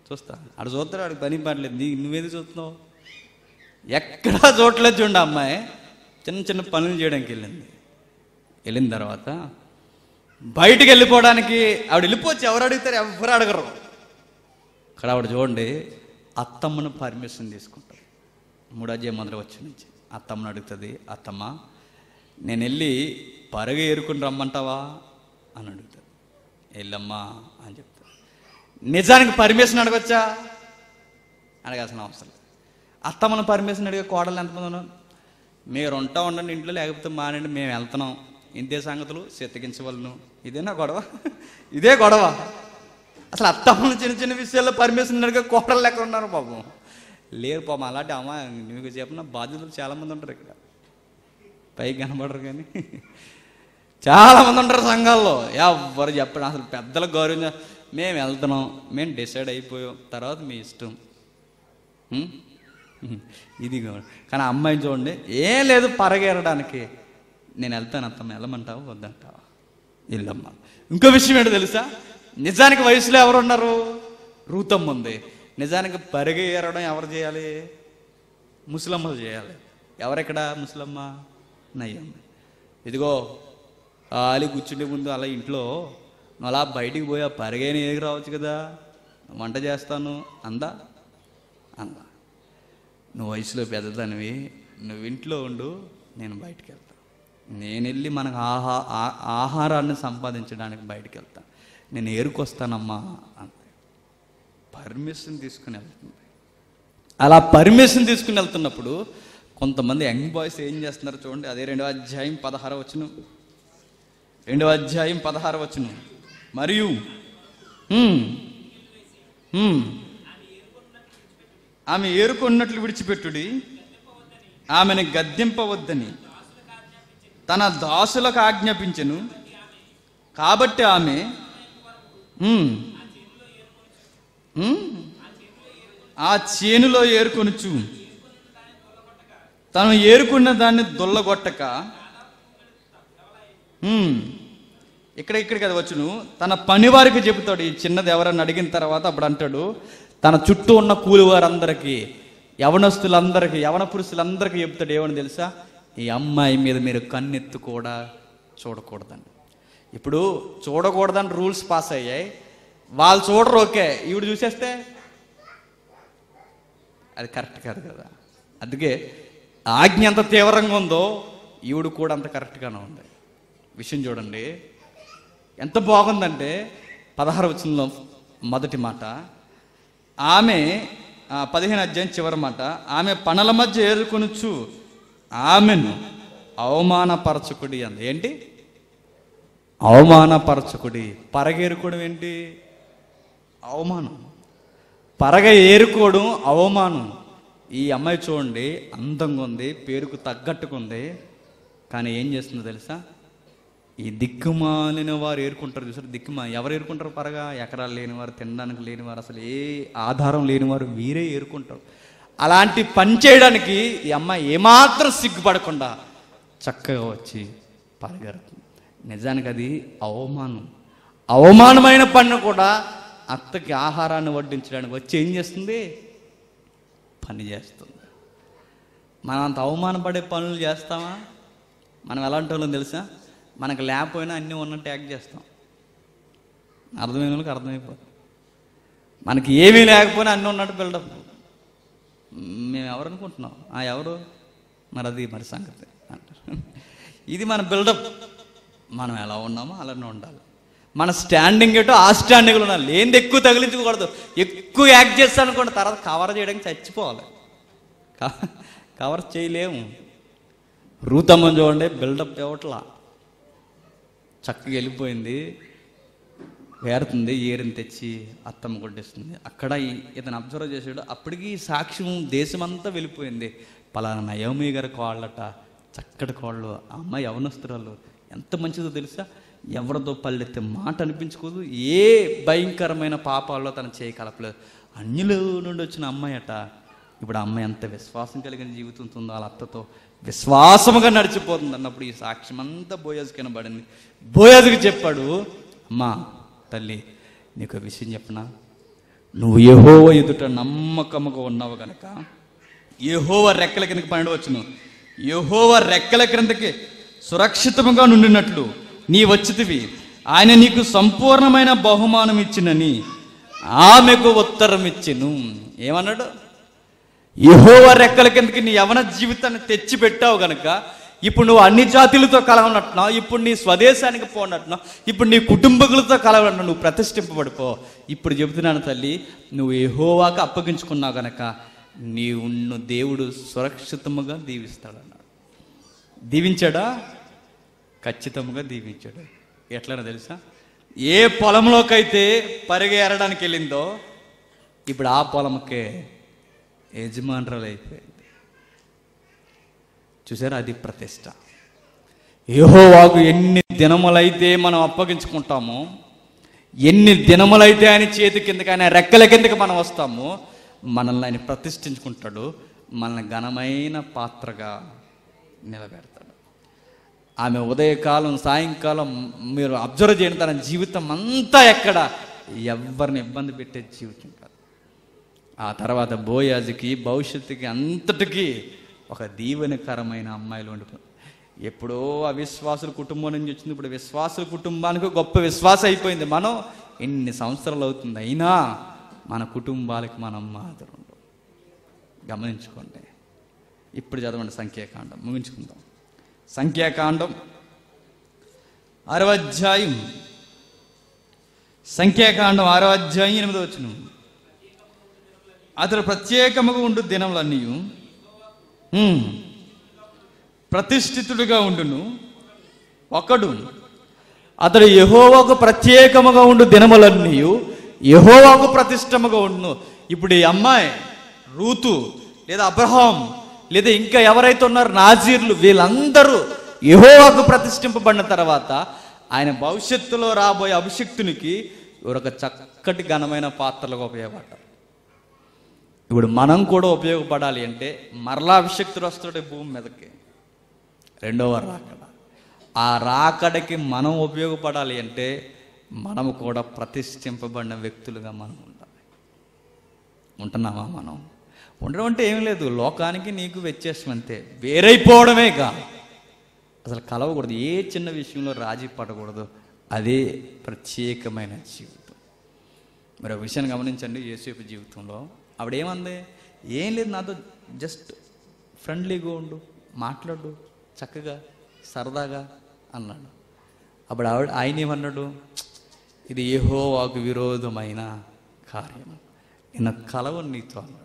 చూస్తా ఆడు చూస్తాడు ఆడికి పని పడలేదు నీ నువ్వేది చూస్తున్నావు ఎక్కడా చూడలేదు చూడండి ఆ అమ్మాయి చిన్న చిన్న పనులు చేయడానికి వెళ్ళింది వెళ్ళిన తర్వాత బయటికి వెళ్ళిపోవడానికి ఆవిడ వెళ్ళిపోవచ్చు ఎవరు అడుగుతారు ఎవరు అడగరు ఇక్కడ ఆవిడ చూడండి అత్తమ్మను పర్మిషన్ తీసుకుంటారు మూడో అధ్యాయం మొదలు వచ్చి నుంచి అత్తమ్మను అడుగుతుంది అత్తమ్మ నేను వెళ్ళి పరుగు ఏరుకుని రమ్మంటావా అని అడుగుతుంది వెళ్ళమ్మా అని చెప్తారు నిజానికి పర్మిషన్ అడగచ్చా అడగాల్సిన అవసరం లేదు అత్తమ్మను పర్మిషన్ అడిగే కోడలు ఎంతమంది ఉన్నారు మీరు ఉంటా ఉండండి ఇంట్లో లేకపోతే మానండి మేము వెళ్తున్నాం ఇంతే సంగతులు సెత్తగించవలను ఇదేనా గొడవ ఇదే గొడవ అసలు అత్తమ్మను చిన్న చిన్న విషయాల్లో పర్మిషన్ అడిగే కోడలు లెక్క ఉన్నారు పాపం లేరు పాపం అలాంటి అమ్మ మీకు చెప్పిన బాధ్యతలు చాలామంది ఉంటారు ఇక్కడ పైకి కనబడరు కానీ చాలా మంది ఉంటారు సంఘాల్లో ఎవ్వరు చెప్పండి అసలు పెద్దల గౌరవం చే- మేము వెళ్తున్నాం మేము డిసైడ్ అయిపోయాం తర్వాత మీ ఇష్టం హ్మ్? ఇది గౌరవం కానీ ఆ అమ్మాయిని చూడండి ఏం లేదు పరగేరడానికి నేను వెళ్తాను అత్తమ్మ వెళ్ళమంటావా వద్దంటావా ఇల్లమ్మ ఇంకో విషయం ఏంటో తెలుసా నిజానికి వయసులో ఎవరు ఉన్నారు రూతమ్మ ఉంది నిజానికి పరిగేరడం ఎవరు చేయాలి ముసలమ్మ చేయాలి ఎవరెక్కడ ముసలమ్మ నయ్యమ్మ ఇదిగో ఖాళీ కూర్చుండే ముందు అలా ఇంట్లో నువ్వు అలా బయటికి పోయి ఆ పరిగైన ఏది రావచ్చు కదా వంట చేస్తాను అందా అందా నువ్వు వయసులో పెద్దదానివి నువ్వు ఇంట్లో ఉండు నేను బయటికి వెళ్తాను నేను వెళ్ళి మనకు ఆహా ఆ- ఆహారాన్ని సంపాదించడానికి బయటికి వెళ్తాను నేను ఏరుకొస్తానమ్మా అంది పర్మిషన్ తీసుకుని వెళ్తుంది అలా పర్మిషన్ తీసుకుని వెళ్తున్నప్పుడు కొంతమంది యంగ్ బాయ్స్ ఏం చేస్తున్నారు చూడండి అదే రెండవ అధ్యాయం పదహార వచ్చును రెండవ అధ్యాయం పదహార వచ్చును మరియు హ్మ్, హ్మ్, ఆమె ఏరుకున్నట్లు విడిచిపెట్టుడి ఆమెను గద్దెంపవద్దని తన దాసులకు ఆజ్ఞాపించెను కాబట్టి ఆమె హ్మ్, హ్మ్, ఆ చేనులో ఏరుకొనుచు తను ఏరుకున్న దాన్ని దొల్లగొట్టక హ్మ్, ఇక్కడ ఇక్కడ కదా వచ్చును తన పనివారికి చెబుతాడు ఈ చిన్నది ఎవరన్నా అడిగిన తర్వాత అప్పుడు అంటాడు తన చుట్టూ ఉన్న కూలి వారందరికీ యవనస్తులందరికీ యవన పురుషులందరికీ చెప్తాడు ఏమని తెలుసా ఈ అమ్మాయి మీద మీరు కన్నెత్తు కూడా చూడకూడదని ఇప్పుడు చూడకూడదని రూల్స్ పాస్ అయ్యాయి వాళ్ళు చూడరు ఓకే ఈవిడ చూసేస్తే అది కరెక్ట్ కాదు కదా అందుకే ఆజ్ఞ ఎంత తీవ్రంగా ఉందో ఈవిడ కూడా అంత కరెక్ట్గానే ఉంది విషయం చూడండి ఎంత బాగుందంటే పదహారు వచనంలో మొదటి మాట ఆమె ఆ, పదిహేను అధ్యాయం చివరి మాట ఆమె పనుల మధ్య ఏరుకొనుచు ఆమెను అవమానపరచకుడి అంది ఏంటి అవమానపరచకుడి పరగేరుకోవడం ఏంటి అవమానం పరగ ఏరుకోవడం అవమానం ఈ అమ్మాయి చూడండి అందంగా ఉంది పేరుకు తగ్గట్టుకుంది కానీ ఏం చేస్తుందో తెలుసా ఈ దిక్కుమాలిన వారు ఏరుకుంటారు చూసారు దిక్కుమా ఎవరు ఏరుకుంటారు పరగా ఎకరాలు లేనివారు తినడానికి లేనివారు అసలు ఏ ఆధారం లేనివారు వీరే ఏరుకుంటారు అలాంటి పని చేయడానికి ఈ అమ్మాయి ఏమాత్రం సిగ్గుపడకుండా చక్కగా వచ్చి పరగరుతుంది నిజానికి అది అవమానం అవమానమైన పన్ను కూడా అత్తకి ఆహారాన్ని వడ్డించడానికి వచ్చి ఏం చేస్తుంది పని చేస్తుంది మనం అంత అవమానపడే పనులు చేస్తామా మనం ఎలాంటి వాళ్ళం తెలుసా మనకు లేకపోయినా అన్నీ ఉన్నట్టు యాక్ట్ చేస్తాం అర్థమైన వాళ్ళకి అర్థమైపోతుంది మనకి ఏమీ లేకపోయినా అన్నీ ఉన్నట్టు బిల్డప్ మేము ఎవరు అనుకుంటున్నాం ఆ ఎవరు మరి అది మరి సంగతి అంటారు ఇది మన బిల్డప్ మనం ఎలా ఉన్నామో అలానే ఉండాలి మన స్టాండింగ్ ఏటో ఆ స్టాండింగ్లో ఉండాలి లేనిది ఎక్కువ తగిలించకూడదు ఎక్కువ యాక్ట్ చేస్తాను అనుకోండి తర్వాత కవర్ చేయడానికి చచ్చిపోవాలి క- కవర్ చేయలేము రూతమ్మని చూడండి బిల్డప్ ఇవ్వట్లా చక్కగా వెళ్ళిపోయింది వేరుతుంది ఏరిని తెచ్చి అత్తమ్మ కొట్టేస్తుంది అక్కడ ఈ- ఇతను అబ్జర్వ్ చేసాడు అప్పటికి ఈ సాక్ష్యం దేశమంతా వెళ్ళిపోయింది పలానా నయోమి గారి కోళ్ళట చక్కటి కోళ్ళు ఆ అమ్మాయి యవనస్తురాలు ఎంత మంచిదో తెలుసా ఎవరితో పల్లెత్తే మాట అనిపించుకోదు ఏ భయంకరమైన పాపాల్లో తను చేయి కలపలేదు అన్యుల నుండి వచ్చిన అమ్మాయి అట ఇప్పుడు ఆ అమ్మాయి ఎంత విశ్వాసం కలిగిన జీవితం ఉందో వాళ్ళ అత్తతో విశ్వాసముగా నడిచిపోతుంది అన్నప్పుడు ఈ సాక్ష్యం అంతా బోయాజు కనబడింది బోయాజుకి చెప్పాడు అమ్మా తల్లి నీకు ఒక విషయం చెప్పనా నువ్వు యెహోవ ఎదుట నమ్మకముగా ఉన్నావు గనక యెహోవ రెక్కల కిందకి పండవచ్చును యెహోవ రెక్కల క్రిందకి సురక్షితముగా నుండినట్లు నీ వచ్చితివి ఆయన నీకు సంపూర్ణమైన బహుమానం ఇచ్చినని ఆమెకు ఉత్తరం ఇచ్చెను ఏమన్నాడు యెహోవ రెక్కల కిందకి నీ యవన జీవితాన్ని తెచ్చి పెట్టావు గనక ఇప్పుడు నువ్వు అన్ని జాతులతో కలవనట్టున్నావు ఇప్పుడు నీ స్వదేశానికి పోనట్టున్నావు ఇప్పుడు నీ కుటుంబకులతో కలవనట్టు నువ్వు ప్రతిష్ఠింపబడిపో ఇప్పుడు చెబుతున్నాను తల్లి నువ్వు యెహోవాకు అప్పగించుకున్నావు గనక నీ ఉన్న దేవుడు సురక్షితముగా దీవిస్తాడన్నాడు దీవించాడా ఖచ్చితంగా దీవించాడు ఎట్లనో తెలుసా ఏ పొలంలోకైతే పరిగెరడానికి వెళ్ళిందో ఇప్పుడు ఆ పొలంకే యజమానురాలు అయిపోయింది చూసారా అది ప్రతిష్ట యెహోవాకు ఎన్ని దినములైతే మనం అప్పగించుకుంటామో ఎన్ని దినములైతే ఆయన చేతి కిందకి ఆయన రెక్కల కిందకి మనం వస్తామో మనల్ని ఆయన ప్రతిష్ఠించుకుంటాడు మనల్ని ఘనమైన పాత్రగా నిలబెడతాడు ఆమె ఉదయకాలం సాయంకాలం మీరు అబ్జర్వ్ చేయండి తన జీవితం అంతా ఎక్కడ ఎవరిని ఇబ్బంది పెట్టే జీవితం కాదు ఆ తర్వాత బోయాజుకి భవిష్యత్తుకి అంతటికి ఒక దీవెనకరమైన అమ్మాయిలు ఉండిపోయింది ఎప్పుడో అవిశ్వాసుల కుటుంబం నుంచి వచ్చింది ఇప్పుడు విశ్వాసుల కుటుంబానికి గొప్ప విశ్వాసం అయిపోయింది మనం ఎన్ని సంవత్సరాలు అవుతుంది అయినా మన కుటుంబాలకి మనం మాత్రం గమనించుకోండి ఇప్పుడు చదవండి సంఖ్యాకాండం ముగించుకుందాం సంఖ్యాకాండం ఆరవ అధ్యాయం సంఖ్యాకాండం ఆరో అధ్యాయం ఎనిమిదో వచ్చిన అతడు ప్రత్యేకముగా ఉండు దినములన్నీ ప్రతిష్ఠితుడిగా ఉండును ఒకడు అతడు యహోవాకు ప్రత్యేకముగా ఉండు దినములన్నీ యహోవాకు ప్రతిష్టముగా ఉండును ఇప్పుడు ఈ అమ్మాయి రూతు లేదా అబ్రహాం లేదా ఇంకా ఎవరైతే ఉన్నారో నాజీర్లు వీళ్ళందరూ యహోవాకు ప్రతిష్ఠింపబడిన తర్వాత ఆయన భవిష్యత్తులో రాబోయే అభిషక్తునికి ఒక చక్కటి ఘనమైన పాత్రలుగా ఉపయోగపడ్డారు ఇప్పుడు మనం కూడా ఉపయోగపడాలి అంటే మరలా అభిషక్తుడు వస్తాడు భూమి మీదకి రెండవ రాకడ ఆ రాకడకి మనం ఉపయోగపడాలి అంటే మనము కూడా ప్రతిష్ఠింపబడిన వ్యక్తులుగా మనం ఉండాలి ఉంటున్నామా మనం ఉండడం అంటే ఏం లేదు లోకానికి నీకు వ్యత్యాసం అంతే వేరైపోవడమే కా అసలు కలవకూడదు ఏ చిన్న విషయంలో రాజీ పడకూడదు అదే ప్రత్యేకమైన జీవితం మరి ఒక విషయాన్ని గమనించండి యేసేపు జీవితంలో ఆవిడ ఏమంది ఏం లేదు నాతో జస్ట్ ఫ్రెండ్లీగా ఉండు మాట్లాడు చక్కగా సరదాగా అన్నాడు అప్పుడు ఆవిడ ఆయన ఏమన్నాడు ఇది యెహోవాకు విరోధమైన కార్యం నిన్న కలవను నీతో అన్నాడు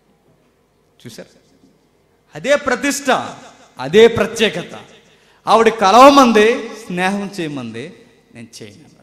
చూశారు అదే ప్రతిష్ట అదే ప్రత్యేకత ఆవిడ కలవమంది స్నేహం చేయమంది నేను చేయను అన్నాడు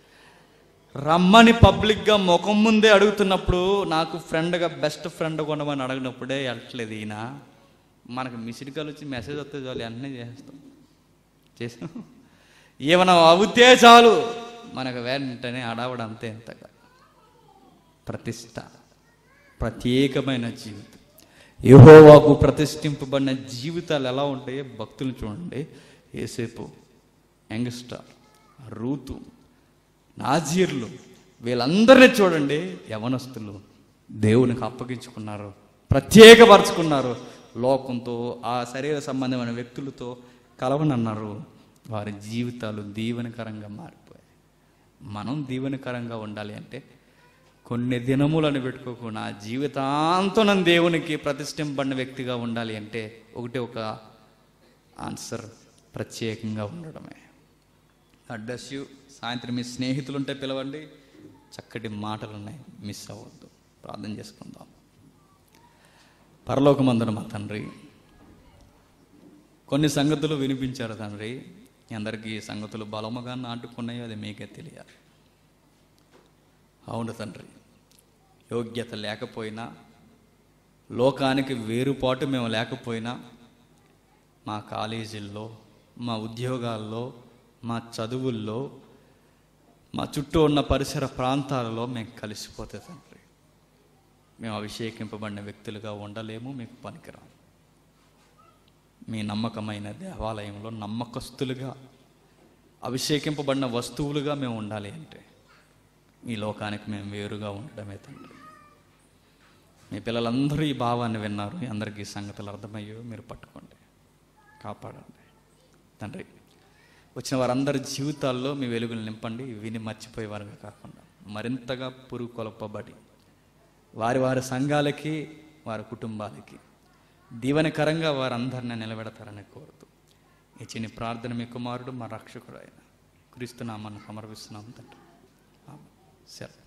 రమ్మని పబ్లిక్గా ముఖం ముందే అడుగుతున్నప్పుడు నాకు ఫ్రెండ్గా బెస్ట్ ఫ్రెండ్ కొనమని అడిగినప్పుడే వెళ్ళట్లేదు ఈయన మనకు మిస్డ్ కాల్ వచ్చి మెసేజ్ వస్తే చాలు వెంటనే చేస్తాం చేసాం ఏమైనా అవుతే చాలు మనకు వెంటనే అడవడం అంతే ఎంతగా ప్రతిష్ట ప్రత్యేకమైన జీవితం యెహోవాకు ప్రతిష్ఠింపబడిన జీవితాలు ఎలా ఉంటాయో భక్తులు చూడండి ఏసేపు యంగ్స్టార్ రూతు నాజీర్లు వీళ్ళందరినీ చూడండి యవనస్తులు దేవునికి అప్పగించుకున్నారు ప్రత్యేకపరచుకున్నారు లోకంతో ఆ శరీర సంబంధమైన వ్యక్తులతో కలవనన్నారు వారి జీవితాలు దీవెనకరంగా మారిపోయాయి మనం దీవెనకరంగా ఉండాలి అంటే కొన్ని దినములను పెట్టుకోకుండా జీవితాంతం నన్ను దేవునికి ప్రతిష్ఠింపబడిన వ్యక్తిగా ఉండాలి అంటే ఒకటి ఒక ఆన్సర్ ప్రత్యేకంగా ఉండడమే అడ్రస్ యూ సాయంత్రం మీ స్నేహితులు ఉంటే పిలవండి చక్కటి మాటలు ఉన్నాయి మిస్ అవ్వద్దు ప్రార్థన చేసుకుందాం పరలోకమందున మా తండ్రి కొన్ని సంగతులు వినిపించారు తండ్రి మీ అందరికీ ఈ సంగతులు బలముగా నాటుకున్నాయో అది మీకే తెలియాలి అవును తండ్రి యోగ్యత లేకపోయినా లోకానికి వేరుపాటు మేము లేకపోయినా మా కాలేజీల్లో మా ఉద్యోగాల్లో మా చదువుల్లో మా చుట్టూ ఉన్న పరిసర ప్రాంతాలలో మేము కలిసిపోతే తండ్రి మేము అభిషేకింపబడిన వ్యక్తులుగా ఉండలేము మీకు పనికిరాము మీ నమ్మకమైన దేవాలయంలో నమ్మకస్తులుగా అభిషేకింపబడిన వస్తువులుగా మేము ఉండాలి అంటే ఈ లోకానికి మేము వేరుగా ఉండడమే తండ్రి మీ పిల్లలందరూ ఈ భావాన్ని విన్నారు మీ అందరికీ ఈ సంగతులు అర్థమయ్యో మీరు పట్టుకోండి కాపాడండి తండ్రి వచ్చిన వారందరి జీవితాల్లో మీ వెలుగులు నింపండి విని మర్చిపోయే వారుగా కాకుండా మరింతగా పురుగు కొలపబడి వారి వారి సంఘాలకి వారి కుటుంబాలకి దీవెనకరంగా వారందరిని నిలబెడతారని కోరుతూ ఈ చిన్ని ప్రార్థన మీ కుమారుడు మా రక్షకుడు ఆయన క్రీస్తు నామాన్ని సమర్పిస్తున్నాం తండ్రి ఆమేన్. సెలవు